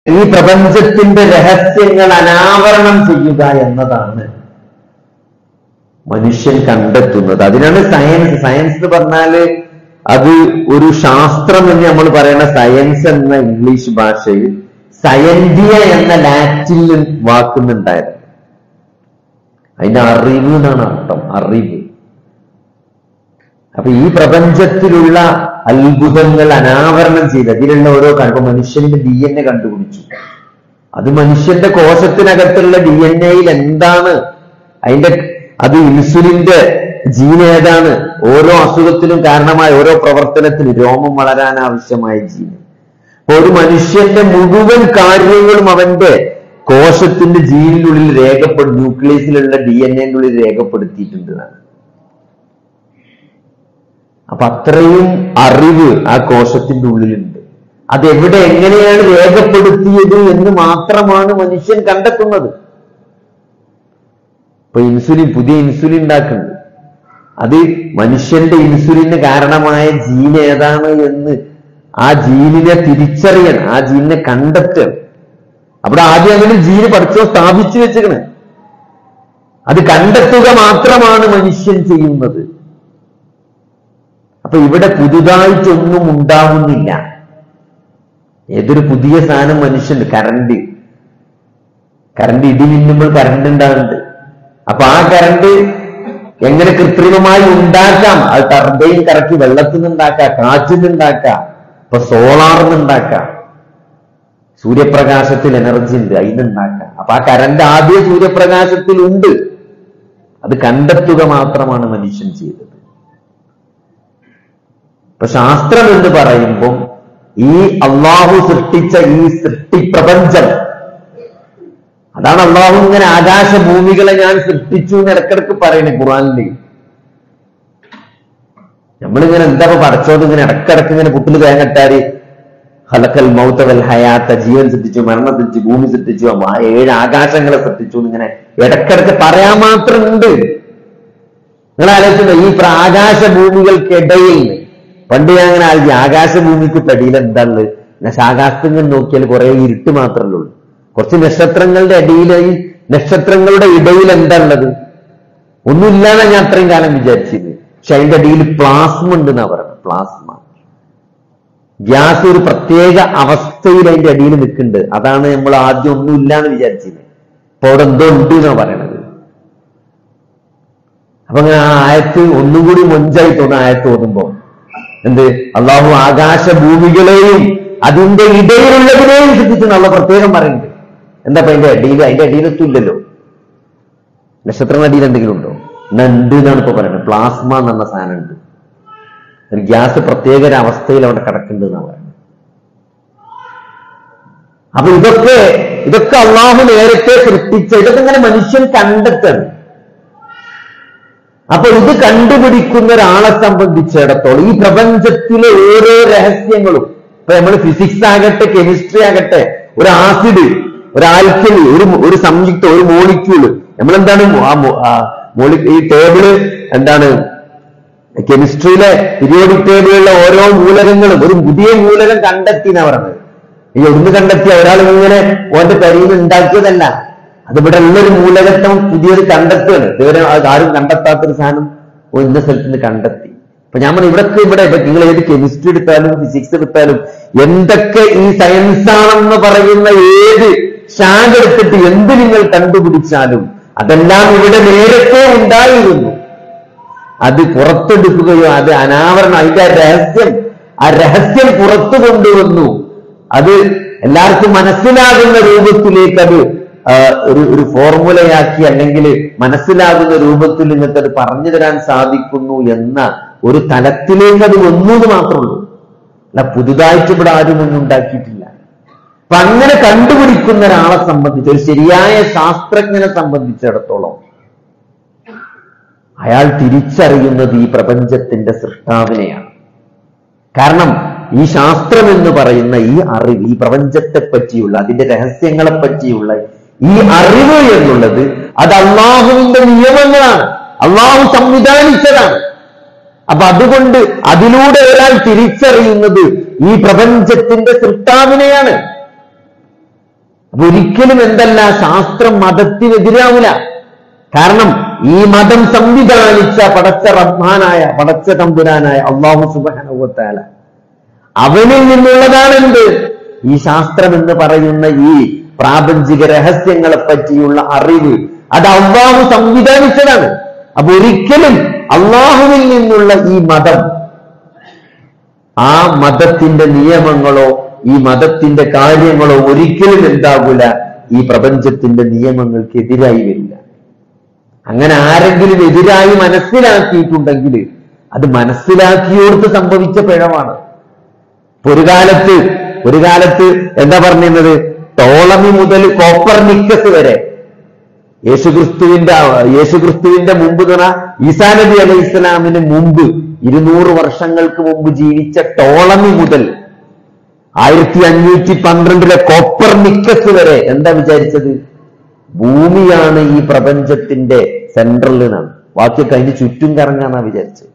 ഈ പ്രപഞ്ചത്തിന്റെ രഹസ്യങ്ങൾ അനാവരണം ചെയ്യുക എന്നതാണ് മനുഷ്യൻ കണ്ടെത്തുന്നത് അതിനാണ് സയൻസ് സയൻസ് എന്ന് പറഞ്ഞാല് അത് ഒരു ശാസ്ത്രം എന്ന് നമ്മൾ പറയുന്ന സയൻസ് എന്ന ഇംഗ്ലീഷ് ഭാഷയിൽ സയന്റിയ എന്ന ലാറ്റിൻ വാക്കുന്നുണ്ടായിരുന്നു അതിന്റെ അറിവ് എന്നാണ് അർത്ഥം അറിവ് അപ്പൊ ഈ പ്രപഞ്ചത്തിലുള്ള അത്ഭുതങ്ങൾ അനാവരണം ചെയ്ത് അതിലുള്ള ഓരോ കണ്ടു മനുഷ്യന്റെ ഡി എൻ എ കണ്ടുപിടിച്ചു അത് മനുഷ്യന്റെ കോശത്തിനകത്തുള്ള ഡി എൻ എയിൽ എന്താണ് അതിന്റെ അത് ഇൻസുലിന്റെ ജീൻ ഏതാണ് ഓരോ അസുഖത്തിനും കാരണമായ ഓരോ പ്രവർത്തനത്തിനും രോമം വളരാൻ ആവശ്യമായ ജീൻ അപ്പൊ ഒരു മനുഷ്യന്റെ മുഴുവൻ കാര്യങ്ങളും അവന്റെ കോശത്തിന്റെ ജീനിനുള്ളിൽ രേഖപ്പെടും ന്യൂക്ലിയസിലുള്ള ഡി എൻ എന്റെ ഉള്ളിൽ രേഖപ്പെടുത്തിയിട്ടുണ്ട് എന്നാണ് അപ്പൊ അത്രയും അറിവ് ആ കോശത്തിന്റെ ഉള്ളിലുണ്ട് അതെവിടെ എങ്ങനെയാണ് രേഖപ്പെടുത്തിയത് എന്ന് മാത്രമാണ് മനുഷ്യൻ കണ്ടെത്തുന്നത് ഇപ്പൊ ഇൻസുലിൻ പുതിയ ഇൻസുലിൻ ഉണ്ടാക്കുന്നുണ്ട് അത് മനുഷ്യന്റെ ഇൻസുലിന് കാരണമായ ജീൻ ഏതാണ് എന്ന് ആ ജീനിനെ തിരിച്ചറിയണം ആ ജീനിനെ കണ്ടെത്തണം അവിടെ ആദ്യം അങ്ങനെ ജീന് പഠിച്ചോ സ്ഥാപിച്ചു വെച്ചേക്കണ് അത് കണ്ടെത്തുക മാത്രമാണ് മനുഷ്യൻ ചെയ്യുന്നത് അപ്പൊ ഇവിടെ പുതുതായിട്ടൊന്നും ഉണ്ടാവുന്നില്ല ഏതൊരു പുതിയ സാധനം മനുഷ്യൻ കറണ്ട് കറണ്ട് ഇടി മിന്നുമ്പോൾ കറണ്ട് ഉണ്ടാകുന്നുണ്ട് അപ്പൊ ആ കറണ്ട് എങ്ങനെ കൃത്രിമമായി ഉണ്ടാക്കാം അത് ടർബൈൻ കറക്കി വെള്ളത്തിൽ നിന്നുണ്ടാക്കാം കാറ്റിൽ നിന്നുണ്ടാക്കാം ഇപ്പൊ സോളാറിൽ നിന്നുണ്ടാക്കാം സൂര്യപ്രകാശത്തിൽ എനർജി ഉണ്ട് അതിനുണ്ടാക്കാം അപ്പൊ ആ കറണ്ട് ആദ്യ സൂര്യപ്രകാശത്തിൽ ഉണ്ട് അത് കണ്ടെത്തുക മാത്രമാണ് മനുഷ്യൻ ചെയ്തത് ഇപ്പൊ ശാസ്ത്രം എന്ന് പറയുമ്പോൾ ഈ അള്ളാഹു സൃഷ്ടിച്ച ഈ സൃഷ്ടി പ്രപഞ്ചം അതാണ് അള്ളാഹു ഇങ്ങനെ ആകാശഭൂമികളെ ഞാൻ സൃഷ്ടിച്ചു എന്ന് ഇടക്കിടക്ക് പറയുന്നത് ഖുറാനിൽ നമ്മളിങ്ങനെ എന്താ ഇപ്പൊ പടച്ചോത് ഇങ്ങനെ ഇടക്കിടക്ക് ഇങ്ങനെ പുട്ടിൽ തേങ്ങട്ടാര് ഹലക്കൽ മൗത്തവൽ ഹയാത്ത ജീവൻ സൃഷ്ടിച്ചു മരണം സൃഷ്ടിച്ചു ഭൂമി സൃഷ്ടിച്ചു ആ ഏഴ് ആകാശങ്ങളെ സൃഷ്ടിച്ചു എന്നിങ്ങനെ ഇടക്കിടക്ക് പറയാൻ മാത്രമുണ്ട് നിങ്ങൾ ആലോചിച്ചോ ഈ പ്ര- ആകാശഭൂമികൾക്കിടയിൽ പണ്ട് ഞാൻ അങ്ങനെ ആലോചിച്ചു ആകാശഭൂമിക്ക് ഇടയിൽ എന്താ ഉള്ളത് പക്ഷെ ആകാശത്തിൽ നിന്ന് നോക്കിയാൽ കുറെ ഇരുട്ട് മാത്രമേ ഉള്ളൂ കുറച്ച് നക്ഷത്രങ്ങളുടെ അടിയിൽ ഈ നക്ഷത്രങ്ങളുടെ ഇടയിൽ എന്താ ഉള്ളത് ഒന്നുമില്ലാതെ ഞാൻ അത്രയും കാലം വിചാരിച്ചത് പക്ഷെ അതിന്റെ അടിയിൽ പ്ലാസ്മ ഉണ്ട് എന്നാ പറയുന്നത് പ്ലാസ്മ ഗ്യാസ് ഒരു പ്രത്യേക അവസ്ഥയിൽ അതിന്റെ അടിയിൽ നിൽക്കുന്നുണ്ട് അതാണ് നമ്മൾ ആദ്യം ഒന്നുമില്ല എന്ന് വിചാരിച്ചത് അപ്പൊ അവിടെ എന്തോ ഉണ്ട് എന്നാ പറയണത് അപ്പൊ അങ്ങനെ ആ ആയത്ത് ഒന്നും കൂടി മൊഞ്ചായി തോന്നുന്ന ആയത്ത് ഓതുമ്പോ എന്ത് അള്ളാഹു ആകാശ ഭൂമികളെയും അതിന്റെ ഇടയിലുള്ളതിനെയും സൃഷ്ടിച്ചു എന്നുള്ള പ്രത്യേകം പറയുന്നുണ്ട് എന്താ ഇപ്പൊ അതിന്റെ അടിയിൽ അതിന്റെ അടിയിലൊത്തും ഇല്ലല്ലോ നക്ഷത്രങ്ങളുടെ അടിയിൽ എന്തെങ്കിലും ഉണ്ടോ എന്നാ ഉണ്ട് എന്നാണ് ഇപ്പൊ പറയുന്നത് പ്ലാസ്മ എന്ന സാധനം ഉണ്ട് ഒരു ഗ്യാസ് പ്രത്യേക ഒരു അവസ്ഥയിൽ അവിടെ കിടക്കുന്നുണ്ട് എന്നാണ് പറയുന്നത് അപ്പൊ ഇതൊക്കെ ഇതൊക്കെ അള്ളാഹു നേരത്തെ സൃഷ്ടിച്ച ഇതൊക്കെ ഇങ്ങനെ മനുഷ്യൻ കണ്ടെത്തണം അപ്പൊ ഇത് കണ്ടുപിടിക്കുന്ന ഒരാളെ സംബന്ധിച്ചിടത്തോളം ഈ പ്രപഞ്ചത്തിലെ ഓരോ രഹസ്യങ്ങളും ഇപ്പൊ നമ്മൾ ഫിസിക്സ് ആകട്ടെ കെമിസ്ട്രി ആകട്ടെ ഒരു ആസിഡ് ഒരു ആൽക്കലി ഒരു ഒരു സംയുക്തം ഒരു മോളിക്യൂള് നമ്മളെന്താണ് ആ മോ- ആ മോളി ഈ ടേബിള് എന്താണ് കെമിസ്ട്രിയിലെ പീരിയോഡിക് ടേബിളിലുള്ള ഓരോ മൂലകങ്ങളും ഒരു പുതിയ മൂലകം കണ്ടെത്തി എന്നാ പറഞ്ഞത് ഈ ഒന്ന് കണ്ടെത്തിയ ഒരാൾ ഇങ്ങനെ ഓന്റെ കരിയിൽ ഉണ്ടാക്കിയതല്ല അത് ഇവിടെ ഉള്ളൊരു മൂലകത്വം പുതിയത് കണ്ടെത്തുകയാണ് ഇതുവരെ അത് ആരും കണ്ടെത്താത്തൊരു സാധനം ഓ ഇന്ന സ്ഥലത്ത് നിന്ന് കണ്ടെത്തി അപ്പൊ ഞാൻ പറഞ്ഞു ഇവിടൊക്കെ ഇവിടെ ഇപ്പൊ നിങ്ങൾ ഏത് കെമിസ്ട്രി എടുത്താലും ഫിസിക്സ് എടുത്താലും എന്തൊക്കെ ഈ സയൻസ് ആണെന്ന് പറയുന്ന ഏത് ശാഖ എടുത്തിട്ട് എന്ത് നിങ്ങൾ കണ്ടുപിടിച്ചാലും അതെല്ലാം ഇവിടെ നേരത്തെ ഉണ്ടായിരുന്നു അത് പുറത്തെടുക്കുകയോ അത് അനാവരണം അതിന്റെ ആ രഹസ്യം ആ രഹസ്യം പുറത്തു കൊണ്ടുവന്നു അത് എല്ലാവർക്കും മനസ്സിലാകുന്ന രൂപത്തിലേക്ക് അത് ആ, ഒരു ഒരു ഫോർമുലയാക്കി അല്ലെങ്കിൽ മനസ്സിലാകുന്ന രൂപത്തിൽ നിങ്ങൾക്ക് അത് പറഞ്ഞു തരാൻ സാധിക്കുന്നു എന്ന ഒരു തലത്തിലേക്ക് അത് വന്നു എന്ന് മാത്രമേ ഉള്ളൂ അല്ല പുതുതായിട്ട് ഇവിടെ ആരും ഒന്നും ഉണ്ടാക്കിയിട്ടില്ല അപ്പൊ അങ്ങനെ കണ്ടുപിടിക്കുന്ന ഒരാളെ സംബന്ധിച്ച് ഒരു ശരിയായ ശാസ്ത്രജ്ഞനെ സംബന്ധിച്ചിടത്തോളം അയാൾ തിരിച്ചറിയുന്നത് ഈ പ്രപഞ്ചത്തിന്റെ സൃഷ്ടാവിനെയാണ് കാരണം ഈ ശാസ്ത്രം എന്ന് പറയുന്ന ഈ അറിവ് ഈ പ്രപഞ്ചത്തെ പറ്റിയുള്ള അതിന്റെ രഹസ്യങ്ങളെ പറ്റിയുള്ള ഈ അറിവ് എന്നുള്ളത് അത് അള്ളാഹുവിന്റെ നിയമങ്ങളാണ് അള്ളാഹു സംവിധാനിച്ചതാണ് അപ്പൊ അതുകൊണ്ട് അതിലൂടെ ഒരാൾ തിരിച്ചറിയുന്നത് ഈ പ്രപഞ്ചത്തിന്റെ സൃഷ്ടാവിനെയാണ് അപ്പൊ ഒരിക്കലും എന്തല്ല ശാസ്ത്രം മതത്തിനെതിരാവില്ല കാരണം ഈ മതം സംവിധാനിച്ച പടച്ച റഹ്മാനായ പടച്ച തമ്പുരാനായ അള്ളാഹു സുബാനുവത്താല അവനിൽ നിന്നുള്ളതാണ് എന്ത് ഈ ശാസ്ത്രം എന്ന് പറയുന്ന ഈ പ്രാപഞ്ചിക രഹസ്യങ്ങളെ പറ്റിയുള്ള അറിവ് അത് അള്ളാഹു സംവിധാനിച്ചതാണ് അപ്പൊ ഒരിക്കലും അള്ളാഹുവിൽ നിന്നുള്ള ഈ മതം ആ മതത്തിന്റെ നിയമങ്ങളോ ഈ മതത്തിന്റെ കാര്യങ്ങളോ ഒരിക്കലും എന്താകൂല ഈ പ്രപഞ്ചത്തിന്റെ നിയമങ്ങൾക്ക് എതിരായി വരില്ല അങ്ങനെ ആരെങ്കിലും എതിരായി മനസ്സിലാക്കിയിട്ടുണ്ടെങ്കിൽ അത് മനസ്സിലാക്കിയോർത്ത് സംഭവിച്ച പിഴവാണ് ഇപ്പൊ ഒരു കാലത്ത് ഒരു കാലത്ത് എന്താ പറഞ്ഞിരുന്നത് ടോളമി മുതൽ കോപ്പർനിക്കസ് വരെ യേശുക്രിസ്തുവിന്റെ യേശുക്രിസ്തുവിന്റെ മുമ്പ് എന്ന് പറഞ്ഞാൽ ഈസാ നബി അലൈഹി ഇസ്ലാമിന് മുമ്പ് ഇരുന്നൂറ് വർഷങ്ങൾക്ക് മുമ്പ് ജീവിച്ച ടോളമി മുതൽ ആയിരത്തി അഞ്ഞൂറ്റി പന്ത്രണ്ടിലെ കോപ്പർനിക്കസ് വരെ എന്താ വിചാരിച്ചത് ഭൂമിയാണ് ഈ പ്രപഞ്ചത്തിന്റെ സെൻട്രൽ എന്നാണ് ബാക്കിയൊക്കെ അതിന് ചുറ്റും കറങ്ങാന്നാ വിചാരിച്ചത്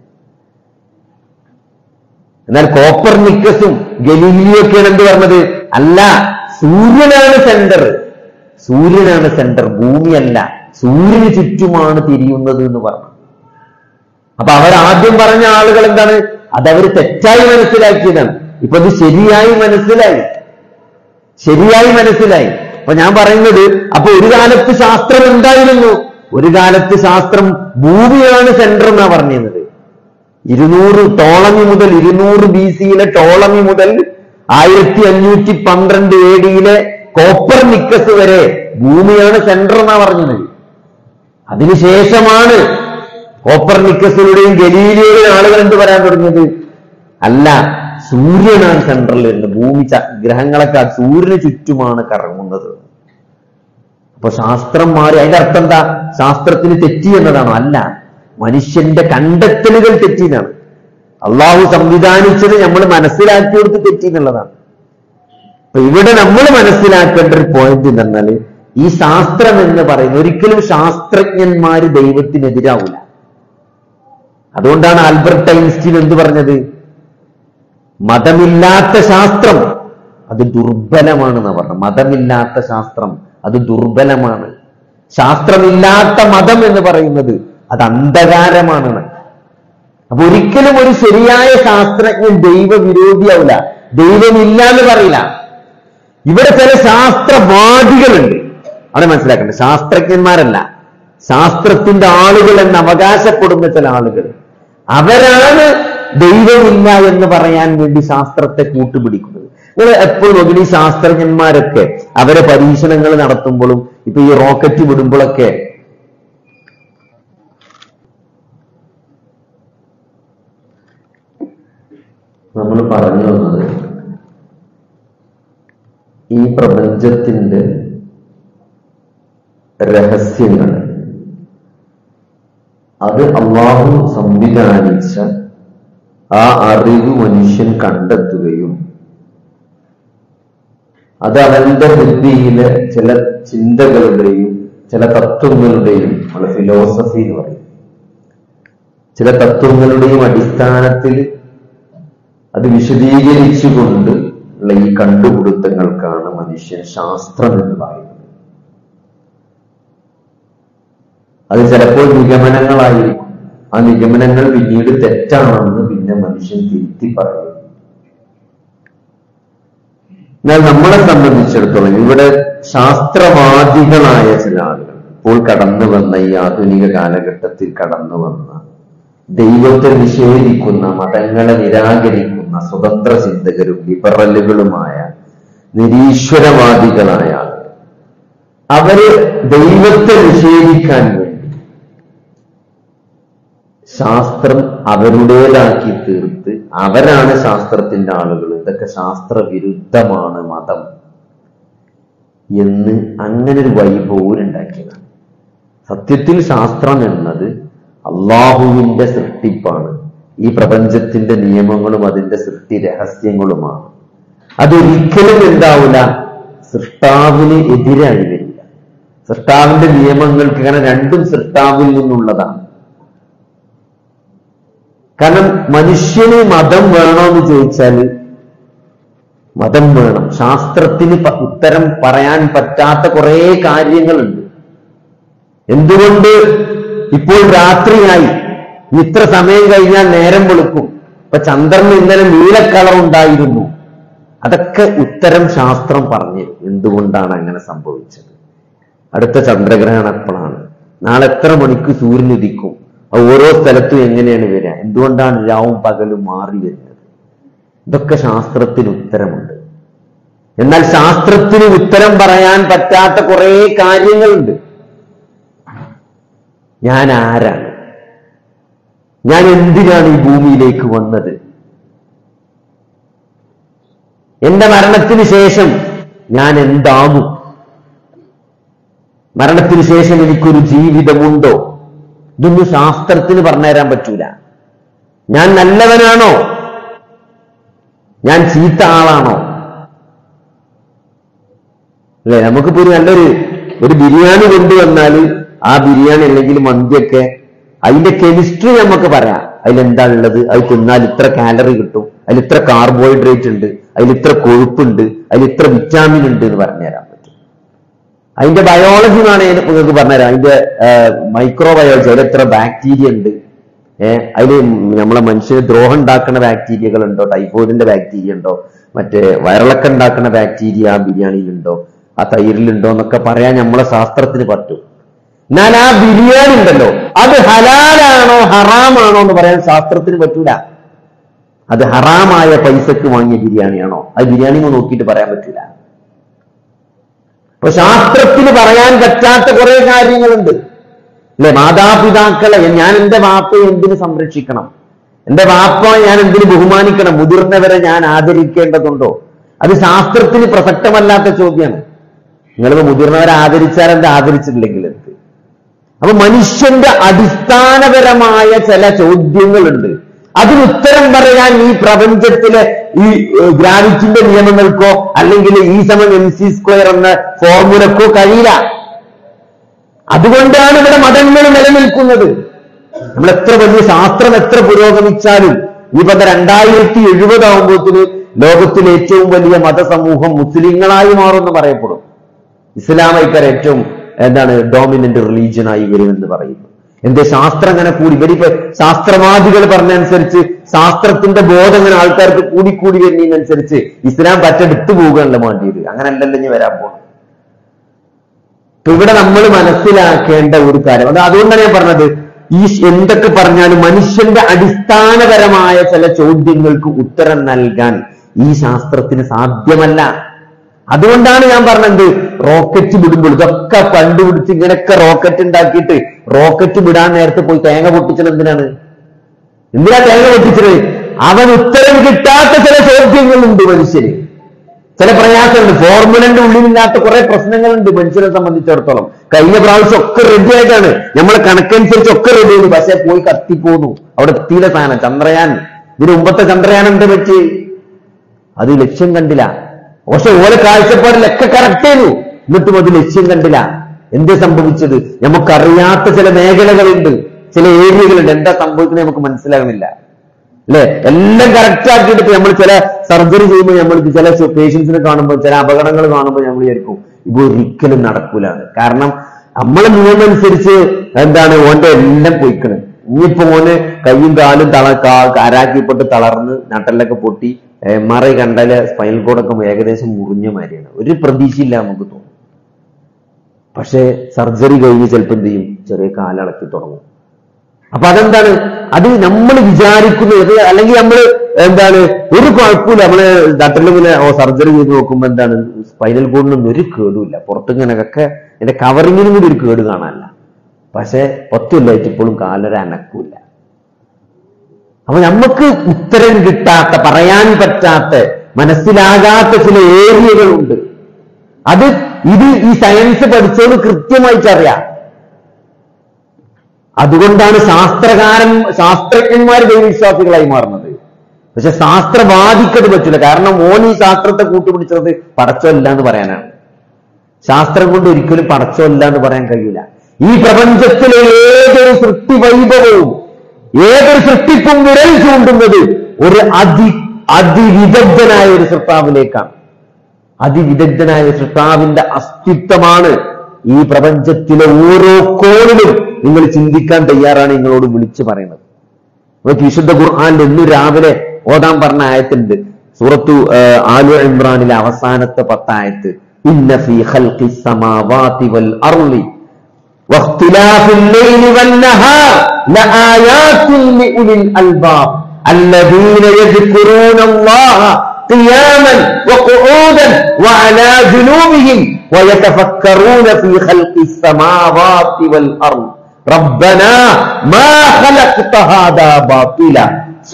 എന്നാൽ കോപ്പർ നിക്കസും ഗലീലിയൊക്കെയാണ് എന്ത് പറഞ്ഞത് അല്ല സൂര്യനാണ് സെന്റർ സൂര്യനാണ് സെന്റർ ഭൂമിയല്ല സൂര്യന് ചുറ്റുമാണ് തിരിയുന്നത് എന്ന് പറഞ്ഞു അപ്പൊ അവർ ആദ്യം പറഞ്ഞ ആളുകൾ എന്താണ് അതവർ തെറ്റായി മനസ്സിലാക്കിയതാണ് ഇപ്പൊ അത് ശരിയായി മനസ്സിലായി ശരിയായി മനസ്സിലായി അപ്പൊ ഞാൻ പറയുന്നത് അപ്പൊ ഒരു കാലത്ത് ശാസ്ത്രം എന്തായിരുന്നു ഒരു കാലത്ത് ശാസ്ത്രം ഭൂമിയാണ് സെന്റർ എന്നാ പറഞ്ഞിരുന്നത് ഇരുന്നൂറ് ടോളമി മുതൽ ഇരുന്നൂറ് ബി സിയിലെ ടോളമി മുതൽ ആയിരത്തി അഞ്ഞൂറ്റി പന്ത്രണ്ട് എ ഡിയിലെ കോപ്പർ നിക്കസ് വരെ ഭൂമിയാണ് സെന്റർ എന്നാ പറഞ്ഞത് അതിനുശേഷമാണ് കോപ്പർ നിക്കസിലൂടെയും ഗലീലിയുടെയും ആളുകൾ എന്ത് പറയാൻ തുടങ്ങിയത് അല്ല സൂര്യനാണ് സെൻട്രൽ വരുന്നത് ഭൂമി ച- ഗ്രഹങ്ങളൊക്കെ സൂര്യന് ചുറ്റുമാണ് കറങ്ങുന്നത് അപ്പൊ ശാസ്ത്രം മാറി അതിന്റെ അർത്ഥം എന്താ ശാസ്ത്രത്തിന് തെറ്റി എന്നതാണോ അല്ല മനുഷ്യന്റെ കണ്ടെത്തലുകൾ തെറ്റിയതാണ് അള്ളാഹു സംവിധാനിച്ചത് നമ്മൾ മനസ്സിലാക്കി കൊടുത്ത് തെറ്റി എന്നുള്ളതാണ് അപ്പൊ ഇവിടെ നമ്മൾ മനസ്സിലാക്കേണ്ട ഒരു പോയിന്റ് എന്തെന്നാല് ഈ ശാസ്ത്രം എന്ന് പറയുന്നത് ഒരിക്കലും ശാസ്ത്രജ്ഞന്മാര് ദൈവത്തിനെതിരാവില്ല അതുകൊണ്ടാണ് ആൽബർട്ട് ഐൻസ്റ്റീൻ എന്ത് പറഞ്ഞത് മതമില്ലാത്ത ശാസ്ത്രം അത് ദുർബലമാണെന്ന് പറഞ്ഞു മതമില്ലാത്ത ശാസ്ത്രം അത് ദുർബലമാണ് ശാസ്ത്രമില്ലാത്ത മതം എന്ന് പറയുന്നത് അത് അന്ധകാരമാണ് അപ്പൊ ഒരിക്കലും ഒരു ശരിയായ ശാസ്ത്രജ്ഞൻ ദൈവവിരോധിയാവില്ല ദൈവമില്ല എന്ന് പറയില്ല ഇവിടെ ചില ശാസ്ത്രവാദികളുണ്ട് അവിടെ മനസ്സിലാക്കണ്ട ശാസ്ത്രജ്ഞന്മാരല്ല ശാസ്ത്രത്തിന്റെ ആളുകൾ എന്ന് അവകാശപ്പെടുന്ന ചില ആളുകൾ അവരാണ് ദൈവമില്ല എന്ന് പറയാൻ വേണ്ടി ശാസ്ത്രത്തെ കൂട്ടുപിടിക്കുന്നത് നിങ്ങൾ എപ്പോഴും നോക്കി ഈ ശാസ്ത്രജ്ഞന്മാരൊക്കെ അവരെ പരീക്ഷണങ്ങൾ നടത്തുമ്പോഴും ഇപ്പൊ ഈ റോക്കറ്റ് വിടുമ്പോഴൊക്കെ നമ്മൾ പറഞ്ഞു വന്നത് ഈ പ്രപഞ്ചത്തിന്റെ രഹസ്യങ്ങൾ അത് അള്ളാഹു സംവിധാനിച്ച ആ അറിവ് മനുഷ്യൻ കണ്ടെത്തുകയും അത് അവന്റെ ബുദ്ധിയിലെ ചില ചിന്തകളുടെയും ചില തത്വങ്ങളുടെയും നമ്മൾ ഫിലോസഫി എന്ന് പറയും ചില തത്വങ്ങളുടെയും അടിസ്ഥാനത്തിൽ അത് വിശദീകരിച്ചുകൊണ്ട് ഉള്ള ഈ കണ്ടുപിടുത്തങ്ങൾക്കാണ് മനുഷ്യൻ ശാസ്ത്രം എന്ന് പറയുന്നത് അത് ചിലപ്പോൾ നിഗമനങ്ങളായിരിക്കും ആ നിഗമനങ്ങൾ പിന്നീട് തെറ്റാണെന്ന് പിന്നെ മനുഷ്യൻ തിരുത്തി പറയും എന്നാൽ നമ്മളെ സംബന്ധിച്ചിടത്തോളം ഇവിടെ ശാസ്ത്രവാദികളായ ചില ആളുകൾ ഇപ്പോൾ കടന്നു വന്ന ഈ ആധുനിക കാലഘട്ടത്തിൽ കടന്നു വന്ന ദൈവത്തെ നിഷേധിക്കുന്ന മതങ്ങളെ നിരാകരിക്കുന്ന സ്വതന്ത്ര ചിന്തകരും ലിബറലുകളുമായ നിരീശ്വരവാദികളായ ആളുകൾ അവര് ദൈവത്തെ നിഷേധിക്കാൻ വേണ്ടി ശാസ്ത്രം അവരുടേതാക്കി തീർത്ത് അവരാണ് ശാസ്ത്രത്തിന്റെ ആളുകൾ ഇതൊക്കെ ശാസ്ത്ര വിരുദ്ധമാണ് മതം എന്ന് അങ്ങനെ ഒരു വൈഭവം ഉണ്ടാക്കിയതാണ് സത്യത്തിൽ ശാസ്ത്രം എന്നത് അള്ളാഹുവിന്റെ സൃഷ്ടിപ്പാണ് ഈ പ്രപഞ്ചത്തിന്റെ നിയമങ്ങളും അതിന്റെ സൃഷ്ടി രഹസ്യങ്ങളുമാണ് അതൊരിക്കലും എന്താവില്ല സൃഷ്ടാവിന് എതിരായി വരില്ല സൃഷ്ടാവിന്റെ നിയമങ്ങൾക്ക് കാരണം രണ്ടും സൃഷ്ടാവിൽ നിന്നുള്ളതാണ് കാരണം മനുഷ്യന് മതം വേണോ എന്ന് ചോദിച്ചാൽ മതം വേണം ശാസ്ത്രത്തിന് പ- ഉത്തരം പറയാൻ പറ്റാത്ത കുറെ കാര്യങ്ങളുണ്ട് എന്തുകൊണ്ട് ഇപ്പോൾ രാത്രിയായി ഇത്ര സമയം കഴിഞ്ഞാൽ നേരം വെളുക്കും ഇപ്പൊ ചന്ദ്രന് ഇന്നലെ നീലക്കളർ ഉണ്ടായിരുന്നു അതൊക്കെ ഉത്തരം ശാസ്ത്രം പറഞ്ഞു എന്തുകൊണ്ടാണ് അങ്ങനെ സംഭവിച്ചത് അടുത്ത ചന്ദ്രഗ്രഹണം എപ്പോഴാണ് നാളെ എത്ര മണിക്ക് സൂര്യൻ ഉദിക്കും അത് ഓരോ സ്ഥലത്തും എങ്ങനെയാണ് വരിക എന്തുകൊണ്ടാണ് രാവും പകലും മാറി വരുന്നത് ഇതൊക്കെ ശാസ്ത്രത്തിന് ഉത്തരമുണ്ട് എന്നാൽ ശാസ്ത്രത്തിന് ഉത്തരം പറയാൻ പറ്റാത്ത കുറെ കാര്യങ്ങളുണ്ട് ഞാൻ ആരാണ് ഞാൻ എന്തിനാണ് ഈ ഭൂമിയിലേക്ക് വന്നത് എന്റെ മരണത്തിന് ശേഷം ഞാൻ എന്താകും മരണത്തിന് ശേഷം എനിക്കൊരു ജീവിതമുണ്ടോ ഇതൊന്നും ശാസ്ത്രത്തിന് പറഞ്ഞുതരാൻ പറ്റൂല ഞാൻ നല്ലവനാണോ ഞാൻ ചീത്ത ആളാണോ അല്ലെ നമുക്കിപ്പോ ഒരു നല്ലൊരു ഒരു ബിരിയാണി കൊണ്ടുവന്നാൽ ആ ബിരിയാണി അല്ലെങ്കിൽ മന്തിയൊക്കെ അതിന്റെ കെമിസ്ട്രി നമുക്ക് പറയാം അതിലെന്താ ഉള്ളത് അത് തിന്നാൽ ഇത്ര കാലറി കിട്ടും അതിൽ ഇത്ര കാർബോഹൈഡ്രേറ്റ് ഉണ്ട് അതിൽ ഇത്ര കൊഴുപ്പുണ്ട് അതിൽ ഇത്ര വിറ്റാമിൻ ഉണ്ട് എന്ന് പറഞ്ഞുതരാൻ പറ്റും അതിന്റെ ബയോളജി എന്നാണ് ഞാൻ നിങ്ങൾക്ക് പറഞ്ഞുതരാം അതിന്റെ മൈക്രോ ബയോളജി അതിൽ എത്ര ബാക്ടീരിയ ഉണ്ട് ഏഹ് അതിൽ നമ്മളെ മനുഷ്യന് ദ്രോഹം ഉണ്ടാക്കുന്ന ബാക്ടീരിയകൾ ഉണ്ടോ ടൈഫോയിഡിന്റെ ബാക്ടീരിയ ഉണ്ടോ മറ്റേ വയറിളക്കം ഉണ്ടാക്കുന്ന ബാക്ടീരിയ ആ ബിരിയാണിയിലുണ്ടോ ആ തൈരിലുണ്ടോ എന്നൊക്കെ പറയാൻ നമ്മളെ ശാസ്ത്രത്തിന് പറ്റും എന്നാൽ ആ ബിരിയാണി ഉണ്ടല്ലോ അത് ഹലാലാണോ ഹറാമാണോ എന്ന് പറയാൻ ശാസ്ത്രത്തിന് പറ്റൂല അത് ഹറാമായ പൈസക്ക് വാങ്ങിയ ബിരിയാണിയാണോ അത് ബിരിയാണി ഒന്ന് നോക്കിയിട്ട് പറയാൻ പറ്റില്ല അപ്പൊ ശാസ്ത്രത്തിന് പറയാൻ പറ്റാത്ത കുറെ കാര്യങ്ങളുണ്ട് അല്ലെ മാതാപിതാക്കളെ ഞാൻ എന്റെ വാപ്പയെ എന്തിനു സംരക്ഷിക്കണം എന്റെ വാപ്പ ഞാൻ എന്തിനു ബഹുമാനിക്കണം മുതിർന്നവരെ ഞാൻ ആദരിക്കേണ്ടതുണ്ടോ അത് ശാസ്ത്രത്തിന് പ്രസക്തമല്ലാത്ത ചോദ്യമാണ് നിങ്ങളിപ്പോ മുതിർന്നവരെ ആദരിച്ചാൽ എന്താ ആദരിച്ചിട്ടില്ലെങ്കിൽ എന്ത് അപ്പൊ മനുഷ്യന്റെ അടിസ്ഥാനപരമായ ചില ചോദ്യങ്ങളുണ്ട് അതിന് ഉത്തരം പറയാൻ ഈ പ്രപഞ്ചത്തിലെ ഈ ഏഹ്, ഗ്രാവിറ്റിന്റെ നിയമങ്ങൾക്കോ അല്ലെങ്കിൽ ഈ സമം എം സി സ്ക്വയർ എന്ന ഫോർമുലക്കോ കഴിയില്ല അതുകൊണ്ടാണ് ഇവിടെ മതങ്ങൾ നിലനിൽക്കുന്നത് നമ്മൾ എത്ര വലിയ ശാസ്ത്രം എത്ര പുരോഗമിച്ചാലും ഈ പറഞ്ഞ രണ്ടായിരത്തി എഴുപതാകുമ്പോഴത്തിന് ലോകത്തിലെ ഏറ്റവും വലിയ മതസമൂഹം മുസ്ലിങ്ങളായി മാറുമെന്ന് പറയപ്പെടും ഇസ്ലാമൈക്കാർ ഏറ്റവും എന്താണ് ഡോമിനന്റ് റിലീജിയനായി വരുമെന്ന് പറയുന്നു എന്തേ ശാസ്ത്രം അങ്ങനെ കൂടി ഇവരിപ്പോ ശാസ്ത്രവാദികൾ പറഞ്ഞനുസരിച്ച് ശാസ്ത്രത്തിന്റെ ബോധം അങ്ങനെ ആൾക്കാർക്ക് കൂടിക്കൂടി വരുന്നതിനനുസരിച്ച് ഇസ്ലാം പറ്റെടുത്തു പോവുകയല്ല വേണ്ടിയത് അങ്ങനല്ലല്ലോ ഇനി വരാൻ പോകുന്നത് ഇപ്പൊ ഇവിടെ നമ്മൾ മനസ്സിലാക്കേണ്ട ഒരു കാര്യം അത് അതുകൊണ്ടാണ് ഞാൻ പറഞ്ഞത് ഈ എന്തൊക്കെ പറഞ്ഞാലും മനുഷ്യന്റെ അടിസ്ഥാനപരമായ ചില ചോദ്യങ്ങൾക്ക് ഉത്തരം നൽകാൻ ഈ ശാസ്ത്രത്തിന് സാധ്യമല്ല അതുകൊണ്ടാണ് ഞാൻ പറഞ്ഞത് റോക്കറ്റ് വിടുമ്പോൾ ഇതൊക്കെ കണ്ടുപിടിച്ച് ഇങ്ങനെയൊക്കെ റോക്കറ്റ് ഉണ്ടാക്കിയിട്ട് റോക്കറ്റ് വിടാൻ നേരത്തെ പോയി തേങ്ങ പൊട്ടിച്ചത് എന്തിനാണ് എന്തിനാ തേങ്ങ പൊട്ടിച്ചത് അവൻ ഉത്തരം കിട്ടാത്ത ചില ചോദ്യങ്ങളുണ്ട് മനുഷ്യന് ചില പ്രയാസമുണ്ട് ഫോർമുലന്റെ ഉള്ളിലില്ലാത്ത കുറെ പ്രശ്നങ്ങളുണ്ട് മനുഷ്യനെ സംബന്ധിച്ചിടത്തോളം കഴിഞ്ഞ പ്രാവശ്യം ഒക്കെ റെഡി ആയിട്ടാണ് നമ്മളെ കണക്കനുസരിച്ച് ഒക്കെ റെഡി ആയിരുന്നു പക്ഷെ പോയി കത്തിപ്പോന്നു അവിടെ എത്തിയില്ല സാധനം ചന്ദ്രയാൻ ഇതിന് മുമ്പത്തെ ചന്ദ്രയാൻ എന്ത് പറ്റി അത് ലക്ഷ്യം കണ്ടില്ല പക്ഷെ ഓരോ കാഴ്ചപ്പാടിലൊക്കെ കറക്റ്റ് ചെയ്തു എന്നിട്ടും അത് ലക്ഷ്യം കണ്ടില്ല എന്തേ സംഭവിച്ചത് നമുക്കറിയാത്ത ചില മേഖലകളുണ്ട് ചില ഏരിയകളുണ്ട് എന്താ സംഭവിക്കുന്നത് നമുക്ക് മനസ്സിലാകുന്നില്ല അല്ലെ എല്ലാം കറക്റ്റ് ആക്കിയിട്ട് നമ്മൾ ചില സർജറി ചെയ്യുമ്പോൾ നമ്മൾ ചില പേഷ്യൻസിനെ കാണുമ്പോൾ ചില അപകടങ്ങൾ കാണുമ്പോൾ നമ്മൾ വിചാരിക്കും ഇത് ഒരിക്കലും നടക്കൂലാണ് കാരണം നമ്മളെ നിയമം അനുസരിച്ച് എന്താണ് ഓന്റെ എല്ലാം പൊയ്ക്കണ് ഇനിയിപ്പോ ഓന് കയ്യും കാലും തള കാ- കാരാക്കിപ്പെട്ട് തളർന്ന് നട്ടലൊക്കെ പൊട്ടി എം ആർ ഐ കണ്ടാല് സ്പൈനൽ കോഡൊക്കെ ഏകദേശം മുറിഞ്ഞ മാതിരിയാണ് ഒരു പ്രതീക്ഷയില്ല നമുക്ക് തോന്നും പക്ഷേ സർജറി കഴിഞ്ഞ് ചിലപ്പോൾ എന്ത് ചെയ്യും ചെറിയ കാലളക്കി തുടങ്ങും അപ്പൊ അതെന്താണ് അത് നമ്മൾ വിചാരിക്കുന്നത് അല്ലെങ്കിൽ നമ്മൾ എന്താണ് ഒരു കുഴപ്പമില്ല നമ്മള് നട്ടലിങ്ങനെ ഓ സർജറി ചെയ്ത് നോക്കുമ്പോ എന്താണ് സ്പൈനൽ കോഡിനൊന്നും ഒരു കേടുമില്ല പുറത്തിങ്ങനെയൊക്കെ എന്റെ കവറിങ്ങിനും കൂടി ഒരു കേട് കാണാനില്ല പക്ഷെ ഒത്തില്ലായിട്ട് ഇപ്പോഴും കാലൊരു അനക്കൂല അപ്പൊ നമുക്ക് ഉത്തരം കിട്ടാത്ത പറയാൻ പറ്റാത്ത മനസ്സിലാകാത്ത ചില ഏരിയകളുണ്ട് അത് ഇത് ഈ സയൻസ് പഠിച്ചോട് കൃത്യമായിട്ട് അറിയാം അതുകൊണ്ടാണ് ശാസ്ത്രകാരൻ ശാസ്ത്രജ്ഞന്മാർ ദൈവവിശ്വാസികളായി മാറുന്നത് പക്ഷെ ശാസ്ത്രവാദിക്കത് പറ്റില്ല കാരണം ഓൻ ഈ ശാസ്ത്രത്തെ കൂട്ടുപിടിച്ചത് പടച്ചമല്ല എന്ന് പറയാനാണ് ശാസ്ത്രം കൊണ്ട് ഒരിക്കലും പടച്ചമല്ല എന്ന് പറയാൻ കഴിയില്ല ഈ പ്രപഞ്ചത്തിലെ ഏതൊരു സൃഷ്ടി വൈഭവവും ഏതൊരു സൃഷ്ടിക്കും വിരൽ ചൂണ്ടുന്നത് ഒരു അതി അതിവിദഗ്ധനായ ഒരു സൃഷ്ടാവിലേക്കാണ് അതിവിദഗ്ധനായ സൃഷ്ടാവിന്റെ അസ്തിത്വമാണ് ഈ പ്രപഞ്ചത്തിലെ ഓരോ കോണിലും നിങ്ങൾ ചിന്തിക്കാൻ തയ്യാറാണ് നിങ്ങളോട് വിളിച്ചു പറയുന്നത് നമുക്ക് വിശുദ്ധ ഖുർആാനിൽ ഇന്ന് രാവിലെ ഓതാൻ പറഞ്ഞ ആയത്തുണ്ട് സൂറത്തു ആ, ആലു ഇമ്രാനിലെ അവസാനത്തെ പത്തായത്ത് ഇന്ന ഫീ ഖൽഖി സമാവാതി വൽ അർളി واختلاف الليل والنهار لآيات لأولي الألباب الذين يذكرون الله قياما وقعودا وعلى جنوبهم ويتفكرون في خلق السماوات والأرض ربنا ما خلقت هذا باطلا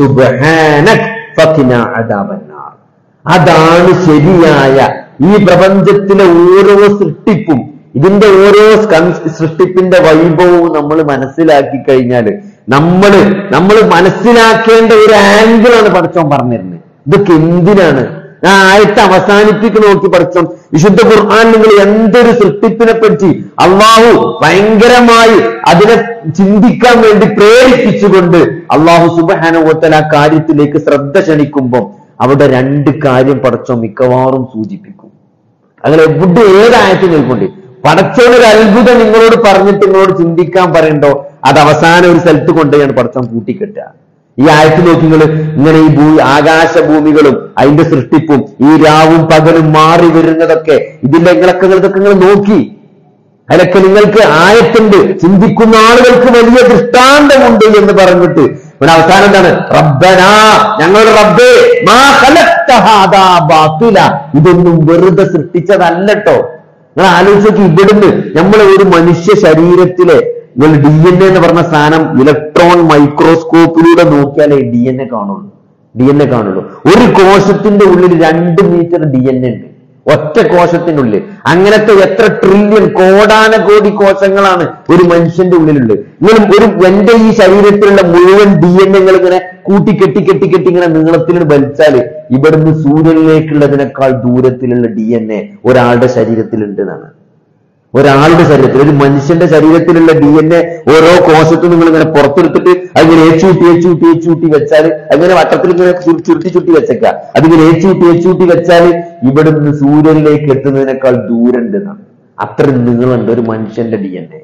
سبحانك فقنا عذاب النار അതാണ് ശരിയായ ഈ പ്രപഞ്ചത്തിലെ ഓരോ സൃഷ്ടിപ്പും ഇതിന്റെ ഓരോ സ്കൻ- സൃഷ്ടിപ്പിന്റെ വൈഭവവും നമ്മൾ മനസ്സിലാക്കി കഴിഞ്ഞാൽ നമ്മൾ നമ്മൾ മനസ്സിലാക്കേണ്ട ഒരു ആംഗിളാണ് പഠിച്ചോൻ പറഞ്ഞിരുന്നത് ഇതൊക്കെ എന്തിനാണ് ആ ആയത്തെ അവസാനിപ്പിക്ക് നോക്കി പഠിച്ചോൻ വിശുദ്ധ ഖുർആൻ നിങ്ങൾ എന്തൊരു സൃഷ്ടിപ്പിനെ പറ്റി അള്ളാഹു ഭയങ്കരമായി അതിനെ ചിന്തിക്കാൻ വേണ്ടി പ്രേരിപ്പിച്ചുകൊണ്ട് അള്ളാഹു സുബഹാനുവത്തൽ ആ കാര്യത്തിലേക്ക് ശ്രദ്ധ ക്ഷണിക്കുമ്പോൾ അവിടെ രണ്ട് കാര്യം പടച്ചോ മിക്കവാറും സൂചിപ്പിക്കും അങ്ങനെ എവിടെ ഏതായത്തിൽ നിൽക്കൊണ്ട് പടച്ചോൻ ഒരു അത്ഭുതം നിങ്ങളോട് പറഞ്ഞിട്ട് നിങ്ങളോട് ചിന്തിക്കാൻ പറയണ്ടോ അത് അവസാനം ഒരു സ്ഥലത്ത് കൊണ്ടുപോയാണ് പടച്ചോൻ കൂട്ടിക്കെട്ടുക ഈ ആയത്ത് നോക്കി നിങ്ങൾ ഇങ്ങനെ ഈ ഭൂ ആകാശഭൂമികളും അതിന്റെ സൃഷ്ടിപ്പും ഈ രാവും പകലും മാറി വരുന്നതൊക്കെ ഇതിന്റെ നിങ്ങളൊക്കെ ഇതൊക്കെ നിങ്ങൾ നോക്കി അതിലൊക്കെ നിങ്ങൾക്ക് ആയത്തുണ്ട് ചിന്തിക്കുന്ന ആളുകൾക്ക് വലിയ ദൃഷ്ടാന്തമുണ്ട് എന്ന് പറഞ്ഞിട്ട് ഇവിടെ അവസാനം എന്താണ് റബ്ബനാ ഞങ്ങളുടെ റബ്ബേ മാ ഖലഖ്ത ഹാദാ ബാത്തില ഇതൊന്നും വെറുതെ സൃഷ്ടിച്ചതല്ലട്ടോ നിങ്ങൾ ആലോചിച്ച് നോക്കി ഇവിടുന്ന് നമ്മൾ ഒരു മനുഷ്യ ശരീരത്തിലെ നിങ്ങൾ ഡി എൻ എന്ന് പറഞ്ഞ സാധനം ഇലക്ട്രോൺ മൈക്രോസ്കോപ്പിലൂടെ നോക്കിയാലേ ഡി എൻ എ കാണുള്ളൂ ഡി എൻ എ കാണുള്ളൂ ഒരു കോശത്തിന്റെ ഉള്ളിൽ രണ്ട് മീറ്റർ ഡി എൻ എ ഉണ്ട് ഒറ്റ കോശത്തിനുള്ളിൽ അങ്ങനത്തെ എത്ര ട്രില്യൺ കോടാന കോടി കോശങ്ങളാണ് ഒരു മനുഷ്യന്റെ ഉള്ളിലുള്ളത് നിങ്ങൾ ഒരു എന്റെ ഈ ശരീരത്തിലുള്ള മുഴുവൻ ഡി എൻ എകൾ ഇങ്ങനെ കൂട്ടി കെട്ടി കെട്ടി കെട്ടി ഇങ്ങനെ നീളത്തിൽ വലിച്ചാല് ഇവിടുന്ന് സൂര്യനിലേക്കുള്ളതിനേക്കാൾ ദൂരത്തിലുള്ള ഡി എൻ എ ഒരാളുടെ ശരീരത്തിലുണ്ട് എന്നാണ് ഒരാളുടെ ശരീരത്തിൽ ഒരു മനുഷ്യന്റെ ശരീരത്തിലുള്ള ഡി എൻ എ ഓരോ കോശത്തും നിങ്ങൾ ഇങ്ങനെ പുറത്തെടുത്തിട്ട് അതിങ്ങനെ ഏച്ചൂട്ടി ഏച്ചൂട്ടി ഏച്ചൂട്ടി വെച്ചാൽ അങ്ങനെ വട്ടത്തിൽ ഇങ്ങനെ ചുരു- ചുരുട്ടി ചുരുട്ടി വെച്ചേക്ക അതിങ്ങനെ ഏച്ചൂട്ടി ഏച്ചൂട്ടി വെച്ചാൽ ഇവിടുന്ന് സൂര്യനിലേക്ക് എത്തുന്നതിനേക്കാൾ ദൂരണ്ട് എന്നാണ് അത്ര നീളമുണ്ട് ഒരു മനുഷ്യന്റെ ഡി എൻ എ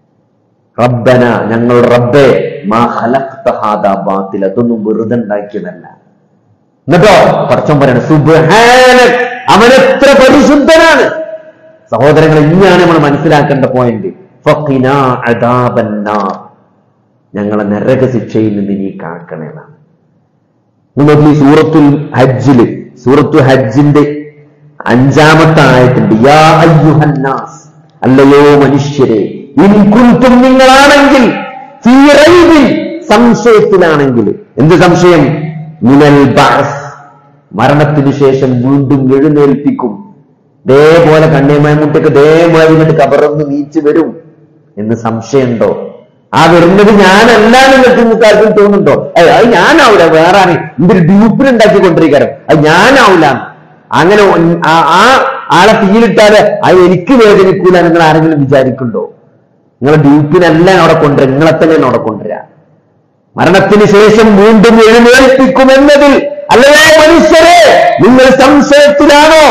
റബ്ബന ഞങ്ങൾ റബ്ബെ മാ ഖലഖ്ത ഹാദാ ബാത്തിൽ അതൊന്നും വെറുതെ ഉണ്ടാക്കിയതല്ല എന്നിട്ടോ പടച്ചോൻ പറയണ സുബ്ഹാനക് അവനെത്ര പരിശുദ്ധനാണ് സഹോദരങ്ങൾ ഇനിയാണ് നമ്മൾ മനസ്സിലാക്കേണ്ട പോയിന്റ് ഫഖിനാ അദാബന്നാർ ഞങ്ങളെ നരക ശിക്ഷയിൽ നിന്ന് നീ കാക്കണേന്നാണ് നിങ്ങൾക്ക് ഈ സൂറത്തുൽ ഹജ്ജില് സൂറത്തു ഹജ്ജിന്റെ അഞ്ചാമത്തെ ആയത്തുണ്ട് യാ അയ്യുഹന്നാസ് അല്ലയോ മനുഷ്യരെ ഇൻ കുൻതും നിങ്ങളാണെങ്കിൽ ഫീ റൈബിൻ സംശയത്തിലാണെങ്കിൽ എന്ത് സംശയം മിനൽ ബഅസ് മരണത്തിന് ശേഷം വീണ്ടും എഴുന്നേൽപ്പിക്കും ഇതേപോലെ കണ്ണേമായമുട്ടൊക്കെ ഇതേമാതിരി ഇങ്ങോട്ട് കബറന്ന് നീച്ചു വരും എന്ന് സംശയമുണ്ടോ ആ വരുന്നത് ഞാനല്ല നിങ്ങൾക്ക് നിങ്ങൾക്ക് ആർക്കും തോന്നുന്നുണ്ടോ ഏയ് അത് ഞാനാവൂല വേറെ ആണ് ഇതൊരു ഡ്യൂപ്പിലുണ്ടാക്കി കൊണ്ടിരിക്കാരം അത് ഞാനാവൂല അങ്ങനെ ഒൻ- ആ- ആ ആളെ തീയിലിട്ടാല് അത് എനിക്ക് വേദനിക്കൂല നിങ്ങൾ ആരെങ്കിലും വിചാരിക്കുന്നുണ്ടോ നിങ്ങളെ ഡ്യൂപ്പിനല്ല ഞാൻ അവിടെ കൊണ്ടുവരിക നിങ്ങളെ തന്നെയാണ് അവിടെ കൊണ്ടുവരിക മരണത്തിന് ശേഷം വീണ്ടും എഴുന്നേൽപ്പിക്കുമെന്നതിൽ അല്ലയോ മനുഷ്യരെ നിങ്ങൾ സംശയത്തിലാണോ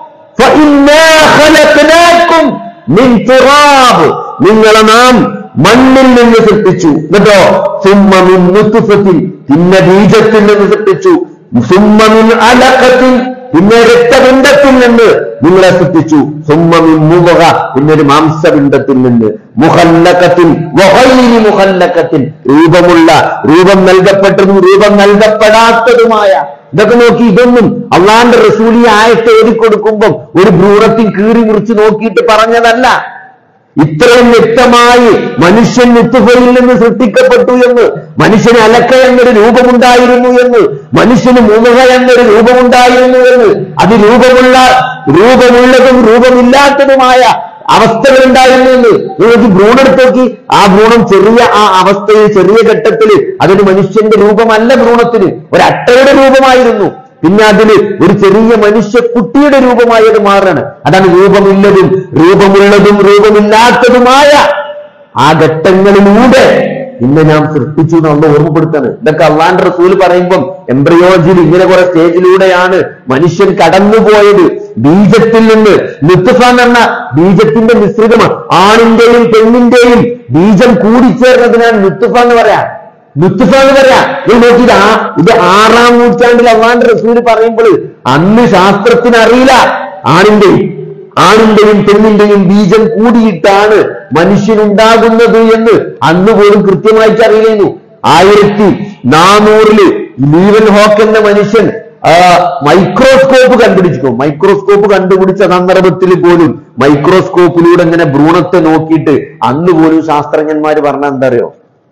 فإنا خلقناكم من تراب നിങ്ങളെ നാം മണ്ണിൽ നിന്ന് സൃഷ്ടിച്ചു എന്നിട്ടോ സുമ്മമിൻ നുത്തുഫത്തിൽ പിന്നെ ബീജത്തിൽ നിന്ന് സൃഷ്ടിച്ചു സുമ്മമിൻ അലക്കത്തിൽ പിന്നെ രക്തപിണ്ഡത്തിൽ നിന്ന് നിങ്ങളെ സൃഷ്ടിച്ചു സുമ്മമിൻ മുഖ പിന്നെ ഒരു മാംസപിണ്ഡത്തിൽ നിന്ന് മുഹല്ലക്കത്തിൽ വഹൈരി മുഹല്ലക്കത്തിൽ രൂപമുള്ള രൂപം നൽകപ്പെട്ടതും രൂപം നൽകപ്പെടാത്തതുമായ ഇതൊക്കെ നോക്കി ഇതൊന്നും അള്ളാന്റെ റസൂലി ആയത്തെ എഴുതിക്കൊടുക്കുമ്പം ഒരു ഭ്രൂണത്തിൽ കീറി മുറിച്ച് നോക്കിയിട്ട് പറഞ്ഞതല്ല ഇത്രയും വ്യക്തമായി മനുഷ്യൻ മുത്തുഫയിൽ നിന്ന് സൃഷ്ടിക്കപ്പെട്ടു എന്ന് മനുഷ്യന് അലക്ക എന്നൊരു രൂപമുണ്ടായിരുന്നു എന്ന് മനുഷ്യന് മുഖ എന്നൊരു രൂപമുണ്ടായിരുന്നു എന്ന് അത് രൂപമുള്ള രൂപമുള്ളതും രൂപമില്ലാത്തതുമായ അവസ്ഥകൾ ഉണ്ടായിരുന്നു എന്ന് നിങ്ങൾക്ക് ഭ്രൂണം എടുത്ത് നോക്കി ആ ഭ്രൂണം ചെറിയ ആ അവസ്ഥയിൽ ചെറിയ ഘട്ടത്തിൽ അതൊരു മനുഷ്യന്റെ രൂപമല്ല ഭ്രൂണത്തിന് ഒരു അട്ടയുടെ രൂപമായിരുന്നു പിന്നെ അതില് ഒരു ചെറിയ മനുഷ്യ കുട്ടിയുടെ രൂപമായി അത് മാറാണ് അതാണ് രൂപമില്ലതും രൂപമുള്ളതും രൂപമില്ലാത്തതുമായ ആ ഘട്ടങ്ങളിലൂടെ ഇന്ന് ഞാൻ സൃഷ്ടിച്ചു എന്ന് അള്ള ഓർമ്മപ്പെടുത്താണ് ഇതൊക്കെ അള്ളാന്റെ റസൂല് പറയുമ്പം എംബ്രിയോജിൽ ഇങ്ങനെ കുറെ സ്റ്റേജിലൂടെയാണ് മനുഷ്യൻ കടന്നുപോയത് ബീജത്തിൽ നിന്ന് ലുത്തുഫ എന്ന് പറഞ്ഞ ബീജത്തിന്റെ മിശ്രിതമാണ് ആണിന്റെയും പെണ്ണിന്റെയും ബീജം കൂടിച്ചേർന്നതിനാണ് ലുത്തുഫ എന്ന് പറയാ ലുത്തുഫ എന്ന് പറയാ ഇത് നോക്കിയിട്ട് ആ ഇത് ആറാം നൂറ്റാണ്ടിൽ അള്ളാന്റെ റസൂല് പറയുമ്പോൾ അന്ന് ശാസ്ത്രത്തിന് അറിയില്ല ആണിന്റെയും ആണിന്റെയും പെണ്ണിന്റെയും ബീജം കൂടിയിട്ടാണ് മനുഷ്യനുണ്ടാകുന്നത് എന്ന് അന്ന് പോലും കൃത്യമായിട്ട് അറിയില്ലായിരുന്നു ആയിരത്തി നാനൂറില് ലീവൻ ഹോക്ക് എന്ന മനുഷ്യൻ ആ, മൈക്രോസ്കോപ്പ് കണ്ടുപിടിച്ചു മൈക്രോസ്കോപ്പ് കണ്ടുപിടിച്ച സന്ദർഭത്തിൽ പോലും മൈക്രോസ്കോപ്പിലൂടെ ഇങ്ങനെ ഭ്രൂണത്തെ നോക്കിയിട്ട് അന്ന് പോലും ശാസ്ത്രജ്ഞന്മാർ പറഞ്ഞ എന്താ അറിയോ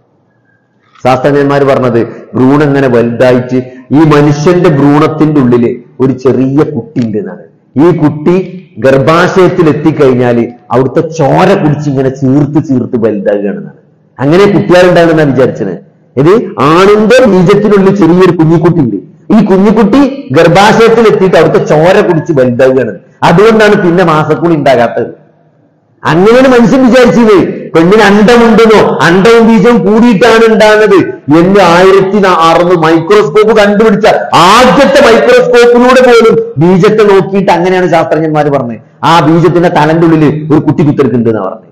ശാസ്ത്രജ്ഞന്മാർ പറഞ്ഞത് ഭ്രൂണം ഇങ്ങനെ വലുതായിട്ട് ഈ മനുഷ്യന്റെ ഭ്രൂണത്തിന്റെ ഉള്ളില് ഒരു ചെറിയ കുട്ടി ഉണ്ട് എന്നാണ് ഈ കുട്ടി ഗർഭാശയത്തിൽ എത്തിക്കഴിഞ്ഞാൽ അവിടുത്തെ ചോര കുടിച്ച് ഇങ്ങനെ ചീർത്ത് ചീർത്ത് വലുതാകുകയാണെന്നാണ് അങ്ങനെ കുട്ടികളുണ്ടാകുന്ന വിചാരിച്ചത് ഇത് ആണിന്റെ ബീജത്തിനുള്ളിൽ ചെറിയൊരു കുഞ്ഞിക്കുട്ടി ഉണ്ട് ഈ കുഞ്ഞിക്കുട്ടി ഗർഭാശയത്തിൽ എത്തിയിട്ട് അവിടുത്തെ ചോര കുടിച്ച് വലുതാകുകയാണ് അതുകൊണ്ടാണ് പിന്നെ മാസക്കുളി ഉണ്ടാകാത്തത് അങ്ങനെയാണ് മനുഷ്യൻ വിചാരിച്ചത് പെണ്ണിന് അണ്ടമുണ്ടെന്നോ അണ്ടവും ബീജവും കൂടിയിട്ടാണ് ഉണ്ടാകുന്നത് എന്ന് ആയിരത്തി അറുന്നൂറ് മൈക്രോസ്കോപ്പ് കണ്ടുപിടിച്ച ആദ്യത്തെ മൈക്രോസ്കോപ്പിലൂടെ പോലും ബീജത്തെ നോക്കിയിട്ട് അങ്ങനെയാണ് ശാസ്ത്രജ്ഞന്മാർ പറഞ്ഞത് ആ ബീജത്തിന്റെ തലന്റെ ഉള്ളിൽ ഒരു കുട്ടി കുത്തിരിക്കുന്നുണ്ട് എന്നാ പറഞ്ഞത്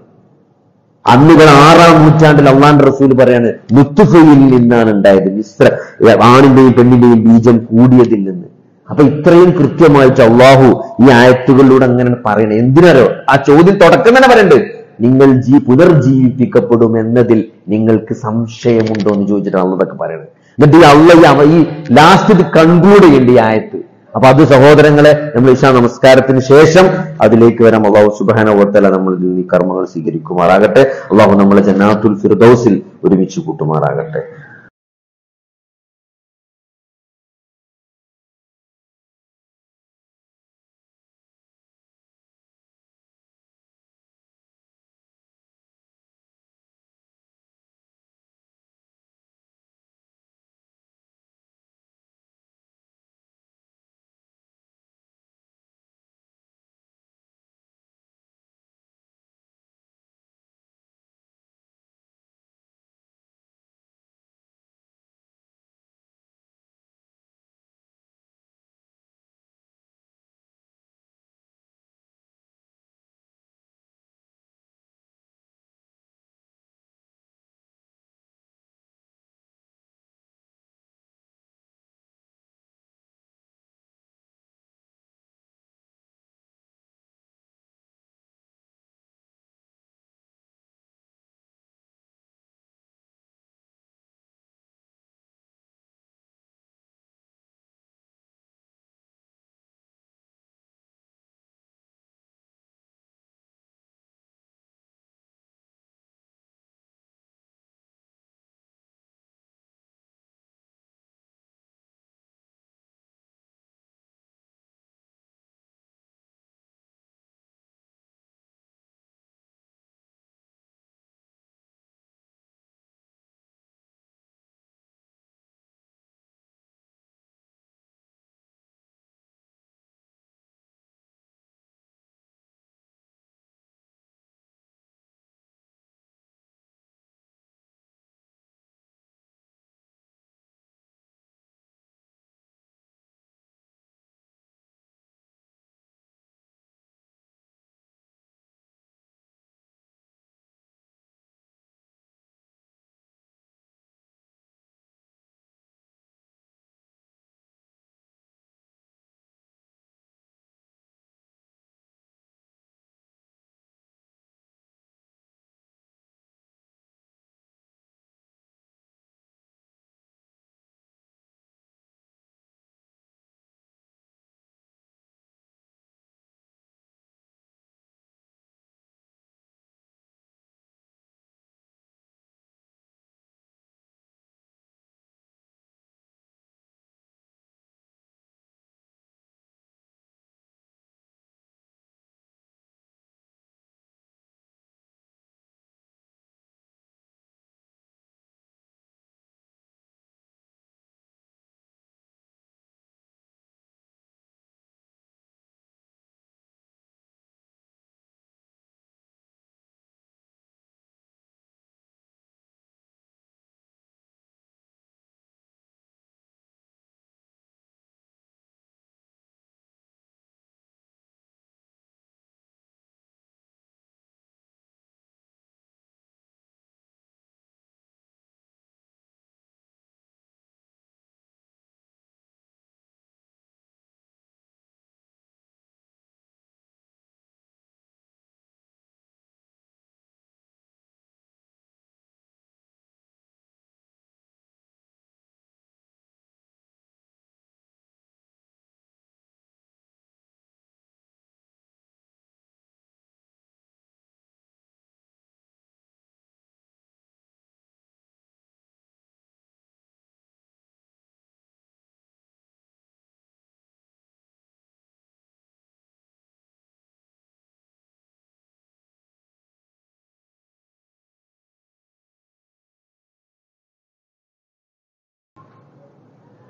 അന്നുകൾ ആറാം നൂറ്റാണ്ടിൽ അള്ളാന്റെ റസൂൽ പറയാണ് ലുത്തുഫയിൽ നിന്നാണ് ഉണ്ടായത് മിശ്ര ആണിന്റെയും പെണ്ണിന്റെയും ബീജം കൂടിയതിൽ നിന്ന് അപ്പൊ ഇത്രയും കൃത്യമായിട്ട് അള്ളാഹു ഈ ആയത്തുകളിലൂടെ അങ്ങനെ പറയണേ എന്തിനാരോ ആ ചോദ്യം തുടക്കം തന്നെ പറയണ്ട് നിങ്ങൾ ജീ പുനർജീവിപ്പിക്കപ്പെടും എന്നതിൽ നിങ്ങൾക്ക് സംശയമുണ്ടോ എന്ന് ചോദിച്ചിട്ടാണ് അള്ളതൊക്കെ പറയണത് എന്നിട്ട് ഈ അള്ള ഈ അവ- ഈ ലാസ്റ്റ് ഇത് കൺക്ലൂഡ് ചെയ്യേണ്ട ഈ ആയത്ത് അപ്പൊ അത് സഹോദരങ്ങളെ നമ്മൾ ഇശാ നമസ്കാരത്തിന് ശേഷം അതിലേക്ക് വരാം അള്ളാഹു സുബാന ഓർത്തല നമ്മൾ ഈ കർമ്മങ്ങൾ സ്വീകരിക്കുമാറാകട്ടെ അള്ളാഹു നമ്മളെ ജന്നാത്തുൽ ഫിർദൌസിൽ ഒരുമിച്ച് കൂട്ടുമാറാകട്ടെ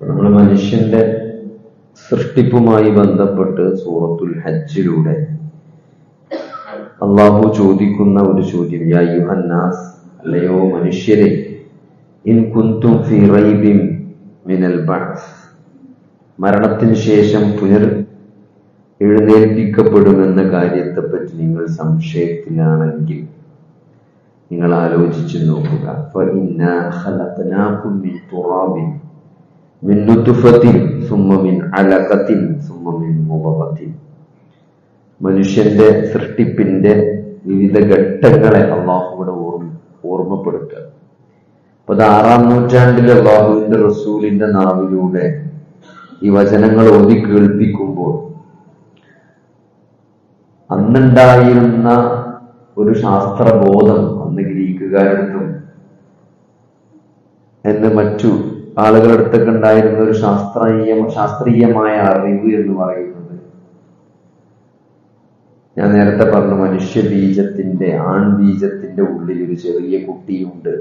നമ്മൾ മനുഷ്യന്റെ സൃഷ്ടിപ്പുമായി ബന്ധപ്പെട്ട് സൂറത്തുൽ ഹജ്ജിലൂടെ അള്ളാഹു ചോദിക്കുന്ന ഒരു ചോദ്യം യാ യുഹന്നാസ് അല്ലയോ മനുഷ്യരെ ഇൻ കുന്തും ഫി റൈബിൻ മിനൽ ബഅസ് മരണത്തിന് ശേഷം പുനർ എഴുന്നേൽപ്പിക്കപ്പെടുമെന്ന കാര്യത്തെപ്പറ്റി നിങ്ങൾ സംശയത്തിലാണെങ്കിൽ നിങ്ങൾ ആലോചിച്ചു നോക്കുക فإنا خلقناكم من تراب من نطفة ثم من علقة ثم من مضغة മനുഷ്യന്റെ സൃഷ്ടിപ്പിന്റെ വിവിധ ഘട്ടങ്ങളെ അള്ളാഹു ഇവിടെ ഓർമ്മ ഓർമ്മപ്പെടുത്തുക അപ്പൊ അത് ആറാം നൂറ്റാണ്ടിൽ അള്ളാഹുവിന്റെ റസൂലിന്റെ നാവിലൂടെ ഈ വചനങ്ങൾ ഓതി കേൾപ്പിക്കുമ്പോൾ അന്നുണ്ടായിരുന്ന ഒരു ശാസ്ത്രബോധം അന്ന് ഗ്രീക്കുകാരടുത്തും എന്ന് മറ്റു ആളുകളടുത്തൊക്കെ ഉണ്ടായിരുന്ന ഒരു ശാസ്ത്രീയ ശാസ്ത്രീയമായ അറിവ് എന്ന് പറയുന്നത് ഞാൻ നേരത്തെ പറഞ്ഞു മനുഷ്യ ബീജത്തിന്റെ ആൺബീജത്തിന്റെ ഉള്ളിൽ ഒരു ചെറിയ കുട്ടിയുണ്ട്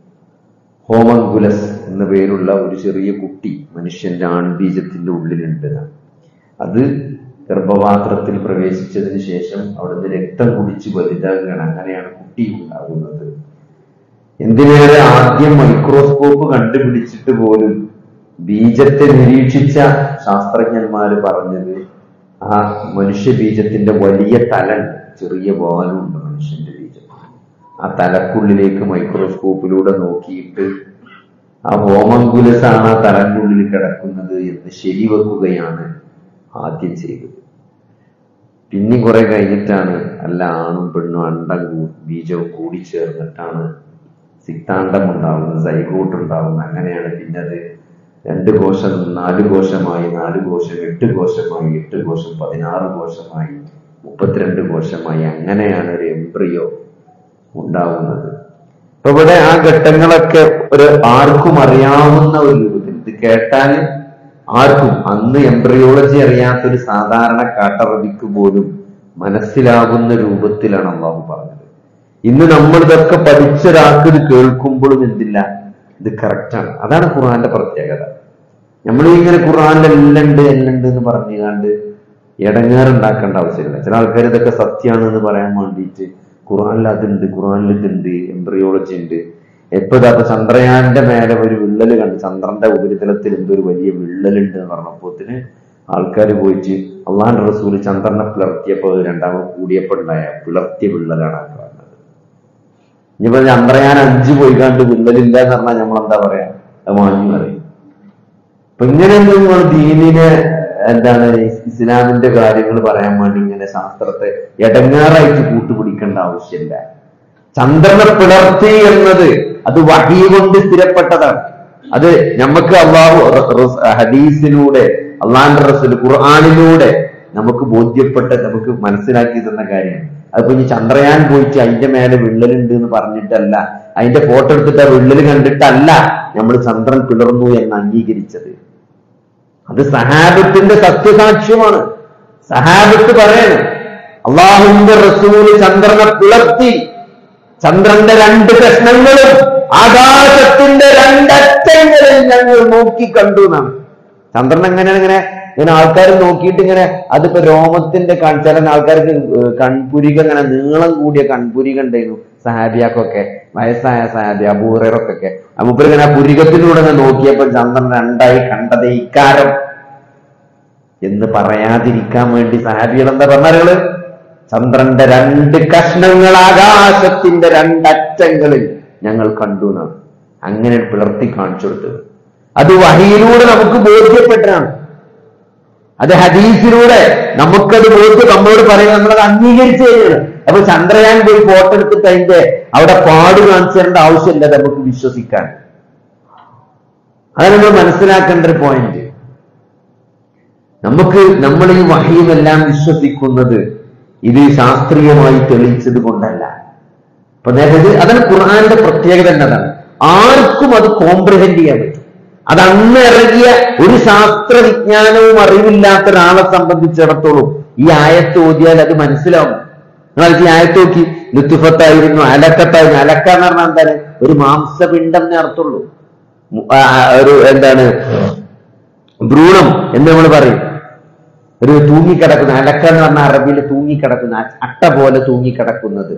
ഹോമങ്കുലസ് എന്ന പേരുള്ള ഒരു ചെറിയ കുട്ടി മനുഷ്യന്റെ ആൺബീജത്തിന്റെ ഉള്ളിലുണ്ട് അത് ഗർഭപാത്രത്തിൽ പ്രവേശിച്ചതിന് ശേഷം അവിടുന്ന് രക്തം കുടിച്ച് വലുതാകുകയാണ് അങ്ങനെയാണ് കുട്ടി ഉണ്ടാകുന്നത് എന്തിനേറെ ആദ്യം മൈക്രോസ്കോപ്പ് കണ്ടുപിടിച്ചിട്ട് പോലും ബീജത്തെ നിരീക്ഷിച്ച ശാസ്ത്രജ്ഞന്മാര് പറഞ്ഞത് ആ മനുഷ്യ ബീജത്തിന്റെ വലിയ തലൻ ചെറിയ വാലുണ്ട് മനുഷ്യന്റെ ബീജം ആ തലക്കുള്ളിലേക്ക് മൈക്രോസ്കോപ്പിലൂടെ നോക്കിയിട്ട് ആ ഹോമങ്കുലസ് ആണ് ആ തലന്റെ ഉള്ളിൽ കിടക്കുന്നത് എന്ന് ശരിവെക്കുകയാണ് ആദ്യം ചെയ്തത് പിന്നെ കുറെ കഴിഞ്ഞിട്ടാണ് അല്ല ആണും പെണ്ണും അണ്ടം കൂ- ബീജവും കൂടി ചേർന്നിട്ടാണ് സിക്താണ്ഡം ഉണ്ടാവുന്നത് സൈഗോട്ട് ഉണ്ടാവുന്നത് അങ്ങനെയാണ് പിന്നെ അത് രണ്ട് കോശം നാല് കോശമായി നാല് കോശം എട്ട് കോശമായി എട്ട് കോശം പതിനാറ് കോശമായി മുപ്പത്തിരണ്ട് കോശമായി അങ്ങനെയാണ് ഒരു എംബ്രിയോ ഉണ്ടാവുന്നത് അപ്പൊ ഇവിടെ ആ ഘട്ടങ്ങളൊക്കെ ഒരു ആർക്കും അറിയാവുന്ന ഒരു രൂപത്തിൽ ഇത് കേട്ടാൽ ആർക്കും അന്ന് എംബ്രിയോളജി അറിയാത്ത ഒരു സാധാരണ കാട്ടറബിക്ക് പോലും മനസ്സിലാകുന്ന രൂപത്തിലാണ് അള്ളാഹു പറഞ്ഞത് ഇന്ന് നമ്മൾ ഇതൊക്കെ പഠിച്ച ഒരാൾക്ക് ഇത് കേൾക്കുമ്പോഴും എന്തില്ല ഇത് കറക്റ്റാണ് അതാണ് ഖുർആന്റെ പ്രത്യേകത നമ്മൾ ഇങ്ങനെ ഖുർആനിൽ എല്ലാം ഉണ്ട് എല്ലാം ഉണ്ട് എന്ന് പറഞ്ഞുകൊണ്ട് ഇടങ്ങേറുണ്ടാക്കേണ്ട ആവശ്യമില്ല ചില ആൾക്കാർ ഇതൊക്കെ സത്യമാണ് എന്ന് പറയാൻ വേണ്ടിയിട്ട് ഖുർആനിൽ അതുണ്ട് ഖുർആനിൽ ഇതുണ്ട് എംബ്രിയോളജി ഉണ്ട് എപ്പോ ഇതാ ഇപ്പൊ ചന്ദ്രയാന്റെ മേലെ ഒരു വിള്ളല് കണ്ട് ചന്ദ്രന്റെ ഉപരിതലത്തിൽ എന്തോ ഒരു വലിയ വിള്ളലുണ്ട് എന്ന് പറഞ്ഞപ്പോത്തിന് ആൾക്കാർ പോയിട്ട് അള്ളാന്റെ റസൂല് ചന്ദ്രനെ പിളർത്തിയപ്പോ അത് രണ്ടാമത് കൂടിയപ്പോ ഉണ്ടായ പിളർത്തിയ വിള്ളലാണ് ആ കാണുന്നത് ഇനിയിപ്പോ ചന്ദ്രയാൻ അഞ്ച് പോയി കണ്ട് വിള്ളലില്ല എന്ന് പറഞ്ഞാൽ നമ്മൾ എന്താ പറയാ അത് മാഞ്ഞു പറയും അപ്പൊ ഇങ്ങനെയൊന്നും നിങ്ങൾ ദീനിനെ എന്താണ് ഇസ്ലാമിന്റെ കാര്യങ്ങൾ പറയാൻ വേണ്ടി ഇങ്ങനെ ശാസ്ത്രത്തെ എടങ്ങാറായിട്ട് കൂട്ടുപിടിക്കേണ്ട ആവശ്യമില്ല ചന്ദ്രനെ പിളർത്തി എന്നത് അത് വഹി കൊണ്ട് സ്ഥിരപ്പെട്ടതാണ് അത് നമുക്ക് അള്ളാഹു ഹദീസിലൂടെ അള്ളാന്റെ റസൂൽ ഖുർആാനിലൂടെ നമുക്ക് ബോധ്യപ്പെട്ട നമുക്ക് മനസ്സിലാക്കി തന്ന കാര്യമാണ് അതിപ്പോ ഇനി ചന്ദ്രയാൻ പോയിട്ട് അതിന്റെ മേലെ വിള്ളലുണ്ട് എന്ന് പറഞ്ഞിട്ടല്ല അതിന്റെ ഫോട്ടോ എടുത്തിട്ട് ആ വിള്ളല് കണ്ടിട്ടല്ല നമ്മൾ ചന്ദ്രൻ പിളർന്നു എന്ന് അംഗീകരിച്ചത് അത് സഹാബത്തിന്റെ സത്യസാക്ഷ്യമാണ് സഹാബത്ത് പറയാണ് അള്ളാഹുവിന്റെ റസൂല് ചന്ദ്രനെ പിളർത്തി ചന്ദ്രന്റെ രണ്ട് കഷ്ണങ്ങളും ആകാശത്തിന്റെ രണ്ടറ്റങ്ങളിൽ ഞങ്ങൾ നോക്കി കണ്ടു എന്നാണ് ചന്ദ്രൻ എങ്ങനെയാണ് ഇങ്ങനെ ഇങ്ങനെ ആൾക്കാർ നോക്കിയിട്ട് ഇങ്ങനെ അതിപ്പോ രോമത്തിന്റെ കൺ ചില ആൾക്കാർക്ക് ഏർ കൺപുരിക ഇങ്ങനെ നീളം കൂടിയ കൺപുരിക ഉണ്ടായിരുന്നു സഹാബിയാക്കൊക്കെ വയസ്സായ സഹാബി അബൂറൊക്കെ അമ്മൂപ്പർ ഇങ്ങനെ ആ പുരികത്തിലൂടെ ഇങ്ങനെ നോക്കിയപ്പോൾ ചന്ദ്രൻ രണ്ടായി കണ്ടത് ഇക്കാരം എന്ന് പറയാതിരിക്കാൻ വേണ്ടി സഹാബികൾ എന്താ പറഞ്ഞാലുകള് ചന്ദ്രന്റെ രണ്ട് കഷ്ണങ്ങൾ ആകാശത്തിന്റെ രണ്ടറ്റങ്ങളിൽ ഞങ്ങൾ കണ്ടു എന്നാണ് അങ്ങനെ പിളർത്തി കാണിച്ചു കൊടുത്തത് അത് വഹിയിലൂടെ നമുക്ക് ബോധ്യപ്പെട്ടാണ് അത് ഹദീസിലൂടെ നമുക്കത് ബോധ്യം നമ്മളോട് പറയുന്നത് നമ്മളത് അംഗീകരിച്ചു കഴിഞ്ഞാണ് അപ്പൊ ചന്ദ്രയാൻ പോയി ഫോട്ടോ എടുത്തിട്ട് അതിന്റെ അവിടെ പാട് കാണിച്ചു തരേണ്ട ആവശ്യമില്ല അത് നമുക്ക് വിശ്വസിക്കാൻ അതാണ് നമ്മൾ മനസ്സിലാക്കേണ്ട ഒരു പോയിന്റ് നമുക്ക് നമ്മൾ ഈ വഹിയുമെല്ലാം വിശ്വസിക്കുന്നത് ഇത് ശാസ്ത്രീയമായി തെളിയിച്ചത് കൊണ്ടല്ല അപ്പൊ നേരത്തെ അതാണ് ഖുർആന്റെ പ്രത്യേകത എന്നതാണ് ആർക്കും അത് കോംപ്രിഹെൻഡ് ചെയ്യാൻ പറ്റും അത് അന്ന് ഇറങ്ങിയ ഒരു ശാസ്ത്ര വിജ്ഞാനവും അറിവില്ലാത്ത ഒരാളെ സംബന്ധിച്ചിടത്തോളം ഈ ആയത്ത് ഓതിയാൽ അത് മനസ്സിലാവും നിങ്ങൾ ഈ ആയത്ത് നോക്കി ലുത്തുഫത്തായിരുന്നു അലക്കത്തായിരുന്നു അലക്ക എന്ന് പറഞ്ഞാൽ എന്താണ് ഒരു മാംസപിണ്ഡം എന്നേ അർത്ഥമുള്ളൂ മു- ആ, ആ, ഒരു എന്താണ് ഭ്രൂണം എന്ന് നമ്മൾ പറയും ഒരു തൂങ്ങിക്കിടക്കുന്ന അലക്ക എന്ന് പറഞ്ഞ അറബിയിൽ തൂങ്ങിക്കിടക്കുന്ന അ- അട്ട പോലെ തൂങ്ങിക്കിടക്കുന്നത്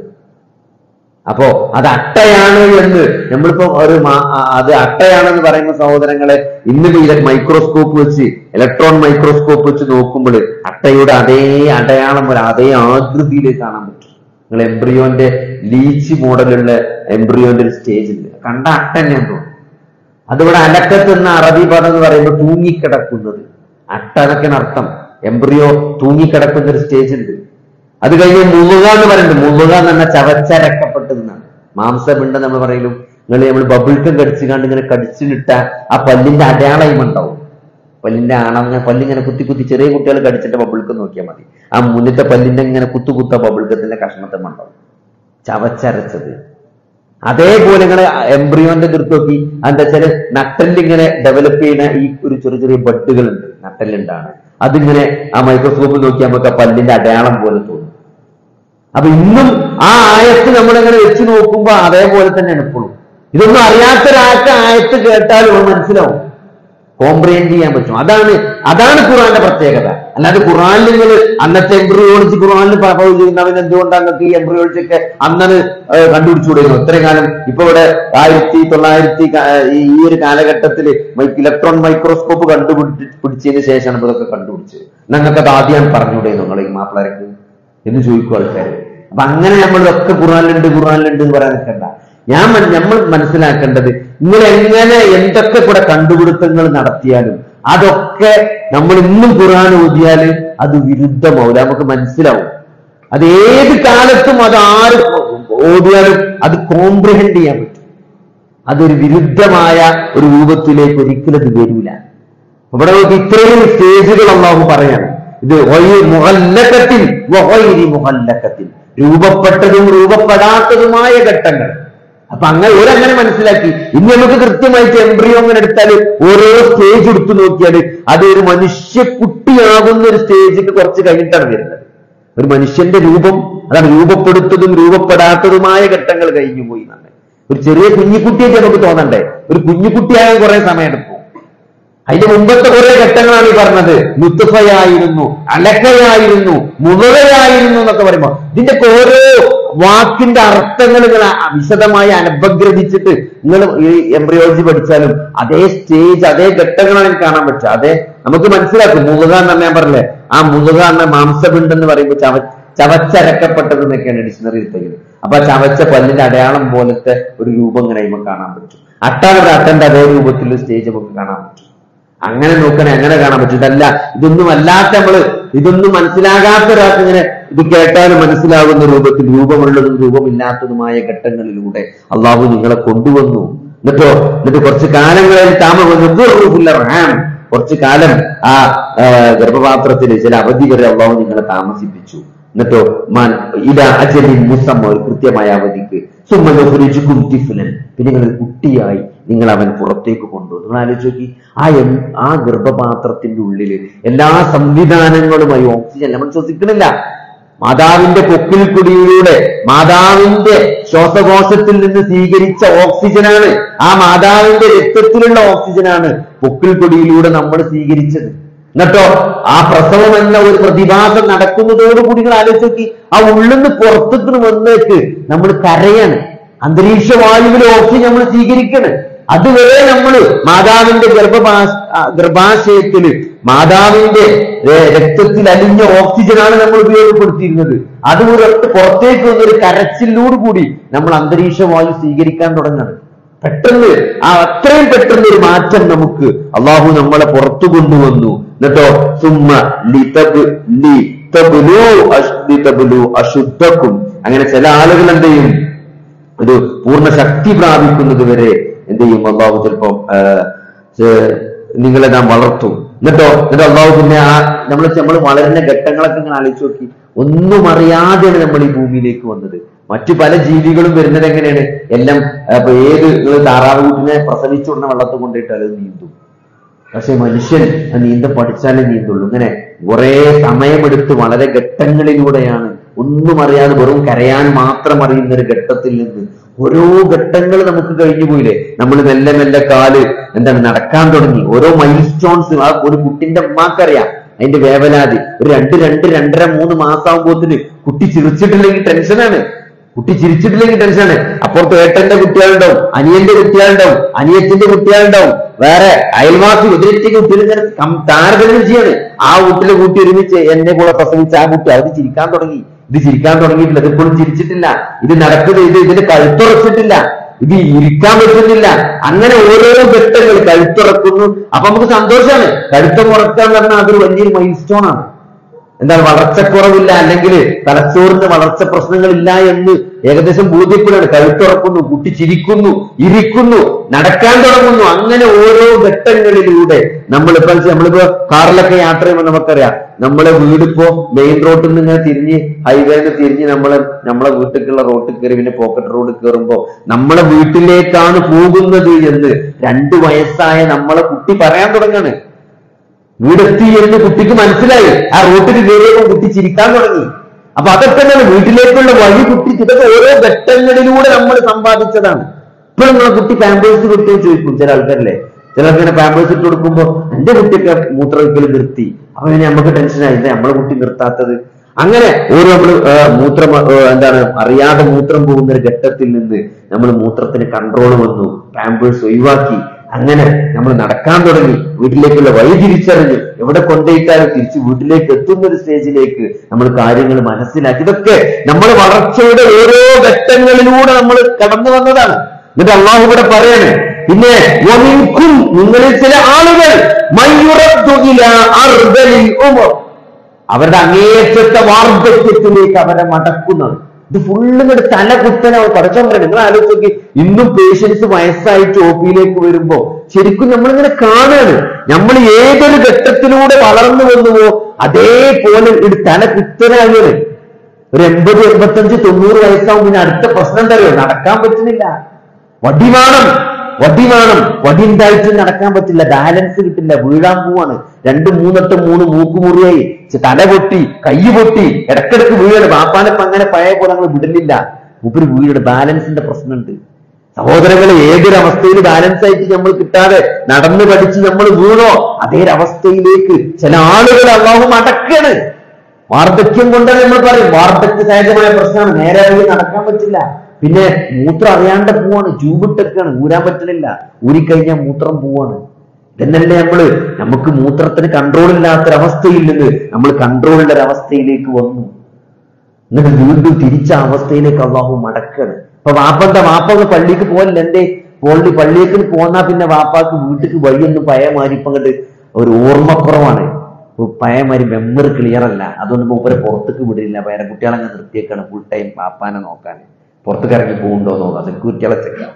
അപ്പോ അത് അട്ടയാണ് എന്ന് നമ്മളിപ്പോ ഒരു മാ- ആ- അത് അട്ടയാണെന്ന് പറയുന്ന സഹോദരങ്ങളെ ഇന്ന് ഈ മൈക്രോസ്കോപ്പ് വെച്ച് ഇലക്ട്രോൺ മൈക്രോസ്കോപ്പ് വെച്ച് നോക്കുമ്പോൾ അട്ടയുടെ അതേ അടയാളം പോലെ അതേ ആകൃതിയിൽ കാണാൻ പറ്റും നിങ്ങൾ എംബ്രിയോന്റെ ലീച്ച് മോഡലുള്ള എംബ്രിയോന്റെ ഒരു സ്റ്റേജ് ഉണ്ട് കണ്ട അട്ട തന്നെയാണ് തോന്നുന്നു അതിവിടെ അലക്കത്തെന്ന അറബി പദം എന്ന് പറയുമ്പോൾ തൂങ്ങിക്കിടക്കുന്നത് അട്ട എന്നൊക്കെയാണ് അർത്ഥം എംബ്രിയോ തൂങ്ങിക്കിടക്കുന്ന ഒരു സ്റ്റേജ് ഉണ്ട് അത് കഴിഞ്ഞ് മുളുക എന്ന് പറയുന്നത് മുളുക എന്ന് പറഞ്ഞാൽ ചവച്ചരക്കപ്പെട്ടതെന്നാണ് മാംസപിണ്ടം നമ്മൾ പറയലും നിങ്ങൾ നമ്മൾ ബബിൾക്കം കടിച്ചു കണ്ട് ഇങ്ങനെ കടിച്ചിലിട്ട ആ പല്ലിന്റെ അടയാളം ഉണ്ടാവും പല്ലിന്റെ ആണം ഇങ്ങനെ പല്ലിങ്ങനെ കുത്തി കുത്തി ചെറിയ കുട്ടികൾ കടിച്ചിട്ട് ബബിൾക്കം നോക്കിയാൽ മതി ആ മുന്നത്തെ പല്ലിന്റെ ഇങ്ങനെ കുത്തു കുത്ത ബബിൾക്കത്തിന്റെ കഷ്ണത്തം ഉണ്ടാവും ചവച്ചരച്ചത് അതേപോലെ ഇങ്ങനെ എംബ്രിയോന്റെ എടുത്ത് നോക്കി എന്താ വെച്ചാല് നട്ടലിൽ ഇങ്ങനെ ഡെവലപ്പ് ചെയ്യുന്ന ഈ ഒരു ചെറിയ ചെറിയ ബഡുകൾ ഉണ്ട് നട്ടലുണ്ടാണ് അതിങ്ങനെ ആ മൈക്രോസ്കോപ്പിൽ നോക്കി നമുക്ക് ആ പല്ലിന്റെ അടയാളം പോലെ തോന്നും അപ്പൊ ഇന്നും ആ ആയത്ത് നമ്മളിങ്ങനെ വെച്ച് നോക്കുമ്പോ അതേപോലെ തന്നെയാണ് ഇപ്പോഴും ഇതൊന്നും അറിയാത്ത ഒരാൾക്ക് ആയത്ത് കേട്ടാലും അത് മനസ്സിലാവും കോംപ്രിഹെൻഡ് ചെയ്യാൻ പറ്റും അതാണ് അതാണ് ഖുറാന്റെ പ്രത്യേകത അല്ലാതെ ഖുറാനിൽ നിങ്ങൾ അന്നത്തെ എംബ്രിയോളജി ഖുറാനിൽ ചെയ്യുന്നവൻ എന്തുകൊണ്ടാണ് നിങ്ങൾക്ക് ഈ എംബ്രിയോളജി ഒക്കെ അന്നാണ് കണ്ടുപിടിച്ചുകൂടുന്നു ഇത്രയും കാലം ഇപ്പൊ ഇവിടെ ആയിരത്തി തൊള്ളായിരത്തി ക- ഈ ഈ ഒരു കാലഘട്ടത്തിൽ ഇലക്ട്രോൺ മൈക്രോസ്കോപ്പ് കണ്ടുപിടി പിടിച്ചതിന് ശേഷമാണ് ഇപ്പൊ ഇതൊക്കെ കണ്ടുപിടിച്ചത് നിങ്ങൾക്ക് അത് ആദ്യം പറഞ്ഞൂടെ നിങ്ങൾ ഈ മാപ്പിളർക്ക് എന്ന് ചോദിക്കും ആൾക്കാർ അപ്പൊ അങ്ങനെ നമ്മൾ ഇതൊക്കെ ഖുറാനിലുണ്ട് ഖുറാനിലുണ്ട് എന്ന് പറയാൻ നിൽക്കണ്ട ഞാൻ മന- നമ്മൾ മനസ്സിലാക്കേണ്ടത് നിങ്ങൾ എങ്ങനെ എന്തൊക്കെ കൂടെ കണ്ടുപിടുത്തങ്ങൾ നടത്തിയാലും അതൊക്കെ നമ്മൾ ഇന്നും ഖുർആൻ ഓതിയാൽ അത് വിരുദ്ധമാവില്ല നമുക്ക് മനസ്സിലാവും അത് ഏത് കാലത്തും അത് ആര് ഓതിയാലും അത് കോംപ്രിഹെൻഡ് ചെയ്യാൻ പറ്റും അതൊരു വിരുദ്ധമായ ഒരു രൂപത്തിലേക്ക് ഒരിക്കലും അത് വരില്ല ഇവിടെ നോക്കി ഇത്രയും സ്റ്റേജുകൾ അള്ളാഹു പറയാണ് ഇത് ഒയ് മുഹല്ലക്കത്തിൽ വഹൈരി മുഹല്ലക്കത്തിൽ രൂപപ്പെട്ടതും രൂപപ്പെടാത്തതുമായ ഘട്ടങ്ങൾ അപ്പൊ അങ്ങനെ ഒരങ്ങനെ മനസ്സിലാക്കി ഇനി നമുക്ക് കൃത്യമായിട്ട് എംബ്രിയോ അങ്ങനെ എടുത്താൽ ഓരോ സ്റ്റേജ് എടുത്തു നോക്കിയാൽ അത് ഒരു മനുഷ്യ കുട്ടിയാകുന്ന ഒരു സ്റ്റേജിൽ കുറച്ച് കഴിഞ്ഞിട്ടാണ് വരുന്നത് ഒരു മനുഷ്യന്റെ രൂപം അതാണ് രൂപപ്പെടുത്തതും രൂപപ്പെടാത്തതുമായ ഘട്ടങ്ങൾ കഴിഞ്ഞു പോയി എന്നാണ് ഒരു ചെറിയ കുഞ്ഞിക്കുട്ടിയൊക്കെ നമുക്ക് തോന്നണ്ടേ ഒരു കുഞ്ഞിക്കുട്ടിയാകാൻ കുറെ സമയമെടുക്കും അതിന്റെ മുമ്പത്തെ കുറെ ഘട്ടങ്ങളാണ് ഈ പറഞ്ഞത് മുത്തുഫയായിരുന്നു അലക്കയായിരുന്നു മുതലയായിരുന്നു എന്നൊക്കെ പറയുമ്പോ ഇതിന്റെ ഓരോ വാക്കിന്റെ അർത്ഥങ്ങൾ നിങ്ങൾ വിശദമായി അനഭഗ്രഹിച്ചിട്ട് നിങ്ങൾ ഈ എംബ്രിയോളജി പഠിച്ചാലും അതേ സ്റ്റേജ് അതേ ഘട്ടങ്ങളാണ് എനിക്ക് കാണാൻ പറ്റുക അതേ നമുക്ക് മനസ്സിലാക്കും മുതുക എന്ന് പറഞ്ഞാൽ ഞാൻ പറഞ്ഞില്ലേ ആ മുതുക എന്ന മാംസപിണ്ഡം എന്ന് പറയുമ്പോൾ ചവ ചവച്ചരക്കപ്പെട്ടത് എന്നൊക്കെയാണ് ഡിക്ഷണറിയിൽ തെളിവ് അപ്പൊ ആ ചവച്ച പല്ലിന്റെ അടയാളം പോലത്തെ ഒരു രൂപം ഇങ്ങനെ നമുക്ക് കാണാൻ പറ്റും അട്ടാണ് അട്ടന്റെ അതേ രൂപത്തിൽ സ്റ്റേജ് നമുക്ക് കാണാൻ പറ്റും അങ്ങനെ നോക്കണേ അങ്ങനെ കാണാൻ പറ്റും ഇതല്ല ഇതൊന്നും അല്ലാത്ത നമ്മള് ഇതൊന്നും മനസ്സിലാകാത്ത ഒരാൾക്ക് ഇങ്ങനെ ഇത് കേട്ടാലും മനസ്സിലാകുന്ന രൂപത്തിൽ രൂപമുള്ളതും രൂപമില്ലാത്തതുമായ ഘട്ടങ്ങളിലൂടെ അള്ളാഹു നിങ്ങളെ കൊണ്ടുവന്നു എന്നിട്ടോ എന്നിട്ട് കുറച്ച് കാലങ്ങളിൽ താമസം കുറച്ച് കാലം ആ ആ, ഗർഭപാത്രത്തിൽ ചില അവധി വരെ അള്ളാഹു നിങ്ങളെ താമസിപ്പിച്ചു എന്നിട്ടോ മാൻ ഇല അജലിൻ മുസമ്മ ഒരു കൃത്യമായ അവധിക്ക് സുമ്മനുഫുരിജുക്കും തിഫുലൻ പിന്നെ നിങ്ങൾ ഒരു കുട്ടിയായി നിങ്ങൾ അവൻ പുറത്തേക്ക് കൊണ്ടുവന്നു നിങ്ങൾ ആലോചിച്ച് നോക്കി ആ എം ആ ഗർഭപാത്രത്തിന്റെ ഉള്ളില് എല്ലാ സംവിധാനങ്ങളുമായി ഓക്സിജൻ നമ്മൾ ശ്വസിക്കണില്ല മാതാവിന്റെ പൊക്കിൽ കുടിയിലൂടെ മാതാവിന്റെ ശ്വാസകോശത്തിൽ നിന്ന് സ്വീകരിച്ച ഓക്സിജനാണ് ആ മാതാവിന്റെ രക്തത്തിലുള്ള ഓക്സിജനാണ് പൊക്കിൽ കൊടിയിലൂടെ നമ്മൾ സ്വീകരിച്ചത് എന്നിട്ടോ ആ പ്രസവം എന്ന ഒരു പ്രതിഭാസം നടക്കുന്നതോടുകൂടി നിങ്ങൾ ആലോചിച്ച് നോക്കി ആ ഉള്ളിന്ന് പുറത്തേക്ക് വന്നേക്ക് നമ്മൾ കരയാണ് അന്തരീക്ഷ വായുവിൽ ഓക്സിജൻ നമ്മൾ സ്വീകരിക്കണ് അതുവരെ നമ്മൾ മാതാവിന്റെ ഗർഭപാ ആ, ഗർഭാശയത്തില് മാതാവിന്റെ ഏ, രക്തത്തിൽ അലിഞ്ഞ ഓക്സിജനാണ് നമ്മൾ ഉപയോഗപ്പെടുത്തിയിരുന്നത് അത് ഒരു പുറത്തേക്ക് വന്നൊരു കരച്ചിലോട് കൂടി നമ്മൾ അന്തരീക്ഷ വായു സ്വീകരിക്കാൻ തുടങ്ങുന്നത് പെട്ടെന്ന് ആ അത്രയും പെട്ടെന്ന് ഒരു മാറ്റം നമുക്ക് അള്ളാഹു നമ്മളെ പുറത്തു കൊണ്ടുവന്നു എന്നിട്ടോ സുമ്മ ലിതബ് ലി തബ്ലു അശ്- ലിതബ്ലു അശുദ്ധക്കും അങ്ങനെ ചില ആളുകൾ എന്ത് ചെയ്യും ഒരു പൂർണ്ണ ശക്തി പ്രാപിക്കുന്നത് വരെ എന്ത് ചെയ്യും അള്ളാഹു ചിലപ്പം ആ, ചെ- നിങ്ങളെ നാം വളർത്തും എന്നിട്ടോ എന്നിട്ട് അള്ളാഹു പിന്നെ ആ നമ്മൾ നമ്മൾ വളരുന്ന ഘട്ടങ്ങളൊക്കെ ഇങ്ങനെ ആലോചിച്ച് നോക്കി ഒന്നും അറിയാതെയാണ് നമ്മൾ ഈ ഭൂമിയിലേക്ക് വന്നത് മറ്റു പല ജീവികളും വരുന്നത് എങ്ങനെയാണ് എല്ലാം ആ, ഇപ്പൊ ഏത് നിങ്ങൾ താറാവ് കുട്ടിനെ പ്രസവിച്ചുടനെ വെള്ളത്തിൽ കൊണ്ടിട്ടാൽ അത് നീന്തും പക്ഷെ മനുഷ്യൻ ആ നീന്തം പഠിച്ചാലേ നീന്തുള്ളൂ ഇങ്ങനെ കുറെ സമയമെടുത്ത് വളരെ ഘട്ടങ്ങളിലൂടെയാണ് ഒന്നും അറിയാതെ വെറും കരയാൻ മാത്രം അറിയുന്ന ഒരു ഘട്ടത്തിൽ നിന്ന് ഓരോ ഘട്ടങ്ങൾ നമുക്ക് കഴിഞ്ഞു പോയില്ലേ നമ്മൾ മെല്ലെ മെല്ലെ കാല് എന്താണ് നടക്കാൻ തുടങ്ങി ഓരോ മൈൽ സ്റ്റോൺസ് ആ ഒരു കുട്ടിന്റെ ഉമ്മാക്കറിയാം അതിന്റെ വേവലാതി ഒരു രണ്ട് രണ്ട് രണ്ടര മൂന്ന് മാസമാകുമ്പോത്തിന് കുട്ടി ചിരിച്ചിട്ടില്ലെങ്കിൽ ടെൻഷനാണ് കുട്ടി ചിരിച്ചിട്ടില്ലെങ്കിൽ ടെൻഷനാണ് അപ്പുറത്ത് ഏട്ടന്റെ കുട്ടികളുണ്ടാവും അനിയന്റെ കുട്ടികളുണ്ടാവും അനിയത്തിന്റെ കുട്ടികളുണ്ടാവും വേറെ അയൽവാസി എതിരത്തെ കുട്ടികൾ ഇങ്ങനെ കം- താരതമ്യം ചെയ്യാണ് ആ വീട്ടിലെ കുട്ടി ഒരുമിച്ച് എന്നെ കൂടെ പ്രസവിച്ച ആ കുട്ടി അത് ചിരിക്കാൻ തുടങ്ങി ഇത് ചിരിക്കാൻ തുടങ്ങിയിട്ടില്ല ഇതിപ്പോഴും ചിരിച്ചിട്ടില്ല ഇത് നടക്കുന്നത് ഇത് ഇതിന് കഴുത്തുറച്ചിട്ടില്ല ഇത് ഇരിക്കാൻ പറ്റുന്നില്ല അങ്ങനെ ഓരോ ഘട്ടങ്ങൾ കഴുത്തുറക്കുന്നു അപ്പൊ നമുക്ക് സന്തോഷമാണ് കഴുത്തം ഉറക്കുക എന്ന് പറഞ്ഞാൽ അതൊരു വലിയൊരു മൈൽ സ്റ്റോൺ ആണ് എന്താണ് വളർച്ചക്കുറവില്ല അല്ലെങ്കിൽ തലച്ചോറിന് വളർച്ച പ്രശ്നങ്ങളില്ല എന്ന് ഏകദേശം ബോധ്യപ്പെടുകയാണ് കഴുത്തുറക്കുന്നു കുട്ടി ചിരിക്കുന്നു ഇരിക്കുന്നു നടക്കാൻ തുടങ്ങുന്നു അങ്ങനെ ഓരോ ഘട്ടങ്ങളിലൂടെ നമ്മളിപ്പോ നമ്മളിപ്പോ കാറിലൊക്കെ യാത്ര ചെയ്യുമ്പോൾ നമുക്കറിയാം നമ്മളെ വീടിപ്പോ മെയിൻ റോഡിൽ നിന്ന് ഇങ്ങനെ തിരിഞ്ഞ് ഹൈവേന്ന് തിരിഞ്ഞ് നമ്മളെ നമ്മളെ വീട്ടിലേക്കുള്ള റോഡിൽ കയറി പിന്നെ പോക്കറ്റ് റോഡ് കയറുമ്പോ നമ്മളെ വീട്ടിലേക്കാണ് പോകുന്നത് എന്ന് രണ്ടു വയസ്സായ നമ്മളെ കുട്ടി പറയാൻ തുടങ്ങാണ് വീടെത്തി എന്ന് കുട്ടിക്ക് മനസ്സിലായി ആ റോട്ടിൽ കയറിയപ്പോൾ കുട്ടി ചിരിക്കാൻ തുടങ്ങി അപ്പൊ അതൊക്കെ തന്നെ വീട്ടിലേക്കുള്ള വഴി കുട്ടി ഇതൊക്കെ ഓരോ ഘട്ടങ്ങളിലൂടെ നമ്മൾ സമ്പാദിച്ചതാണ് ഇപ്പോഴും നമ്മളെ കുട്ടി പാമ്പേഴ്സ് കിട്ടുമെന്ന് ചോദിക്കും ചില ആൾക്കാരല്ലേ ചിലർക്ക് ഇങ്ങനെ പാമ്പേഴ്സ് ഇട്ട് കൊടുക്കുമ്പോ എന്റെ കുട്ടിയൊക്കെ മൂത്രമൊഴിക്കൽ നിർത്തി അപ്പൊ പിന്നെ നമുക്ക് ടെൻഷനായി എന്താ നമ്മളെ കുട്ടി നിർത്താത്തത് അങ്ങനെ ഓരോ നമ്മൾ മൂത്രം ആ, എന്താണ് അറിയാതെ മൂത്രം പോകുന്ന ഒരു ഘട്ടത്തിൽ നിന്ന് നമ്മൾ മൂത്രത്തിന് കൺട്രോൾ വന്നു പാമ്പേഴ്സ് ഒഴിവാക്കി അങ്ങനെ നമ്മൾ നടക്കാൻ തുടങ്ങി വീട്ടിലേക്കുള്ള വഴി തിരിച്ചറിഞ്ഞു എവിടെ കൊണ്ടുപോയിട്ടാലും തിരിച്ച് വീട്ടിലേക്ക് എത്തുന്ന ഒരു സ്റ്റേജിലേക്ക് നമ്മൾ കാര്യങ്ങൾ മനസ്സിലാക്കി ഇതൊക്കെ നമ്മുടെ വളർച്ചയുടെ ഓരോ ഘട്ടങ്ങളിലൂടെ നമ്മൾ കടന്നു വന്നതാണ് എന്നിട്ട് അള്ളാഹു ഇവിടെ പറയാണ് പിന്നെ വമിൻകും നിങ്ങളിൽ ചില ആളുകൾ മയ്യുറദ്ദു ഇലാ അർദലിൽ ഉമർ അവരുടെ അങ്ങേയറ്റത്തെ വാർദ്ധക്യത്തിലേക്ക് അവരെ മടക്കുന്നത് ഇത് ഫുള്ള് ഇങ്ങോട്ട് തല കുത്തനാവും പഠിച്ചോൻ പറയണം നിങ്ങൾ ആലോചിച്ച് നോക്കി ഇന്നും പേഷ്യൻസ് വയസ്സായിട്ട് ഒ പിയിലേക്ക് വരുമ്പോ ശരിക്കും നമ്മളിങ്ങനെ കാണാണ് നമ്മൾ ഏതൊരു ഘട്ടത്തിലൂടെ വളർന്നു വന്നുവോ അതേപോലെ ഇത് തല കുത്തനാകുന്നത് ഒരു എൺപത് എൺപത്തഞ്ച് തൊണ്ണൂറ് വയസ്സാവും പിന്നെ അടുത്ത പ്രശ്നം എന്താ അറിയോ നടക്കാൻ പറ്റുന്നില്ല വടി വേണം വടി വേണം വടി ഉണ്ടായിട്ട് നടക്കാൻ പറ്റില്ല ബാലൻസ് കിട്ടില്ല വീഴാൻ പോവാണ് രണ്ട് മൂന്നെട്ട് മൂന്ന് മൂക്ക് മുറിയായി ചെ- തല പൊട്ടി കൈ പൊട്ടി ഇടക്കിടക്ക് വീഴാണ് ബാപ്പാനപ്പം അങ്ങനെ പഴയ പോലെ നമ്മൾ വിടലില്ല ഉപരി വീഴാണ് ബാലൻസിന്റെ പ്രശ്നമുണ്ട് സഹോദരങ്ങളെ ഏതൊരവസ്ഥയിൽ ബാലൻസ് ആയിട്ട് നമ്മൾ കിട്ടാതെ നടന്നു പഠിച്ച് നമ്മൾ വീണോ അതേ ഒരു അവസ്ഥയിലേക്ക് ചില ആളുകൾ അള്ളാഹു മടക്കാണ് വാർദ്ധക്യം കൊണ്ടാണ് നമ്മൾ പറയും വാർദ്ധക്യ സഹജമായ പ്രശ്നമാണ് നേരെ വഴി നടക്കാൻ പറ്റില്ല പിന്നെ മൂത്രം അറിയാണ്ട് പോവാണ് ട്യൂബിട്ടൊക്കെയാണ് ഊരാൻ പറ്റണില്ല ഊരിക്കഴിഞ്ഞാൽ മൂത്രം പോവാണ് ഇതന്നല്ലേ നമ്മള് നമുക്ക് മൂത്രത്തിന് കൺട്രോൾ ഇല്ലാത്തൊരവസ്ഥയിൽ നിന്ന് നമ്മൾ കൺട്രോളിന്റെ ഒരവസ്ഥയിലേക്ക് വന്നു എന്നിട്ട് വീണ്ടും തിരിച്ച അവസ്ഥയിലേക്ക് അള്ളാഹു മടക്കാണ് അപ്പൊ വാപ്പന്റെ വാപ്പ ഒന്ന് പള്ളിക്ക് പോകലില്ല എന്തേ പോളി പള്ളിയേക്ക് പോന്നാ പിന്നെ വാപ്പാക്ക് വീട്ടിക്ക് വഴിയൊന്നും പഴയ മാതിരി ഇപ്പൊ അങ്ങോട്ട് ഒരു ഓർമ്മക്കുറവാണ് ഇപ്പൊ പഴയ മാതിരി മെമ്മറി ക്ലിയർ അല്ല അതുകൊണ്ട് മൂപ്പരെ പുറത്തേക്ക് വിടില്ല വേറെ കുട്ടികളെ നിർത്തിയേക്കാണ് ഫുൾ ടൈം വാപ്പാനെ നോക്കാൻ പുറത്തേക്ക് ഇറങ്ങി പോകുന്നുണ്ടോ നോക്കാം സെക്യൂരിറ്റികളെ ചെക്കാം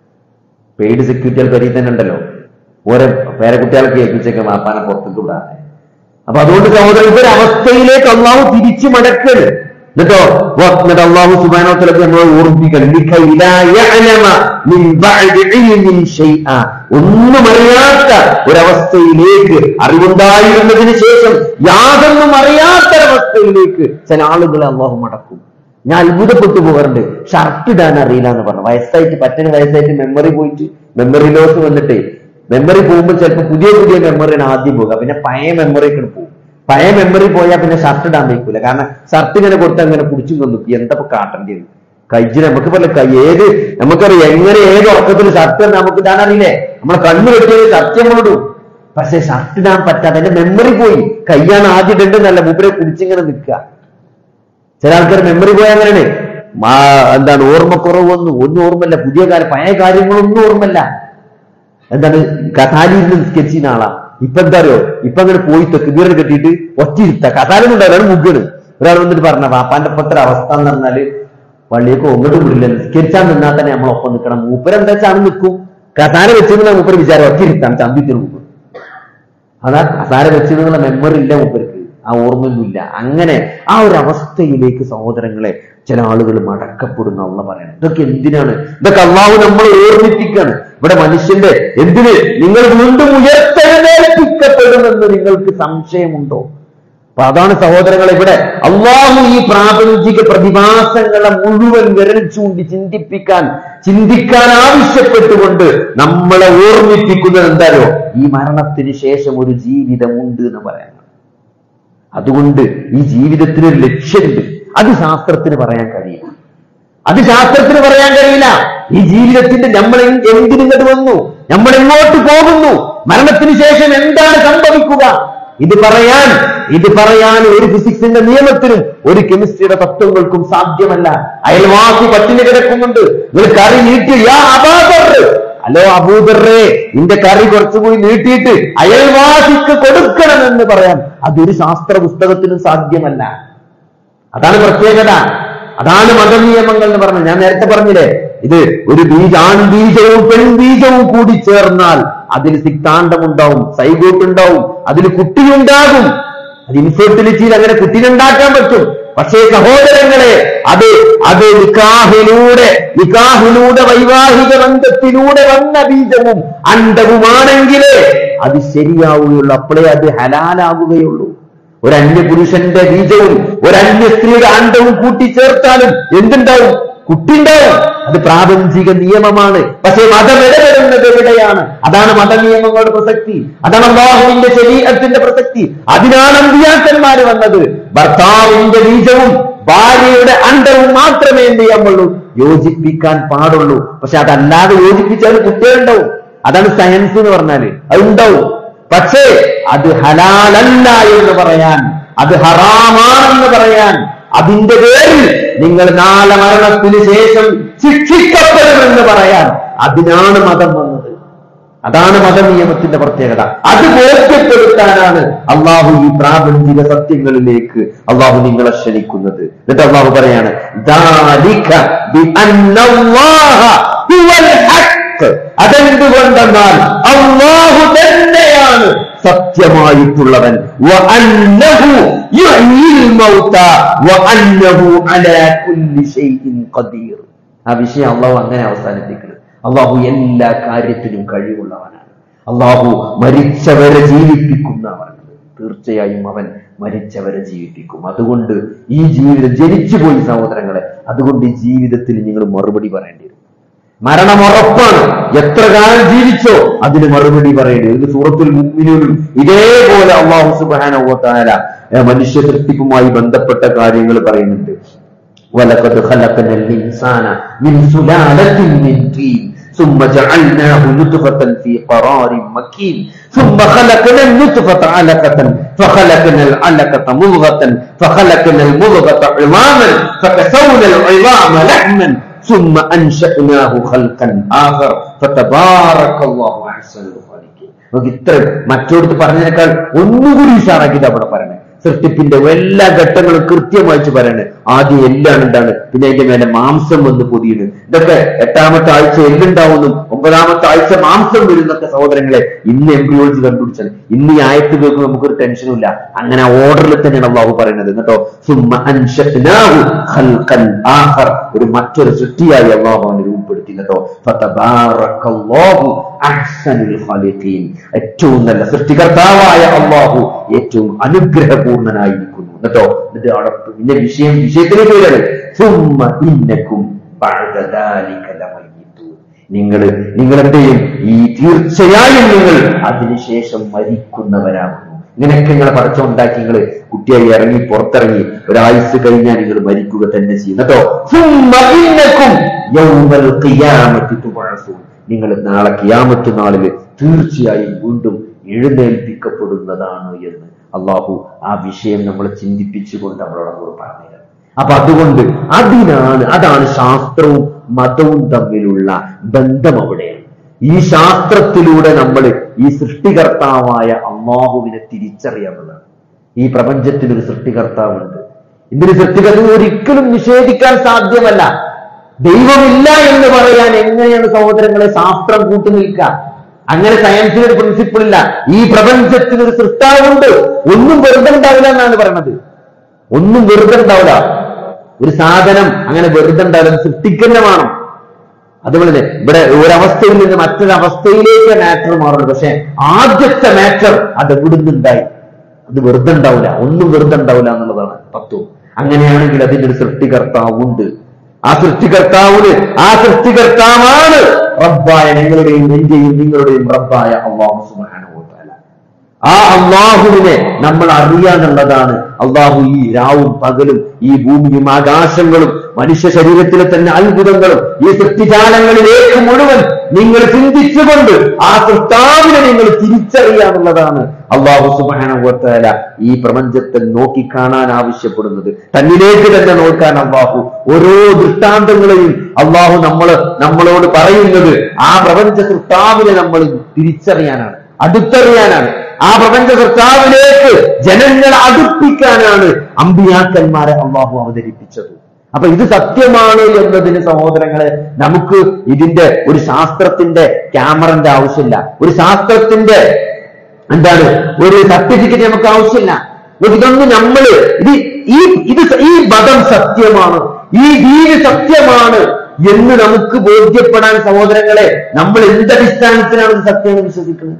പെയ്ഡ് സെക്യൂരിറ്റികൾ പരിധി തന്നെ ഉണ്ടല്ലോ ഓരോ പേരെ കുട്ടികൾക്ക് ഏൽപ്പിച്ചേക്കാം വാപ്പാനെ പുറത്തേക്ക് വിടാതെ അപ്പൊ അതുകൊണ്ട് സഹോദരൻ ഇതൊരു അവസ്ഥയിലേക്ക് അള്ളാഹു തിരിച്ചു മടക്കരുത് എന്നിട്ടോ വ- എന്നിട്ട് അള്ളാഹു സുബാനോത്തലക്ക് നമ്മളെ ഓർമ്മിപ്പിക്കണം "ലിക്കൈ ലാ യഅലമ മിൻ ബഅദി ഇൽമിൻ ഷൈഅ." ഒന്നും അറിയാത്ത ഒരവസ്ഥയിലേക്ക് അറിവുണ്ടായിരുന്നതിന് ശേഷം യാതൊന്നും അറിയാത്തൊരവസ്ഥയിലേക്ക് ചില ആളുകളെ അള്ളാഹു മടക്കും ഞാൻ അത്ഭുതപ്പെട്ടു പോകാറുണ്ട് ഷർട്ട് ഇടാൻ അറിയില്ല എന്ന് പറഞ്ഞു വയസ്സായിട്ട് പറ്റന് വയസ്സായിട്ട് മെമ്മറി പോയിട്ട് മെമ്മറി ലോസ് വന്നിട്ട് മെമ്മറി പോകുമ്പോൾ ചിലപ്പോൾ പുതിയ പുതിയ മെമ്മറിയാണ് ആദ്യം പോകുക പിന്നെ പഴയ മെമ്മറിക്ക് പോകും പഴയ മെമ്മറി പോയാൽ പിന്നെ ഷർട്ട് ഇടാൻ വയ്ക്കൂല കാരണം ഷർട്ട് ഇങ്ങനെ കൊടുത്ത് അങ്ങനെ കുടിച്ചും കൊന്നു എന്താ ഇപ്പൊ കാട്ടേണ്ടത് കൈജിന് നമുക്ക് പോലെ കൈ ഏത് നമുക്കറിയാം എങ്ങനെ ഏത് ഉറക്കത്തിൽ ഷർട്ട് നമുക്ക് ഇടാൻ അറിയില്ലേ നമ്മളെ കണ്ണു വെട്ടിയത് ഷർട്ട് നമ്മളിടും പക്ഷെ ഷർട്ട് ഇടാൻ പറ്റാതെ അതിന്റെ മെമ്മറി പോയി കൈയാണ് ആദ്യം ഇടേണ്ടതല്ല മൂപ്പരെ കുടിച്ചിങ്ങനെ നിൽക്കുക ചില ആൾക്കാർ മെമ്മറി പോയ അങ്ങനെയാണ് മാ- എന്താണ് ഓർമ്മക്കുറവ് ഒന്നും ഒന്നും ഓർമ്മല്ല പുതിയ കാര്യം പഴയ കാര്യങ്ങളൊന്നും ഓർമ്മല്ല എന്താണ് കഥാലിയിൽ നിന്ന് സ്കെച്ച് ചെയ്യുന്ന ആളാ ഇപ്പൊ എന്താ അറിയോ ഇപ്പൊ അങ്ങനെ പോയി തെക്കുബീറ കെട്ടിയിട്ട് ഒറ്റയിരുത്ത കഥാലൊന്നും ഉണ്ടാവില്ല മുഗ്ഗണ് ഒരാൾ വന്നിട്ട് പറഞ്ഞ വാപ്പാന്റെ പത്ര അവസ്ഥ എന്ന് പറഞ്ഞാല് പള്ളിയൊക്കെ ഒന്നിട്ടും വിടില്ല നിസ്കരിച്ചാൽ നിന്നാൽ തന്നെ നമ്മളൊപ്പം നിൽക്കണം മൂപ്പര് എന്താ വെച്ചാൽ നിൽക്കും കഥാല വെച്ചിരുന്ന മൂപ്പര് വിചാരം ഒറ്റയിരുത്താം ചമ്പിത്തിന് മുമ്പ് അതാ കസാര വെച്ചിരുന്നുള്ള മെമ്മറി ഇല്ല മൂപ്പർക്ക് ആ ഓർമ്മയൊന്നുമില്ല അങ്ങനെ ആ ഒരു അവസ്ഥയിലേക്ക് സഹോദരങ്ങളെ ചില ആളുകൾ മടക്കപ്പെടുന്ന അള്ള പറയണം ഇതൊക്കെ എന്തിനാണ് ഇതൊക്കെ അള്ളാഹു നമ്മൾ ഓർമ്മിപ്പിക്കാണ് ഇവിടെ മനുഷ്യന്റെ എന്തിന് നിങ്ങൾ വീണ്ടും ഉയർത്തെഴുന്നേൽപ്പിക്കപ്പെടുമെന്ന് നിങ്ങൾക്ക് സംശയമുണ്ടോ അപ്പൊ അതാണ് സഹോദരങ്ങൾ ഇവിടെ അള്ളാഹു ഈ പ്രാപഞ്ചിക പ്രതിഭാസങ്ങളെ മുഴുവൻ വിരൽ ചൂണ്ടി ചിന്തിപ്പിക്കാൻ ചിന്തിക്കാൻ ആവശ്യപ്പെട്ടുകൊണ്ട് നമ്മളെ ഓർമ്മിപ്പിക്കുന്നത് എന്താണോ ഈ മരണത്തിന് ശേഷം ഒരു ജീവിതമുണ്ട് എന്ന് പറയാൻ അതുകൊണ്ട് ഈ ജീവിതത്തിന് ഒരു ലക്ഷ്യമുണ്ട് അത് ശാസ്ത്രത്തിന് പറയാൻ കഴിയില്ല അത് ശാസ്ത്രത്തിന് പറയാൻ കഴിയില്ല ഈ ജീവിതത്തിന്റെ നമ്മൾ എന്ത് എന്തിനിങ്ങോട്ട് വന്നു നമ്മൾ എങ്ങോട്ട് പോകുന്നു മരണത്തിന് ശേഷം എന്താണ് സംഭവിക്കുക ഇത് പറയാൻ ഇത് പറയാൻ ഒരു ഫിസിക്സിന്റെ നിയമത്തിനും ഒരു കെമിസ്ട്രിയുടെ തത്വങ്ങൾക്കും സാധ്യമല്ല അയൽവാസി പട്ടിണി കിടക്കുന്നുണ്ട് നിങ്ങൾ കറി നീട്ടി യാ അബാദർ ഹലോ അബൂദറേ നിന്റെ കറി കുറച്ചുകൂടി നീട്ടിയിട്ട് അയൽവാസിക്ക് കൊടുക്കണമെന്ന് പറയാൻ അതൊരു ശാസ്ത്ര പുസ്തകത്തിനും സാധ്യമല്ല അതാണ് പ്രത്യേകത അതാണ് മതനിയമങ്ങൾ എന്ന് പറഞ്ഞത് ഞാൻ നേരത്തെ പറഞ്ഞില്ലേ ഇത് ഒരു ബീജ ആൺബീജവും പെൺബീജവും കൂടി ചേർന്നാൽ അതിൽ സിക്താണ്ടമുണ്ടാവും സൈഗോട്ടുണ്ടാവും അതിൽ കുട്ടിയുണ്ടാകും അത് ഇൻഫെർട്ടിലിറ്റിയിൽ അങ്ങനെ കുട്ടിയുണ്ടാക്കാൻ പറ്റും പക്ഷേ സഹോദരങ്ങളെ അത് അത് നിക്കാഹിലൂടെ നിക്കാഹിലൂടെ വൈവാഹിക ബന്ധത്തിലൂടെ വന്ന ബീജവും അണ്ടവുമാണെങ്കിലേ അത് ശരിയാവുകയുള്ളൂ അപ്പോഴേ അത് ഹലാലാവുകയുള്ളൂ ഒരു അന്യപുരുഷന്റെ ബീജവും ഒരു അന്യ സ്ത്രീയുടെ അണ്ടവും കൂട്ടിച്ചേർത്താലും എന്തുണ്ടാവും കുട്ടി ഉണ്ടാവും അത് പ്രാപഞ്ചിക നിയമമാണ് പക്ഷേ മതം ഇടപെടുന്നത് എവിടെയാണ് അതാണ് മതനിയമങ്ങളുടെ പ്രസക്തി അതാണ് അള്ളാഹുവിന്റെ ശരീരത്തിന്റെ പ്രസക്തി അതിനാണ് അമ്പിയാക്കന്മാര് വന്നത് ഭർത്താവിന്റെ ബീജവും ഭാര്യയുടെ അണ്ടവും മാത്രമേ എന്ത് ചെയ്യാൻ പാടുള്ളൂ യോജിപ്പിക്കാൻ പാടുള്ളൂ പക്ഷെ അതല്ലാതെ യോജിപ്പിച്ചാൽ കുട്ടികളുണ്ടാവും അതാണ് സയൻസ് എന്ന് പറഞ്ഞാല് അതുണ്ടാവും പക്ഷേ അത് ഹലാലല്ല എന്ന് പറയാൻ അത് ഹറാമാണെന്ന് പറയാൻ അതിന്റെ പേരിൽ നിങ്ങൾ നാളെ മരണത്തിന് ശേഷം ശിക്ഷിക്കപ്പെടുമെന്ന് പറയാൻ അതിനാണ് മതം വന്നത് അതാണ് മതനിയമത്തിന്റെ പ്രത്യേകത അത് ബോധ്യപ്പെടുത്താനാണ് അള്ളാഹു ഈ പ്രാപഞ്ചിക സത്യങ്ങളിലേക്ക് അള്ളാഹു നിങ്ങളെ ക്ഷണിക്കുന്നത് എന്നിട്ട് അള്ളാഹു പറയാണ് ذَلِكَ بِأَنَّ اللَّهَ هُوَ الْحَقُّ. അതെന്തുകൊണ്ടെന്നാൽ അള്ളാഹു തന്നെയാണ് സത്യമായിട്ടുള്ളവൻ وَأَنَّهُ يُحْيِي الْمَوْتَى وَأَنَّهُ عَلَى كُلِّ شَيْءٍ قَدِيرٌ ആ വിഷയം അള്ളാഹു അങ്ങനെ അവസാനിപ്പിക്കുന്നത് അള്ളാഹു എല്ലാ കാര്യത്തിനും കഴിവുള്ളവനാണ് അള്ളാഹു മരിച്ചവരെ ജീവിപ്പിക്കുന്നവനാണ് തീർച്ചയായും അവൻ മരിച്ചവരെ ജീവിപ്പിക്കും അതുകൊണ്ട് ഈ ജീവിതം ജനിച്ചു പോയി സഹോദരങ്ങളെ അതുകൊണ്ട് ഈ ജീവിതത്തിൽ നിങ്ങൾ മറുപടി പറയേണ്ടി വരും മരണം ഉറപ്പാണ് എത്ര കാലം ജീവിച്ചോ അതിന് മറുപടി പറയേണ്ടി വരും ഇത് സൂറത്തുൽ മുഅ്മിനൂനിൽ ഇതേപോലെ അള്ളാഹു സുബ്ഹാനഹു വ തആല ഏഹ്, മനുഷ്യ സൃഷ്ടിപ്പുമായി ബന്ധപ്പെട്ട കാര്യങ്ങൾ പറയുന്നുണ്ട് ولقد خلقنا الإنسان من سلالة من طين ثم جعلناه نطفة في قرار مكين ثم خلقنا النطفة علقة فخلقنا العلقة مضغة فخلقنا المضغة عظاما فكسونا العظام لحما ثم أنشأناه خلقا آخر فتبارك الله أحسن الخالقين നമുക്ക് ഇത്ര മറ്റോടത്ത് പറഞ്ഞതിനേക്കാൾ ഒന്നുകൂടി ഉഷാറാക്കിയിട്ട് അവിടെ പറയണേ സൃഷ്ടിപ്പിന്റെ എല്ലാ ഘട്ടങ്ങളും കൃത്യമായിട്ട് പറയണേ ആദ്യം എല്ലാണ് എന്താണ് പിന്നെ അതിന്റെ മേലെ മാംസം വന്ന് പൊതിയുന്നു ഇതൊക്കെ എട്ടാമത്തെ ആഴ്ച എല്ലുണ്ടാവുന്നു ഒമ്പതാമത്തെ ആഴ്ച മാംസം വരുന്നൊക്കെ സഹോദരങ്ങളെ ഇന്ന് എംബ്രിയോളജി കണ്ടുപിടിച്ചത് ഇന്ന് ഈ ആയത്ത് കേൾക്കുമ്പോൾ നമുക്കൊരു ടെൻഷനും ഇല്ല അങ്ങനെ ഓർഡറിൽ തന്നെയാണ് അള്ളാഹു പറയുന്നത് എന്നിട്ടോ സുമ്മ അൻശഅ്നാഹു ഖൽഖൻ ആഖർ ഒരു മറ്റൊരു സൃഷ്ടിയായി അള്ളാഹു അവനെ രൂപപ്പെടുത്തി എന്നിട്ടോ ഫതബാറക്കല്ലാഹു അഹ്സനുൽ ഖാലിഖീൻ ഏറ്റവും നല്ല സൃഷ്ടികർത്താവായ അള്ളാഹു ഏറ്റവും അനുഗ്രഹപൂർണനായിരിക്കുന്നു എന്നിട്ടോ എന്നിട്ട് അവിടെ പിന്നെ വിഷയം വിഷയത്തിലേക്ക് വരാണ് സുമ്മ ഇന്നക്കും ബഅദ ദാലിക ലമയ്യിത്തൂൻ നിങ്ങൾ നിങ്ങൾ എന്ത് ചെയ്യും ഈ തീർച്ചയായും നിങ്ങൾ അതിനുശേഷം മരിക്കുന്നവരാകുന്നു ഇങ്ങനെയൊക്കെ നിങ്ങളെ പടച്ചുണ്ടാക്കി നിങ്ങൾ കുട്ടിയായി ഇറങ്ങി പുറത്തിറങ്ങി ഒരായുസ് കഴിഞ്ഞാൽ നിങ്ങൾ മരിക്കുക തന്നെ ചെയ്യും കേട്ടോ സുമ്മ ഇന്നക്കും യൗമൽ ഖിയാമത്തി തുബഅസൂൻ നിങ്ങൾ നാളെ കിയാമത്ത് നാളിൽ തീർച്ചയായും വീണ്ടും എഴുന്നേൽപ്പിക്കപ്പെടുന്നതാണ് എന്ന് അള്ളാഹു ആ വിഷയം നമ്മളെ ചിന്തിപ്പിച്ചുകൊണ്ട് നമ്മളോട് അങ്ങോട്ട് പറഞ്ഞത് അപ്പൊ അതുകൊണ്ട് അതിനാണ് അതാണ് ശാസ്ത്രവും മതവും തമ്മിലുള്ള ബന്ധം അവിടെയാണ് ഈ ശാസ്ത്രത്തിലൂടെ നമ്മൾ ഈ സൃഷ്ടികർത്താവായ അള്ളാഹുവിനെ തിരിച്ചറിയാവുന്നതാണ് ഈ പ്രപഞ്ചത്തിൽ ഒരു സൃഷ്ടികർത്താവുണ്ട് ഇതിന് സൃഷ്ടികർത്താവ് ഒരിക്കലും നിഷേധിക്കാൻ സാധ്യമല്ല ദൈവമില്ല എന്ന് പറയാൻ എങ്ങനെയാണ് സഹോദരങ്ങളെ ശാസ്ത്രം കൂട്ടുനിൽക്കുക അങ്ങനെ സയൻസിന് ഒരു പ്രിൻസിപ്പിൾ ഇല്ല ഈ പ്രപഞ്ചത്തിന് ഒരു സൃഷ്ടാവുണ്ട് ഒന്നും വെറുതെ ഉണ്ടാവില്ല എന്നാണ് പറയുന്നത് ഒന്നും വെറുതെ ഉണ്ടാവില്ല ഒരു സാധനം അങ്ങനെ വെറുതെ ഉണ്ടാവില്ല അത് സൃഷ്ടിക്കുന്ന വേണം അതുപോലെ തന്നെ ഇവിടെ ഒരവസ്ഥയിൽ നിന്ന് മറ്റൊരവസ്ഥയിലേക്ക് മാറ്റർ മാറുന്നത് പക്ഷെ ആദ്യത്തെ മാറ്റർ അത് എവിടുന്നുണ്ടായി അത് വെറുതെ ഉണ്ടാവില്ല ഒന്നും വെറുതെ ഉണ്ടാവില്ല എന്നുള്ളതാണ് തത്വം അങ്ങനെയാണെങ്കിൽ അതിന്റെ ഒരു സൃഷ്ടികർത്താവുണ്ട് ആ സൃഷ്ടികർത്താവിന് ആ സൃഷ്ടികർത്താവാണ് റബ്ബായ നിങ്ങളുടെയും എന്റെയും നിങ്ങളുടെയും റബ്ബായ അള്ളാഹു സുബ്ഹാനഹു വ തആല ആ അള്ളാഹുവിനെ നമ്മൾ അറിയാന്നുള്ളതാണ് അള്ളാഹു ഈ രാവും പകലും ഈ ഭൂമിയും ആകാശങ്ങളും മനുഷ്യ ശരീരത്തിലെ തന്നെ അത്ഭുതങ്ങളും ഈ സൃഷ്ടിജാലങ്ങളിലേക്ക് മുഴുവൻ നിങ്ങൾ ചിന്തിച്ചുകൊണ്ട് ആ സൃഷ്ടാവിനെ നിങ്ങൾ തിരിച്ചറിയാന്നുള്ളതാണ് അള്ളാഹു സുബാനുവത്തേല ഈ പ്രപഞ്ചത്തെ നോക്കിക്കാണാൻ ആവശ്യപ്പെടുന്നത് തന്നിലേക്ക് തന്നെ നോക്കാൻ അള്ളാഹു ഓരോ ദൃഷ്ടാന്തങ്ങളെയും അള്ളാഹു നമ്മള് നമ്മളോട് പറയുന്നത് ആ പ്രപഞ്ച സൃഷ്ടാവിനെ നമ്മൾ തിരിച്ചറിയാനാണ് അടുത്തറിയാനാണ് ആ പ്രപഞ്ച കർത്താവിലേക്ക് ജനങ്ങളെ അടുപ്പിക്കാനാണ് അമ്പിയാക്കന്മാരെ അള്ളാഹു അവതരിപ്പിച്ചത് അപ്പൊ ഇത് സത്യമാണ് എന്നതിന് സഹോദരങ്ങളെ നമുക്ക് ഇതിന്റെ ഒരു ശാസ്ത്രത്തിന്റെ ക്യാമറന്റെ ആവശ്യമില്ല ഒരു ശാസ്ത്രത്തിന്റെ എന്താണ് ഒരു സർട്ടിഫിക്കറ്റ് നമുക്ക് ആവശ്യമില്ല നോക്ക് ഇതൊന്നും നമ്മള് ഇത് ഈ ഇത് ഈ മതം സത്യമാണ് ഈ ദീന് സത്യമാണ് എന്ന് നമുക്ക് ബോധ്യപ്പെടാൻ സഹോദരങ്ങളെ നമ്മൾ എന്തടിസ്ഥാനത്തിലാണ് ഇത് സത്യം എന്ന് വിശ്വസിക്കുന്നത്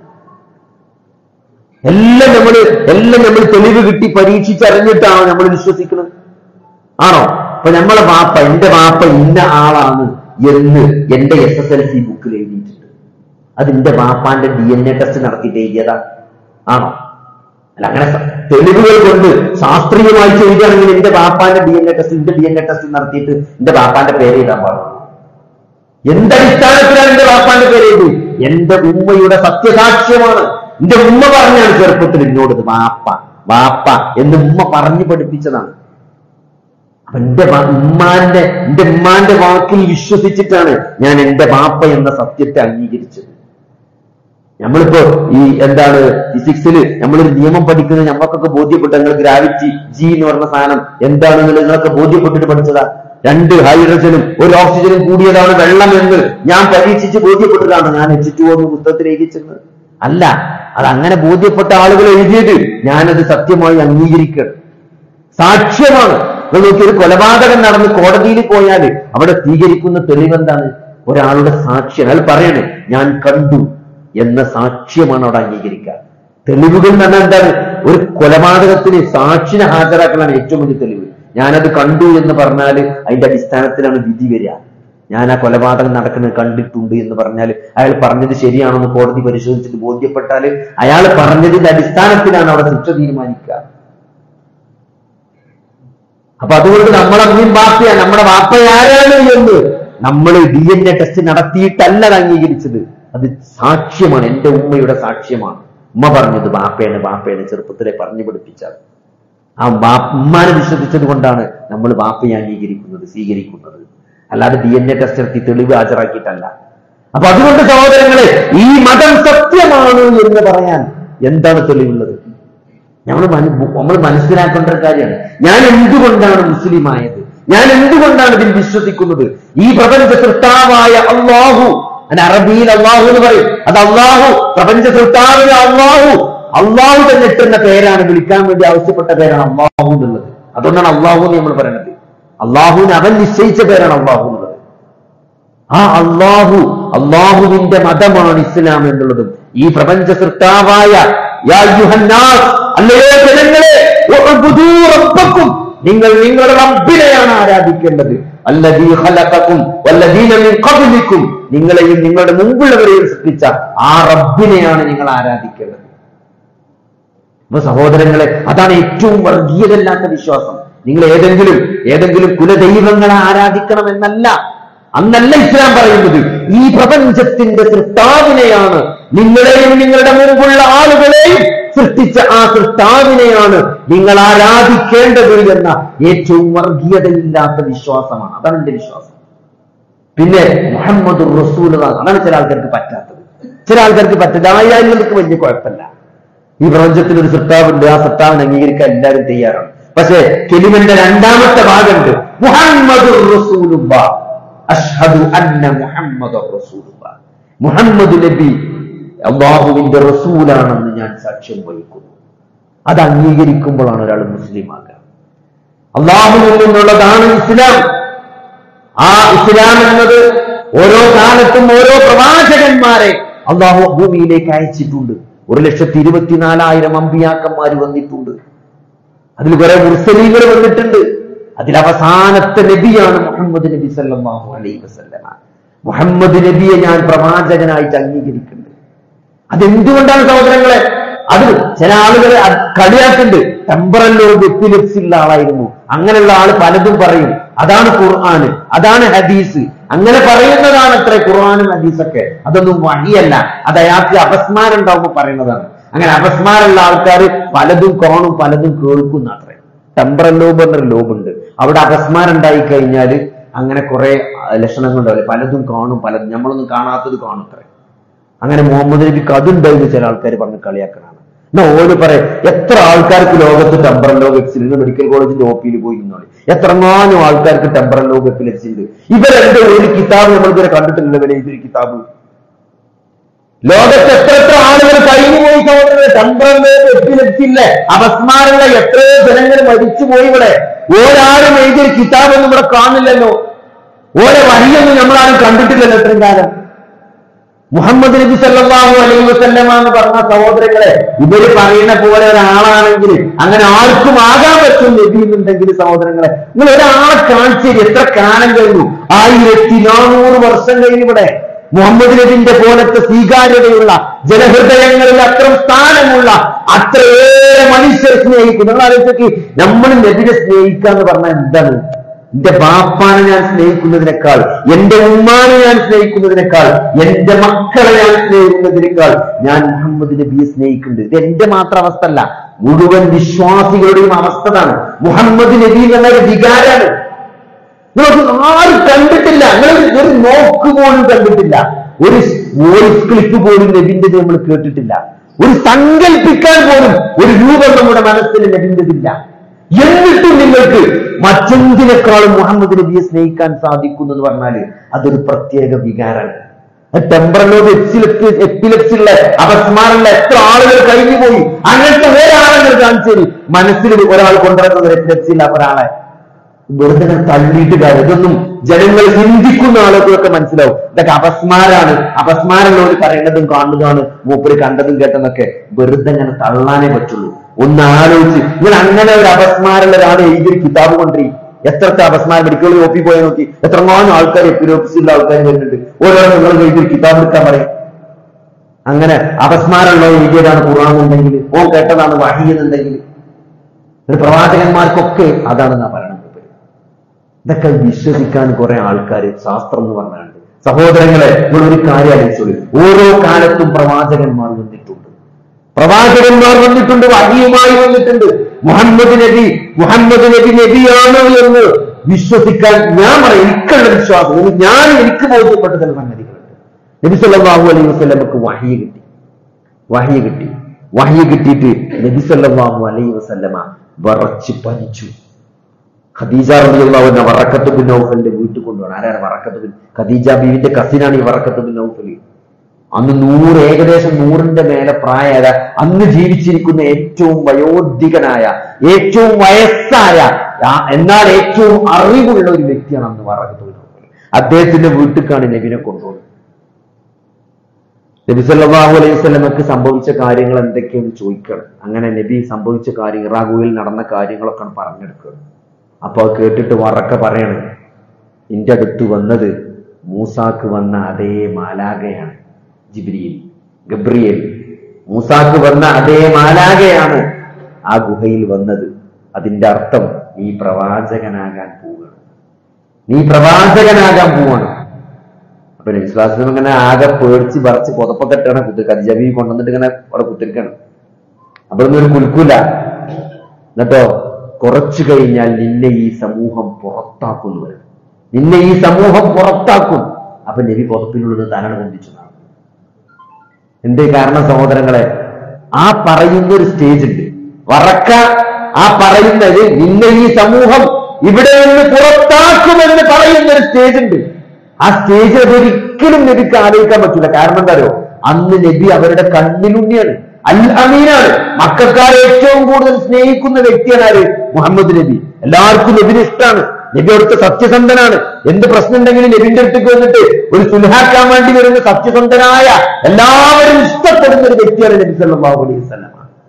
എല്ലാം നമ്മൾ എല്ലാം നമ്മൾ തെളിവ് കിട്ടി പരീക്ഷിച്ചറിഞ്ഞിട്ടാണ് നമ്മൾ വിശ്വസിക്കുന്നത് ആണോ അപ്പൊ നമ്മളെ വാപ്പ എന്റെ വാപ്പ ഇന്ന ആളാണ് എന്ന് എന്റെ എസ് എസ് എൽ സി ബുക്കിൽ എഴുതിയിട്ടുണ്ട് അത് എന്റെ വാപ്പാന്റെ ഡി എൻ എ ടെസ്റ്റ് നടത്തിയിട്ട് എഴുതിയതാ ആണോ അല്ല അങ്ങനെ സ- തെളിവുകൾ കൊണ്ട് ശാസ്ത്രീയമായി ചെയ്യുകയാണെങ്കിൽ എന്റെ വാപ്പാന്റെ ഡി എൻ എ ടെസ്റ്റ് എന്റെ ഡി എൻ എ ടെസ്റ്റ് നടത്തിയിട്ട് എന്റെ വാപ്പാന്റെ പേര് എഴുതാൻ പാടുള്ളൂ എന്തടിസ്ഥാനത്തിലാണ് എന്റെ വാപ്പാന്റെ പേര് എഴുതി എന്റെ ഉമ്മയുടെ സത്യസാക്ഷ്യമാണ് എന്റെ ഉമ്മ പറഞ്ഞാണ് ചെറുപ്പത്തിൽ എന്നോട് ഇത് വാപ്പ വാപ്പ എന്ന് ഉമ്മ പറഞ്ഞു പഠിപ്പിച്ചതാണ് അപ്പൊ എന്റെ വാ- ഉമ്മാന്റെ എന്റെ ഉമ്മാന്റെ വാക്കിൽ വിശ്വസിച്ചിട്ടാണ് ഞാൻ എന്റെ വാപ്പ എന്ന സത്യത്തെ അംഗീകരിച്ചത് നമ്മളിപ്പോ ഈ എന്താണ് ഫിസിക്സിൽ നമ്മളൊരു നിയമം പഠിക്കുന്നത് നമ്മൾക്കൊക്കെ ബോധ്യപ്പെട്ട നിങ്ങൾ ഗ്രാവിറ്റി ജി എന്ന് പറഞ്ഞ സാധനം എന്താണെന്ന് നിങ്ങളൊക്കെ ബോധ്യപ്പെട്ടിട്ട് പഠിച്ചതാ രണ്ട് ഹൈഡ്രജനും ഒരു ഓക്സിജനും കൂടിയതാണ് വെള്ളം എന്ന് ഞാൻ പരീക്ഷിച്ച് ബോധ്യപ്പെട്ടതാണ് ഞാൻ എച്ച് ടു എന്ന് പുസ്തകത്തിൽ എഴുതിച്ചത് അല്ല അത് അങ്ങനെ ബോധ്യപ്പെട്ട ആളുകൾ എഴുതിയത് ഞാനത് സത്യമായി അംഗീകരിക്കണം സാക്ഷ്യമാണ് നിങ്ങൾ നോക്കി ഒരു കൊലപാതകം നടന്ന് കോടതിയിൽ പോയാൽ അവിടെ സ്വീകരിക്കുന്ന തെളിവെന്താണ് ഒരാളുടെ സാക്ഷ്യം അയാൾ പറയണേ ഞാൻ കണ്ടു എന്ന സാക്ഷ്യമാണ് അവിടെ അംഗീകരിക്കുക തെളിവുകൾ എന്ന് പറഞ്ഞാൽ എന്താണ് ഒരു കൊലപാതകത്തിന് സാക്ഷിനെ ഹാജരാക്കലാണ് ഏറ്റവും വലിയ തെളിവ് ഞാനത് കണ്ടു എന്ന് പറഞ്ഞാൽ അതിന്റെ അടിസ്ഥാനത്തിലാണ് വിധി വരിക ഞാൻ ആ കൊലപാതകം നടക്കുന്നത് കണ്ടിട്ടുണ്ട് എന്ന് പറഞ്ഞാൽ അയാൾ പറഞ്ഞത് ശരിയാണെന്ന് കോടതി പരിശോധിച്ചിട്ട് ബോധ്യപ്പെട്ടാൽ അയാൾ പറഞ്ഞതിന്റെ അടിസ്ഥാനത്തിലാണ് അവിടെ ശിക്ഷ തീരുമാനിക്കുക അപ്പൊ അതുകൊണ്ട് നമ്മളെ മുൻ വാപ്പയാണ് നമ്മുടെ വാപ്പ ആരാണ് എന്ന് നമ്മൾ ഡി എൻ എ ടെസ്റ്റ് നടത്തിയിട്ടല്ല അത് അംഗീകരിച്ചത് അത് സാക്ഷ്യമാണ് എന്റെ ഉമ്മയുടെ സാക്ഷ്യമാണ് ഉമ്മ പറഞ്ഞത് വാപ്പയാണ് വാപ്പയാണ് ചെറുപ്പത്തിലെ പറഞ്ഞു പഠിപ്പിച്ചത് ആ വാ ഉമ്മാനെ വിശ്വസിച്ചത് കൊണ്ടാണ് നമ്മൾ വാപ്പയെ അംഗീകരിക്കുന്നത് സ്വീകരിക്കുന്നത് അല്ലാതെ ഡി എൻ എ ടെസ്റ്റ് നടത്തി തെളിവ് ഹാജരാക്കിയിട്ടല്ല അപ്പൊ അതുകൊണ്ട് സഹോദരങ്ങളെ ഈ മതം സത്യമാണ് എന്ന് പറയാൻ എന്താണ് തെളിവുള്ളത് നമ്മൾ നമ്മൾ മനസ്സിലാക്കേണ്ട ഒരു കാര്യമാണ് ഞാൻ എന്തുകൊണ്ടാണ് മുസ്ലിം ആയത് ഞാൻ എന്തുകൊണ്ടാണ് ഇതിൽ വിശ്വസിക്കുന്നത് ഈ പ്രപഞ്ച സൃഷ്ടാവായ അള്ളാഹു അതിന് അറബിയിൽ അള്ളാഹു എന്ന് പറയും അത് അള്ളാഹു പ്രപഞ്ച സൃഷ്ടാവിന് അള്ളാഹു അള്ളാഹു തന്നെ ഇട്ടുന്ന പേരാണ് വിളിക്കാൻ വേണ്ടി ആവശ്യപ്പെട്ട പേരാണ് അള്ളാഹു എന്നുള്ളത് അതുകൊണ്ടാണ് അള്ളാഹു എന്ന് നമ്മൾ പറയുന്നത് അള്ളാഹുവിന് അവൻ നിശ്ചയിച്ച പേരാണ് അള്ളാഹു എന്നുള്ളത് ആ അള്ളാഹു അള്ളാഹുവിന്റെ മതമാണ് ഇസ്ലാം എന്നുള്ളതും ഈ പ്രപഞ്ച സൃഷ്ടാവായ യാ അയ്യുഹന്നാസ്, അല്ലയോ ജനങ്ങളെ ഉഅ്ബുദൂ റബ്ബക്കും നിങ്ങൾ നിങ്ങളുടെ റബ്ബിനെയാണ് ആരാധിക്കേണ്ടത് അല്ലദീ ഖലഖക്കും വല്ലദീന മിൻ ഖബ്ലിക്കും നിങ്ങളെയും നിങ്ങളുടെ മുമ്പുള്ളവരെയും സൃഷ്ടിച്ച ആ റബ്ബിനെയാണ് നിങ്ങൾ ആരാധിക്കേണ്ടത് അപ്പൊ സഹോദരങ്ങളെ അതാണ് ഏറ്റവും വർഗീയതല്ലാത്ത വിശ്വാസം നിങ്ങൾ ഏതെങ്കിലും ഏതെങ്കിലും കുലദൈവങ്ങളെ ആരാധിക്കണം എന്നല്ല അന്നല്ല ഇസ്ലാം പറയുന്നത് ഈ പ്രപഞ്ചത്തിന്റെ സൃഷ്ടാവിനെയാണ് നിങ്ങളെയും നിങ്ങളുടെ മുമ്പുള്ള ആളുകളെയും സൃഷ്ടിച്ച ആ സൃഷ്ടാവിനെയാണ് നിങ്ങൾ ആരാധിക്കേണ്ടത് എന്ന ഏറ്റവും വർഗീയതയില്ലാത്ത വിശ്വാസമാണ് അതാണ് എന്റെ വിശ്വാസം പിന്നെ മുഹമ്മദ് റസൂൽ അതാണ് ചില ആൾക്കാർക്ക് പറ്റാത്തത് ചില ആൾക്കാർക്ക് പറ്റില്ല ആയാലുകൾക്ക് വലിയ കുഴപ്പമില്ല ഈ പ്രപഞ്ചത്തിൽ ഒരു സൃഷ്ടാവുണ്ട് ആ സൃഷ്ടാവിനെ അംഗീകരിക്കാൻ എല്ലാവരും തയ്യാറാണ് പക്ഷേ കെലിമന്റെ രണ്ടാമത്തെ ഭാഗമുണ്ട് മുഹമ്മദ് റസൂലുള്ളാ. അഷ്ഹദു അന്ന മുഹമ്മദ് റസൂലുള്ളാ. മുഹമ്മദ് നബി അള്ളാഹുവിന്റെ റസൂലാണെന്ന് ഞാൻ സാക്ഷ്യം വഹിക്കുന്നു അത് അംഗീകരിക്കുമ്പോഴാണ് ഒരാൾ മുസ്ലിം ആകുക അള്ളാഹുവിൽ നിന്നുള്ളതാണ് ഇസ്ലാം ആ ഇസ്ലാം എന്നത് ഓരോ കാലത്തും ഓരോ പ്രവാചകന്മാരെ അള്ളാഹു ഭൂമിയിലേക്ക് അയച്ചിട്ടുണ്ട് ഒരു ലക്ഷത്തി ഇരുപത്തിനാലായിരം അമ്പിയാക്കന്മാർ വന്നിട്ടുണ്ട് അതിൽ കുറെ മുർസലീങ്ങൾ വന്നിട്ടുണ്ട് അതിൽ അവസാനത്തെ നബിയാണ് മുഹമ്മദ് നബി സല്ലല്ലാഹു അലൈഹി വസല്ലമ മുഹമ്മദ് നബിയെ ഞാൻ പ്രവാചകനായിട്ട് അംഗീകരിക്കുന്നുണ്ട് അതെന്തുകൊണ്ടാണ് സഹോദരങ്ങളെ അത് ചില ആളുകളെ അത് കളിയാക്കുന്നുണ്ട് ടെമ്പറൽ ലോബ് എപ്പിലെപ്സി ഉള്ള ആളായിരുന്നു അങ്ങനെയുള്ള ആള് പലതും പറയും അതാണ് ഖുർആന് അതാണ് ഹദീസ് അങ്ങനെ പറയുന്നതാണ് അത്ര ഖുർആനും ഹദീസൊക്കെ അതൊന്നും വഴിയല്ല അത് അയാൾക്ക് അപസ്മാരം ഉണ്ടാവുമ്പോൾ പറയുന്നതാണ് അങ്ങനെ അപസ്മാരമുള്ള ആൾക്കാർ പലതും കാണും പലതും കേൾക്കും അത്രേ ടെമ്പറൽ ലോബ് എന്നൊരു ലോബുണ്ട് അവിടെ അപസ്മാരം ഉണ്ടായി കഴിഞ്ഞാൽ അങ്ങനെ കുറെ ലക്ഷണങ്ങൾ ഉണ്ടാവില്ല പലതും കാണും പലതും നമ്മളൊന്നും കാണാത്തത് കാണും അത്രേ അങ്ങനെ മുഹമ്മദ് നബിക്ക് അതുണ്ടായിരുന്നു ചില ആൾക്കാർ പറഞ്ഞ് കളിയാക്കണാണ് എന്നാ ഓര് പറയാം എത്ര ആൾക്കാർക്ക് ലോകത്ത് ടെമ്പറൽ ലോബ് എപ്പിസിലുണ്ട് മെഡിക്കൽ കോളേജിന്റെ ഒപ്പിയിൽ പോയി ഇരുന്നോളി എത്രങ്ങാനും ആൾക്കാർക്ക് ടെമ്പറൽ ലോബ് എപ്പിലെപ്സി ഉണ്ട് ഇവരെന്റെ ഒരു കിതാബ് നമ്മൾ ഇതുവരെ കണ്ടിട്ടില്ല ഇവരെ ഇതൊരു കിതാബ് ലോകത്ത് എത്ര എത്ര ആളുകൾ കഴിഞ്ഞു പോയി സഹോദരങ്ങളെ ടെമ്പറൽ ലോബ് എപ്പിലെപ്സി ഇല്ലേ അപസ്മാരമുള്ള എത്രയോ ജനങ്ങൾ മരിച്ചു പോയി ഇവിടെ ഒരാളും എഴുതിയ കിതാബൊന്നും ഇവിടെ കാണില്ലല്ലോ ഓരോ വഴിയൊന്നും നമ്മളാരും കണ്ടിട്ടില്ലല്ലോ ഇത്രയും കാലം മുഹമ്മദ് നബി സല്ലല്ലാഹു അലൈഹി വസല്ലമ എന്ന് പറഞ്ഞ സഹോദരങ്ങളെ ഇവര് പറയുന്ന പോലെ ഒരാളാണെങ്കിൽ അങ്ങനെ ആർക്കും ആകാൻ പറ്റും നബി എന്നുണ്ടെങ്കിൽ സഹോദരങ്ങളെ നിങ്ങൾ ഒരാളെ കാണിച്ചേരി എത്ര കാലം കഴിഞ്ഞു ആയിരത്തി നാനൂറ് വർഷം കഴിഞ്ഞു ഇവിടെ മുഹമ്മദ് നബിന്റെ പോലത്തെ സ്വീകാര്യതയുള്ള ജനഹൃദയങ്ങളിൽ അത്തരം സ്ഥാനമുള്ള അത്രയേറെ മനുഷ്യർ സ്നേഹിക്കും നിങ്ങൾ ആലോചിച്ച് നമ്മൾ നബിനെ സ്നേഹിക്കുക എന്ന് പറഞ്ഞാൽ എന്താണ് എന്റെ ബാപ്പാനെ ഞാൻ സ്നേഹിക്കുന്നതിനേക്കാൾ എന്റെ ഉമ്മാനെ ഞാൻ സ്നേഹിക്കുന്നതിനേക്കാൾ എന്റെ മക്കളെ ഞാൻ സ്നേഹിക്കുന്നതിനേക്കാൾ ഞാൻ മുഹമ്മദ് നബിയെ സ്നേഹിക്കുന്നുണ്ട് ഇത് എന്റെ മാത്രം അവസ്ഥ അല്ല മുഴുവൻ വിശ്വാസികളുടെയും അവസ്ഥതാണ് മുഹമ്മദ് നബി എന്ന ഒരു വികാരാണ് നിങ്ങൾക്ക് ആരും കണ്ടിട്ടില്ല നിങ്ങൾ ഒരു നോക്ക് പോലും കണ്ടിട്ടില്ല ഒരു വോയിസ് ക്ലിപ്പ് പോലും നബിന്റെ നമ്മൾ കേട്ടിട്ടില്ല ഒരു സങ്കല്പിക്കാൻ പോലും ഒരു രൂപം നമ്മുടെ മനസ്സിൽ നബിന്റെതില്ല എന്നിട്ടും നിങ്ങൾക്ക് മറ്റെന്തിനേക്കാളും മുഹമ്മദ് നബിയെ സ്നേഹിക്കാൻ സാധിക്കുന്നു എന്ന് പറഞ്ഞാല് അതൊരു പ്രത്യേക വികാരമാണ് ടെമ്പറലോട് എപ്പിലെപ്സി എപ്പിലെപ്സിയുള്ള അപസ്മാരമുള്ള എത്ര ആളുകൾ കഴിഞ്ഞു പോയി അങ്ങനത്തെ ഒരാളെങ്കിലും കാണിച്ചു മനസ്സിൽ ഒരാൾ കൊണ്ടുവരുന്നത് എപ്പിലെപ്സി ഇല്ലാത്ത ഒരാളെ വെറുതെ ഇങ്ങനെ തള്ളിയിട്ട് കാര്യം ഇതൊന്നും ജനങ്ങൾ ചിന്തിക്കുന്ന ആളുകൾക്ക് മനസ്സിലാവും ഇതൊക്കെ അപസ്മാരാണ് അപസ്മാരമുള്ളവർ പറയുന്നതും കാണുന്നതാണ് മൂപ്പര് കണ്ടതും കേട്ടതൊക്കെ വെറുതെ ഇങ്ങനെ തള്ളാനേ പറ്റുള്ളൂ ഒന്ന് ആലോചിച്ച് നിങ്ങൾ അങ്ങനെ ഒരു അപസ്മാരമുള്ള ഒരാൾ എഴുതിയൊരു കിതാബ് കൊണ്ടുപോയി എത്രത്തെ അപസ്മാരം മെഡിക്കൽ ഒപ്പി പോയി നോക്കി എത്രമാനം ആൾക്കാർ എപ്പിലോപ്പിസിലുള്ള ആൾക്കാർ വരുന്നുണ്ട് ഓരോ നിങ്ങൾ എഴുതിയൊരു കിതാബ് എടുക്കാൻ പറയും അങ്ങനെ അപസ്മാരമുള്ള എഴുതിയതാണ് ഖുർആൻ എന്നുണ്ടെങ്കിൽ ഓ കേട്ടതാണ് വഹി എന്നുണ്ടെങ്കിൽ ഒരു പ്രവാചകന്മാർക്കൊക്കെ അതാണ് ഞാൻ പറയണത് ഇതൊക്കെ വിശ്വസിക്കാൻ കുറെ ആൾക്കാർ ശാസ്ത്രം എന്ന് പറഞ്ഞാണ്ട് സഹോദരങ്ങളെ നിങ്ങൾ ഒരു കാര്യം ആലോചിച്ചോളൂ ഓരോ കാലത്തും പ്രവാചകന്മാർ വന്നിട്ടുണ്ട് പ്രവാചകന്മാർ വന്നിട്ടുണ്ട് വഹിയുമായി വന്നിട്ടുണ്ട് മുഹമ്മദ് നബി മുഹമ്മദ് നബി നബിയാണ് എന്ന് വിശ്വസിക്കാൻ ഞാൻ പറയും എനിക്കുള്ള വിശ്വാസം ഇത് ഞാൻ എനിക്ക് ബോധ്യപ്പെട്ട ചില സംഗതികളുണ്ട് നബി സല്ലല്ലാഹു അലൈഹി വസല്ലമക്ക് വഹിയ കിട്ടി വഹിയ കിട്ടി വഹിയ കിട്ടിയിട്ട് നബി സല്ലല്ലാഹു അലൈഹി വസല്ലമ വറച്ച് പനിച്ചു ഖദീജ റളിയല്ലാഹുവിനെ വറക്കത്ത് ബിൻ നൗഫലിന്റെ വീട്ടിൽ കൊണ്ടുപോകണം ആരാണ് വറക്കത്ത് ബിൻ ഖദീജ ബീവിന്റെ കസിനാണ് ഈ വറക്കത്ത് ബിൻ നൗഫൽ അന്ന് നൂറ് ഏകദേശം നൂറിന്റെ മേലെ പ്രായത അന്ന് ജീവിച്ചിരിക്കുന്ന ഏറ്റവും വയോധികനായ ഏറ്റവും വയസ്സായ ആ- എന്നാൽ ഏറ്റവും അറിവുള്ള ഒരു വ്യക്തിയാണ് അന്ന് വറക്കത്ത് ബിൻ നൗഫൽ അദ്ദേഹത്തിന്റെ വീട്ടിലേക്കാണ് നബിനെ കൊണ്ടുപോകുന്നത് നബി സല്ലല്ലാഹു അലൈഹി വസല്ലമക്ക് സംഭവിച്ച കാര്യങ്ങൾ എന്തൊക്കെയെന്ന് ചോദിക്കണം അങ്ങനെ നബി സംഭവിച്ച കാര്യം ഇറാഖുവിൽ നടന്ന കാര്യങ്ങളൊക്കെ പറഞ്ഞെടുക്കുകയാണ് അപ്പൊ അത് കേട്ടിട്ട് വറക്ക പറയണം നിന്റെ അടുത്ത് വന്നത് മൂസാക്ക് വന്ന അതേ മാലാകയാണ് ജിബ്രിയിൽ ഗബ്രിയേൽ മൂസാക്ക് വന്ന അതേ മാലാകയാണ് ആ ഗുഹയിൽ വന്നത് അതിന്റെ അർത്ഥം നീ പ്രവാചകനാകാൻ പോവുകയാണ് നീ പ്രവാചകനാകാൻ പോവാണ് അപ്പൊ വിശ്വാസം ഇങ്ങനെ ആകെ പേടിച്ച് പറിച്ച് പുതപ്പൊക്കെ ഇട്ടാണ് കുത്തി കതിജബി കൊണ്ടുവന്നിട്ട് ഇങ്ങനെ അവിടെ കുത്തിരിക്കണം അപ്പൊ ഒന്നും ഒരു കുൽക്കൂല എന്നിട്ടോ കുറച്ചു കഴിഞ്ഞാൽ നിന്നെ ഈ സമൂഹം പുറത്താക്കുന്നു വരും നിന്നെ ഈ സമൂഹം പുറത്താക്കും അപ്പൊ നബി പുറപ്പിനുള്ളത് തലാണ് കൊണ്ടിച്ചു എന്തേ കാരണം സഹോദരങ്ങളെ ആ പറയുന്ന ഒരു സ്റ്റേജ് ഉണ്ട് വറക്ക ആ പറയുന്നത് നിന്നെ ഈ സമൂഹം ഇവിടെ നിന്ന് പുറത്താക്കുമെന്ന് പറയുന്ന ഒരു സ്റ്റേജ് ഉണ്ട് ആ സ്റ്റേജ് അതൊരിക്കലും നബിക്ക് ആലോചിക്കാൻ പറ്റില്ല കാരണം എന്താണോ അന്ന് നബി അവരുടെ കണ്ണിലുണ്ണിയാണ് അൽ അമീനാണ് മക്കാരെ ഏറ്റവും കൂടുതൽ സ്നേഹിക്കുന്ന വ്യക്തിയാണ് ആര് മുഹമ്മദ് നബി എല്ലാവർക്കും നബിന് ഇഷ്ടമാണ് നബി അവിടുത്തെ സത്യസന്ധനാണ് എന്ത് പ്രശ്നം ഉണ്ടെങ്കിലും നബിന്റെ അടുത്തേക്ക് വന്നിട്ട് ഒരു സുൽഹാക്കാൻ വേണ്ടി വരുന്ന സത്യസന്ധനായ എല്ലാവരും ഇഷ്ടപ്പെടുന്ന ഒരു വ്യക്തിയാണ് നബി സല്ലല്ലാഹു അലൈഹി വസല്ലം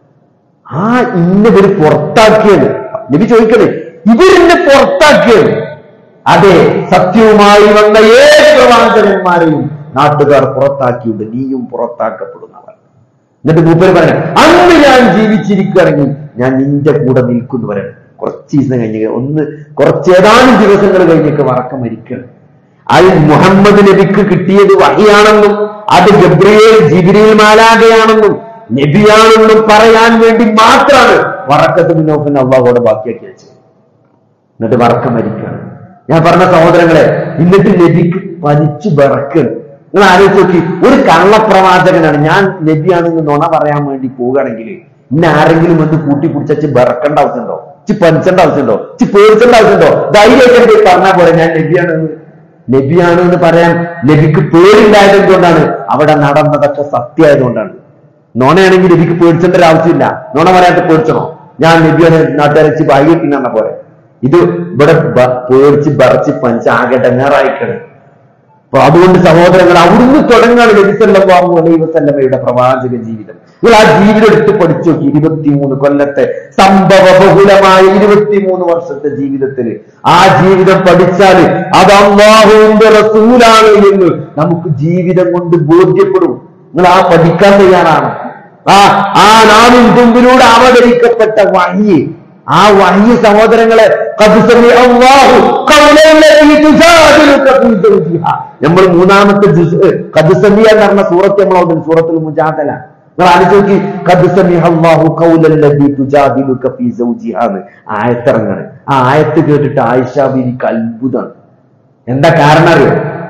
ആ ഇന്ന ഇവര് പുറത്താക്കിയത് നബി ചോദിക്കണേ ഇവരെന്നെ പുറത്താക്കിയത് അതെ സത്യവുമായി വന്ന ഏത് പ്രവാചകന്മാരെയും നാട്ടുകാർ പുറത്താക്കിയുണ്ട് നീയും പുറത്താക്കപ്പെടുന്നവർ എന്നിട്ട് മൂപ്പര് പറയാം അന്ന് ഞാൻ ജീവിച്ചിരിക്കുകയാണെങ്കിൽ ഞാൻ നിന്റെ കൂടെ നിൽക്കുന്നവരാണ് കുറച്ച് ദിവസം കഴിഞ്ഞ് ഒന്ന് കുറച്ച് ഏതാനും ദിവസങ്ങൾ കഴിഞ്ഞൊക്കെ വറക്കം മരിക്കണം അത് മുഹമ്മദ് നബിക്ക് കിട്ടിയത് വഹിയാണെന്നും അത് ഗബ്രിയേൽ ജിബിരിയിൽ മാലാകയാണെന്നും നബിയാണെന്നും പറയാൻ വേണ്ടി മാത്രമാണ് വറക്കത്ത് ബിനോഫിന് അള്ളാഹോടെ ബാക്കിയാക്കി വെച്ചത് എന്നിട്ട് വറക്കം മരിക്കുകയാണ് ഞാൻ പറഞ്ഞ സഹോദരങ്ങളെ എന്നിട്ട് നബിക്ക് പനിച്ചു വിറക്കുകയാണ് നിങ്ങൾ ആലോചിച്ച് നോക്കി ഒരു കള്ളപ്രവാചകനാണ് ഞാൻ നബിയാണെന്ന് നുണ പറയാൻ വേണ്ടി പോവുകയാണെങ്കിൽ ഇന്നെ ആരെങ്കിലും വന്ന് കൂട്ടി പിടിച്ചു വിറക്കേണ്ട ആവശ്യമുണ്ടോ ചി പനിച്ചേണ്ട ആവശ്യമുണ്ടോ ചി പേടിച്ചേണ്ട ആവശ്യമുണ്ടോ ധൈര്യമായിട്ട് പോയി പറഞ്ഞാൽ പോലെ ഞാൻ നബിയാണെന്ന് നബിയാണ് എന്ന് പറയാൻ നബിക്ക് പേടില്ലായത് കൊണ്ടാണ് അവിടെ നടന്നതൊക്കെ സത്യമായതുകൊണ്ടാണ് നോണയാണെങ്കിൽ നബിക്ക് പേടിച്ചേണ്ട ഒരു ആവശ്യമില്ല നോണ പറയാത്ത പേടിച്ചണോ ഞാൻ നബിയാണ് നാട്ടുകാരച്ച് ഭാഗ്യ പിന്നാണ പോലെ ഇത് ഇവിടെ ബ- പേടിച്ച് ബറച്ച് പഞ്ച് ആകെ ഡങ്ങാറായിക്കണ് അപ്പൊ അതുകൊണ്ട് സഹോദരങ്ങൾ അവിടുന്ന് തുടങ്ങാണ് നബിസല്ലാഹു അലൈഹി വസല്ലമയുടെ പ്രവാചക ജീവിതം നിങ്ങൾ ആ ജീവിതം എടുത്ത് പഠിച്ചു നോക്കി ഇരുപത്തിമൂന്ന് കൊല്ലത്തെ സംഭവ ബഹുലമായ ഇരുപത്തിമൂന്ന് വർഷത്തെ ജീവിതത്തിൽ ആ ജീവിതം പഠിച്ചാൽ അത് അള്ളാഹുവിന്റെ റസൂലാണ് എന്ന് നമുക്ക് ജീവിതം കൊണ്ട് ബോധ്യപ്പെടും നിങ്ങൾ ആ പഠിക്കാൻ തയ്യാറാണ് ആ ആ നാവിൻ തുമ്പിലൂടെ അവതരിക്കപ്പെട്ട വഹി ആ വഹി സഹോദരങ്ങളെ ഖദ് സമിഅ അല്ലാഹു ഖൗലല്ലതി തുജാദിലുക ഫീ സൗജിഹാ. നമ്മൾ മൂന്നാമത്തെ ജുസ് ഖദ് സമിഅ എന്ന് പറഞ്ഞ സൂറത്ത് നമ്മൾ ഓതും സൂറത്തുൽ മുജാദല നിങ്ങൾ ആലോചിച്ച് നോക്കി ഖദ് സമിഅ അല്ലാഹു ഖൗലല്ലതി തുജാദിലുക ഫീ സൗജിഹാ എന്ന് ആയത്തിറങ്ങാണ് ആ ആയത്ത് കേട്ടിട്ട് ആയിഷ ബീവിക്ക് അത്ഭുതമാണ് എന്താ കാരണം അറിയോ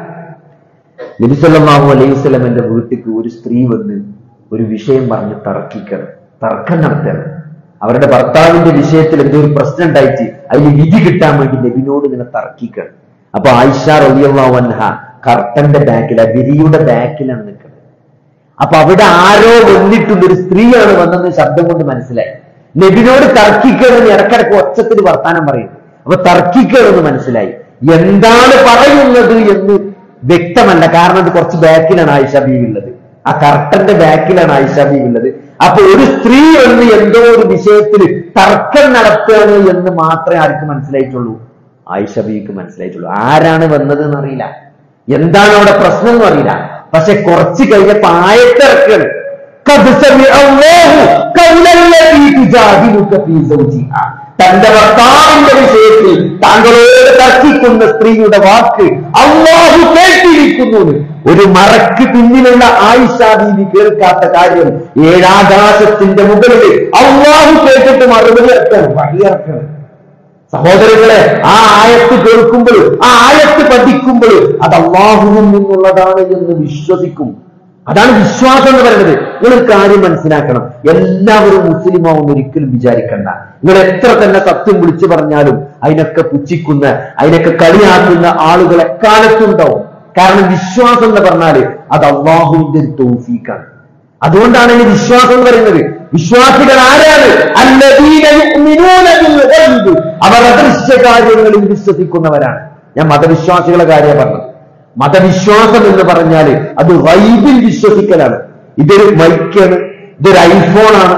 നബിസല്ലാഹു അലൈഹി സ്വലമിന്റെ വീട്ടിലേക്ക് ഒരു സ്ത്രീ വന്ന് ഒരു വിഷയം പറഞ്ഞ് തർക്കിക്കണം തർക്കം നടത്തണം അവരുടെ ഭർത്താവിന്റെ വിഷയത്തിൽ എന്തോ ഒരു പ്രശ്നം ഉണ്ടായിട്ട് അതിന് വിധി കിട്ടാൻ വേണ്ടി നബിനോട് ഇങ്ങനെ തർക്കിക്കണം അപ്പൊ ആയിഷ റളിയല്ലാഹു അൻഹ കർട്ടന്റെ ബാക്കിൽ ആ വിരിയുടെ ബാക്കിലാണ് നിൽക്കുന്നത് അപ്പൊ അവിടെ ആരോ വന്നിട്ടുണ്ട് ഒരു സ്ത്രീയാണ് വന്നെന്ന് ശബ്ദം കൊണ്ട് മനസ്സിലായി നബിനോട് തർക്കിക്കണമെന്ന് ഇടക്കിടക്ക് ഒച്ചത്തിൽ വർത്താനം പറയുന്നു അപ്പൊ തർക്കിക്കണമെന്ന് മനസ്സിലായി എന്താണ് പറയുന്നത് എന്ന് വ്യക്തമല്ല കാരണം അത് കുറച്ച് ബാക്കിലാണ് ആയിഷ ബീവി ഉള്ളത് ആ കർട്ടന്റെ ബാക്കിലാണ് ആയിഷ ബീവി ഉള്ളത് അപ്പൊ ഒരു സ്ത്രീ എന്ന് എന്തോ ഒരു വിഷയത്തിൽ തർക്കം നടത്തുകയാണ് എന്ന് മാത്രമേ ആർക്ക് മനസ്സിലായിട്ടുള്ളൂ ആയിഷ ബീവിക്ക് മനസ്സിലായിട്ടുള്ളൂ ആരാണ് വന്നത് എന്നറിയില്ല എന്താണ് അവിടെ പ്രശ്നം എന്ന് അറിയില്ല പക്ഷെ കുറച്ച് കഴിഞ്ഞപ്പോ ആയത്തിറക്കാണ് قد سمع الله قول التي تجادلك في زوجها തന്റെ ഭർത്താവിന്റെ വിഷയത്തിൽ താങ്കളോട് തർക്കിക്കുന്ന സ്ത്രീയുടെ വാക്ക് അള്ളാഹു കേട്ടിരിക്കുന്നു എന്ന്. ഒരു മറക്ക് പിന്നിലുള്ള ആയിഷ ബീവി കേൾക്കാത്ത കാര്യം ഏഴാകാശത്തിന്റെ മുകളിൽ അള്ളാഹു കേട്ടിട്ട് മറുപടി ഇറക്കണം വഴിയിറക്കണം സഹോദരങ്ങളെ ആ ആയത്ത് കേൾക്കുമ്പോൾ ആ ആയത്ത് പഠിക്കുമ്പോൾ അത് അള്ളാഹുവിൽ നിന്നുള്ളതാണ് എന്ന് വിശ്വസിക്കും അതാണ് വിശ്വാസം എന്ന് പറയുന്നത് നിങ്ങളൊരു കാര്യം മനസ്സിലാക്കണം എല്ലാവരും മുസ്ലിമാവും ഒരിക്കലും വിചാരിക്കണ്ട നിങ്ങൾ എത്ര തന്നെ സത്യം വിളിച്ചു പറഞ്ഞാലും അതിനൊക്കെ പുച്ഛിക്കുന്ന അതിനൊക്കെ കളിയാക്കുന്ന ആളുകൾ എക്കാലത്തുണ്ടാവും കാരണം വിശ്വാസം എന്ന് പറഞ്ഞാല് അത് അള്ളാഹുവിന്റെ ഒരു തൗഫീക്കാണ് അതുകൊണ്ടാണ് ഈ വിശ്വാസം എന്ന് പറയുന്നത് വിശ്വാസികൾ ആരാണ് അല്ലദീന യുഅ്മിനൂന ബിൽ ഗൈബ്. അവർ അദൃശ്യ കാര്യങ്ങളിൽ വിശ്വസിക്കുന്നവരാണ് ഞാൻ മതവിശ്വാസികളെ കാര്യം പറഞ്ഞത് മതവിശ്വാസം എന്ന് പറഞ്ഞാൽ അത് വൈബിൽ വിശ്വസിക്കലാണ് ഇതൊരു മൈക്കാണ് ഇതൊരു ഐഫോണാണ്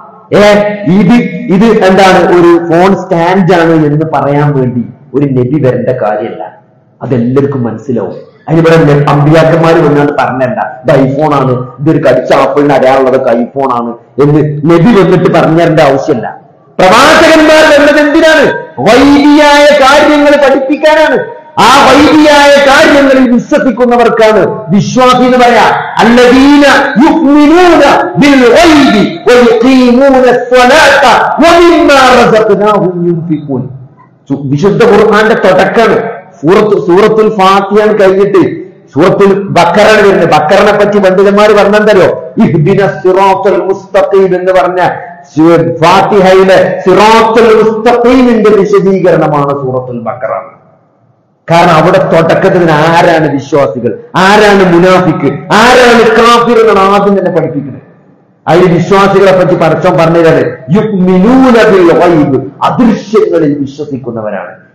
ഏ ഇത് ഇത് എന്താണ് ഒരു ഫോൺ സ്റ്റാൻഡാണ് എന്ന് പറയാൻ വേണ്ടി ഒരു നബി വരേണ്ട കാര്യമല്ല അതെല്ലാവർക്കും മനസ്സിലാവും അതിനിവിടെ അമ്പിയാക്കന്മാർ വന്നാണ് പറഞ്ഞല്ല ഇത് ഐഫോണാണ് ഇതൊരു കടിച്ച ആപ്പിളിന് അടയാളുള്ളത് ഐഫോണാണ് എന്ന് നബി വന്നിട്ട് പറഞ്ഞു തരേണ്ട ആവശ്യമില്ല പ്രവാചകന്മാർ വന്നത് എന്തിനാണ് വൈദിയായ കാര്യങ്ങൾ പഠിപ്പിക്കാനാണ് ആ വൈദിയായ കാര്യങ്ങളിൽ വിശ്വസിക്കുന്നവർക്കാണ് വിശ്വാസി എന്ന് പറയാ അല്ലദീന യുഅ്മിനൂന ബിൽ ഗൈബി വയുഖീമൂന സ്വലാത്ത വമിമ്മാ റസഖ്നാഹും യുൻഫിഖൂൻ സു- വിശുദ്ധ ഖുർആന്റെ തുടക്കാണ് സൂറത്ത് സൂറത്തുൽ ഫാത്തിഹാണ് കഴിഞ്ഞിട്ട് സൂറത്തുൽ ബക്കറാണ് വരുന്നത് ബക്കറിനെ പറ്റി പണ്ഡിതന്മാർ പറഞ്ഞെന്തരോ ഇഹ്ദിന സിറാത്തുൽ മുസ്തഖീം എന്ന് പറഞ്ഞ സു- ഫാത്തിഹയിലെ സിറാത്തുൽ മുസ്തഖീമിന്റെ വിശദീകരണമാണ് സൂറത്തുൽ ബക്കറ കാരണം അവിടെ തുടക്കത്തിൽ ആരാണ് വിശ്വാസികൾ ആരാണ് മുനാഫിക്ക് ആരാണ് കാഫിർ എന്നാണ് ആദ്യം തന്നെ പഠിപ്പിക്കുന്നത് അതിൽ വിശ്വാസികളെ പറ്റി പരസ്യം പറഞ്ഞതാണ് യുഗ്മിനൂന ബിൽ ഗൈബ് അദൃശ്യങ്ങളിൽ വിശ്വസിക്കുന്നവരാണ്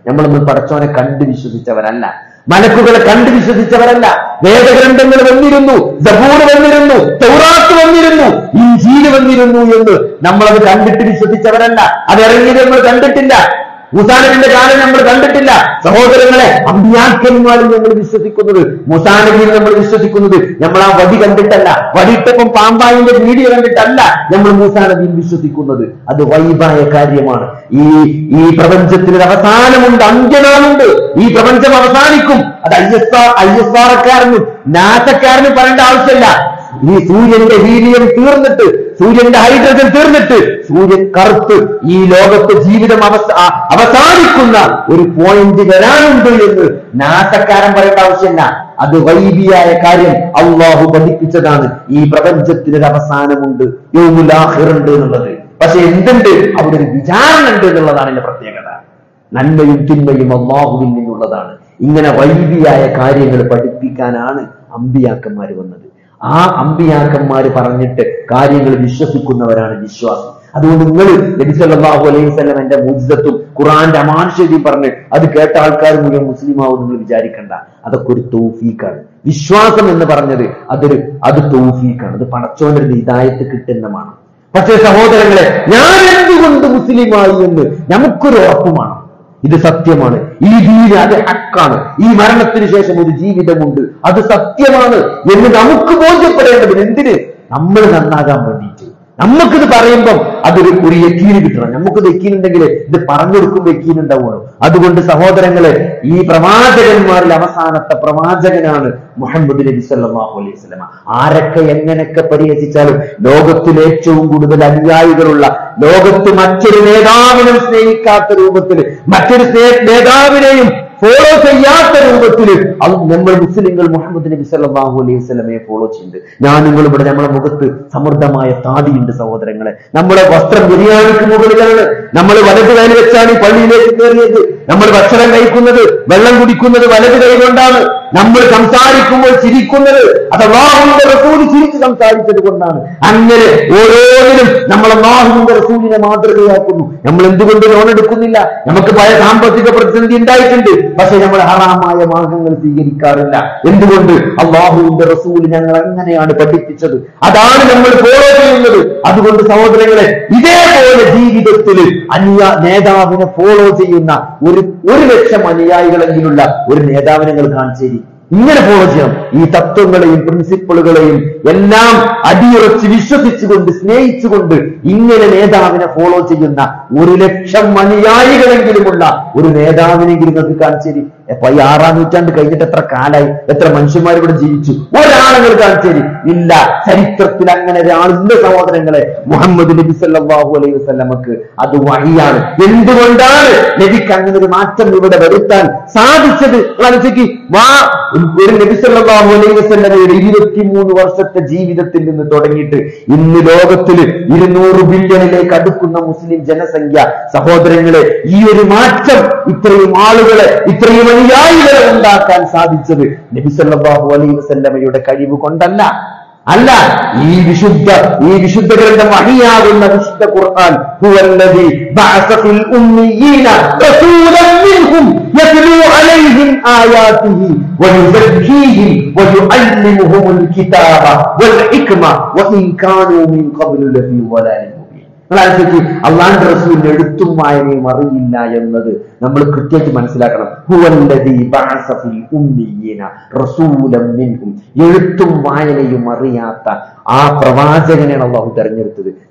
നമ്മളൊന്നും പടച്ചോനെ കണ്ടു വിശ്വസിച്ചവരല്ല മലക്കുകളെ കണ്ടു വിശ്വസിച്ചവരല്ല വേദഗ്രന്ഥങ്ങൾ വന്നിരുന്നു സബൂർ വന്നിരുന്നു തൗറാത്ത് വന്നിരുന്നു ഇഞ്ചീല് വന്നിരുന്നു എന്ന് നമ്മളത് കണ്ടിട്ട് വിശ്വസിച്ചവരല്ല അത് ഇറങ്ങിയത് നമ്മൾ കണ്ടിട്ടില്ല മുസാനബിന്റെ കാലം നമ്മൾ കണ്ടിട്ടില്ല സഹോദരങ്ങളെ അമ്പ്യാക്കന്മാരിൽ നമ്മൾ വിശ്വസിക്കുന്നത് മുസാനബിയിൽ നമ്മൾ വിശ്വസിക്കുന്നത് നമ്മൾ ആ വടി കണ്ടിട്ടല്ല വടിയിട്ടപ്പം പാമ്പായിന്റെ വീഡിയോ കണ്ടിട്ടല്ല നമ്മൾ മൂസാനബിയിൽ വിശ്വസിക്കുന്നത് അത് വൈബായ കാര്യമാണ് ഈ ഈ പ്രപഞ്ചത്തിന് ഒരു അവസാനമുണ്ട് അന്ത്യനാളുണ്ട് ഈ പ്രപഞ്ചം അവസാനിക്കും അത് I S R I S ആർക്കാരനും നാസക്കാരനും പറയേണ്ട ആവശ്യമില്ല ഈ സൂര്യന്റെ ഹീലിയം തീർന്നിട്ട് സൂര്യന്റെ ഹൈഡ്രജൻ തീർന്നിട്ട് സൂര്യൻ കറുത്ത് ഈ ലോകത്ത് ജീവിതം അവസ ആ- അവസാനിക്കുന്ന ഒരു പോയിന്റ് വരാനുണ്ട് എന്ന് നാസക്കാരൻ പറയേണ്ട ആവശ്യമില്ല അത് വൈബിയായ കാര്യം അള്ളാഹു പഠിപ്പിച്ചതാണ് ഈ പ്രപഞ്ചത്തിന് ഒരു അവസാനമുണ്ട് യോമുലാഹിറുണ്ട് എന്നുള്ളത് പക്ഷെ എന്തുണ്ട് അവിടെ ഒരു വിചാരണ ഉണ്ട് എന്നുള്ളതാണ് എന്റെ പ്രത്യേകത നന്മയും തിന്മയും അള്ളാഹുവിൽ നിന്നുള്ളതാണ് ഇങ്ങനെ വൈദിയായ കാര്യങ്ങൾ പഠിപ്പിക്കാനാണ് അമ്പിയാക്കന്മാർ വന്നത് ആ അമ്പിയാക്കന്മാര് പറഞ്ഞിട്ട് കാര്യങ്ങൾ വിശ്വസിക്കുന്നവരാണ് വിശ്വാസം അതുകൊണ്ട് നിങ്ങൾ നബിസല്ലാഹു അലൈഹി സ്വലം എന്റെ മുജിദത്തും ഖുറാന്റെ അമാനുഷ്യതയും പറഞ്ഞ് അത് കേട്ട ആൾക്കാർ മുഴുവൻ മുസ്ലിം ആവും നിങ്ങൾ വിചാരിക്കണ്ട അതൊക്കെ ഒരു തൗഫീഖാണ് വിശ്വാസം എന്ന് പറഞ്ഞത് അതൊരു അത് തൗഫീഖാണ് അത് പടച്ചോന്റെ ഒരു ഹിദായത്ത് കിട്ടുന്നതാണ് പക്ഷേ സഹോദരങ്ങളെ ഞാൻ എന്തുകൊണ്ട് മുസ്ലിമായി എന്ന് നമുക്കൊരു ഉറപ്പുമാണ് ഇത് സത്യമാണ് ഈ ദീന് അത് ഹക്കാണ് ഈ മരണത്തിന് ശേഷം ഒരു ജീവിതമുണ്ട് അത് സത്യമാണ് എന്ന് നമുക്ക് ബോധ്യപ്പെടേണ്ടതിന് എന്തിന് നമ്മൾ നന്നാകാൻ വേണ്ടിയിട്ട് നമുക്കിത് പറയുമ്പം അതൊരു ഒരു യക്കീന് കിട്ടണം നമുക്കിത് യക്കീനുണ്ടെങ്കിൽ ഇത് പറഞ്ഞു കൊടുക്കുമ്പോൾ യക്കീൻ ഉണ്ടാവുള്ളൂ അതുകൊണ്ട് സഹോദരങ്ങളെ ഈ പ്രവാചകന്മാരിൽ അവസാനത്തെ പ്രവാചകനാണ് മുഹമ്മദ് നബി സല്ലല്ലാഹു അലൈഹി വസല്ലമ ആരൊക്കെ എങ്ങനെയൊക്കെ പരിഹസിച്ചാലും ലോകത്തിൽ ഏറ്റവും കൂടുതൽ അനുയായികളുള്ള ലോകത്ത് മറ്റൊരു നേതാവിനും സ്നേഹിക്കാത്ത രൂപത്തിൽ മറ്റൊരു സ്നേ- നേതാവിനെയും ഫോളോ ചെയ്യാത്ത രൂപത്തിൽ അത് നമ്മൾ മുസ്ലിങ്ങൾ മുഹമ്മദ് നബി സല്ലല്ലാഹു അലൈഹി വസല്ലമയെ ഫോളോ ചെയ്യുന്നുണ്ട് ഞാൻ നിങ്ങൾ ഇവിടെ നമ്മുടെ മുഖത്ത് സമൃദ്ധമായ താടിയുണ്ട് സഹോദരങ്ങളെ നമ്മുടെ വസ്ത്രം ബിരിയാണിക്ക് മുകളിലാണ് നമ്മൾ വലത് കൈ വെച്ചാണ് ഈ പള്ളിയിലേക്ക് കയറിയത് നമ്മൾ ഭക്ഷണം കഴിക്കുന്നത് വെള്ളം കുടിക്കുന്നത് വലത് കൈ കൊണ്ടാണ് നമ്മൾ സംസാരിക്കുമ്പോൾ ചിരിക്കുന്നത് അത് അള്ളാഹുവിന്റെ റസൂൽ ചിരിച്ച് സംസാരിച്ചത് കൊണ്ടാണ് അങ്ങനെ ഓരോന്നിനും നമ്മൾ അള്ളാഹുവിന്റെ റസൂലിനെ മാതൃകയാക്കുന്നു നമ്മൾ എന്തുകൊണ്ട് ലോൺ എടുക്കുന്നില്ല നമുക്ക് പല സാമ്പത്തിക പ്രതിസന്ധി ഉണ്ടായിട്ടുണ്ട് പക്ഷെ നമ്മൾ ഹറാമായ മാർഗങ്ങൾ സ്വീകരിക്കാറില്ല എന്തുകൊണ്ട് അള്ളാഹുവിന്റെ റസൂൽ ഞങ്ങൾ അങ്ങനെയാണ് പഠിപ്പിച്ചത് അതാണ് നമ്മൾ ഫോളോ ചെയ്യുന്നത് അതുകൊണ്ട് സഹോദരങ്ങളെ ഇതേപോലെ ജീവിതത്തിൽ അന്യ നേതാവിനെ ഫോളോ ചെയ്യുന്ന ഒരു ഒരു ലക്ഷം അനുയായികളെങ്കിലുള്ള ഒരു നേതാവിനെ നിങ്ങൾ കാണിച്ചേരി ഇങ്ങനെ ഫോളോ ചെയ്യണം ഈ തത്വങ്ങളെയും പ്രിൻസിപ്പിളുകളെയും എല്ലാം അടിയുറച്ച് വിശ്വസിച്ചുകൊണ്ട് സ്നേഹിച്ചുകൊണ്ട് ഇങ്ങനെ നേതാവിനെ ഫോളോ ചെയ്യുന്ന ഒരു ലക്ഷം അനുയായികളെങ്കിലുമുള്ള ഒരു നേതാവിനെങ്കിലും നിങ്ങൾക്ക് കാണിച്ചേരി അപ്പൊ ഈ ആറാം നൂറ്റാണ്ട് കഴിഞ്ഞിട്ട് എത്ര കാലായി എത്ര മനുഷ്യന്മാർ ഇവിടെ ജീവിച്ചു ഒരാളുകൾ കാണിച്ചേരി ഇല്ല ചരിത്രത്തിൽ അങ്ങനെ ഒരാളിന്റെ സഹോദരങ്ങളെ മുഹമ്മദ് നബി സല്ലല്ലാഹു അലൈഹി വസല്ലമക്ക് അത് വഴിയാണ് എന്തുകൊണ്ടാണ് നബിക്ക് അങ്ങനെ ഒരു മാറ്റം ഇവിടെ വരുത്താൻ സാധിച്ചത് അനുസരിച്ച് വാ ഒരു നബി സല്ലല്ലാഹു അലൈഹി വസല്ലമയുടെ ഇരുപത്തിമൂന്ന് വർഷത്തെ ജീവിതത്തിൽ നിന്ന് തുടങ്ങിയിട്ട് ഇന്ന് ലോകത്തിൽ ഇരുന്നൂറ് ബില്യണിലേക്ക് അടുക്കുന്ന മുസ്ലിം ജനസംഖ്യ സഹോദരങ്ങളെ ഈ ഒരു മാറ്റം ഇത്രയും ആളുകളെ ഇത്രയും അനുയായികളെ ഉണ്ടാക്കാൻ സാധിച്ചത് നബി സല്ലല്ലാഹു അലൈഹി വസല്ലമയുടെ കഴിവ് കൊണ്ടല്ല അല്ല ഈ വിശുദ്ധ ഈ വിശുദ്ധ ഗ്രന്ഥം വഹിയാകുന്ന വിശുദ്ധ ഖുർആൻ ഹുവല്ലദി ബഅസ ഫിൽ ഉമ്മiyina റസൂലൻ മിൻഹും യത്ലു അലൈഹിം ആയാതിഹി വയുസക്കീഹിം വയുഅല്ലിമുഹുൽ കിതാബ വൽ ഹിക്മ വഇൻ കാനൂ മിൻ ഖബ്ലു ലഫീ ളലാലിൻ മുബീൻ നിങ്ങളനുസരിച്ച് അള്ളാന്റെ റസൂലിന് എഴുത്തും വായനയും അറിയില്ല എന്നത് നമ്മൾ കൃത്യമായിട്ട് മനസ്സിലാക്കണം ഹുവല്ലദീ ബഅസ ഫിൽ ഉമ്മiyina റസൂലൻ മിൻഹും എഴുത്തും വായനയും അറിയാത്ത ആ പ്രവാചകനെയാണ് അള്ളാഹു തെരഞ്ഞെടുത്തത്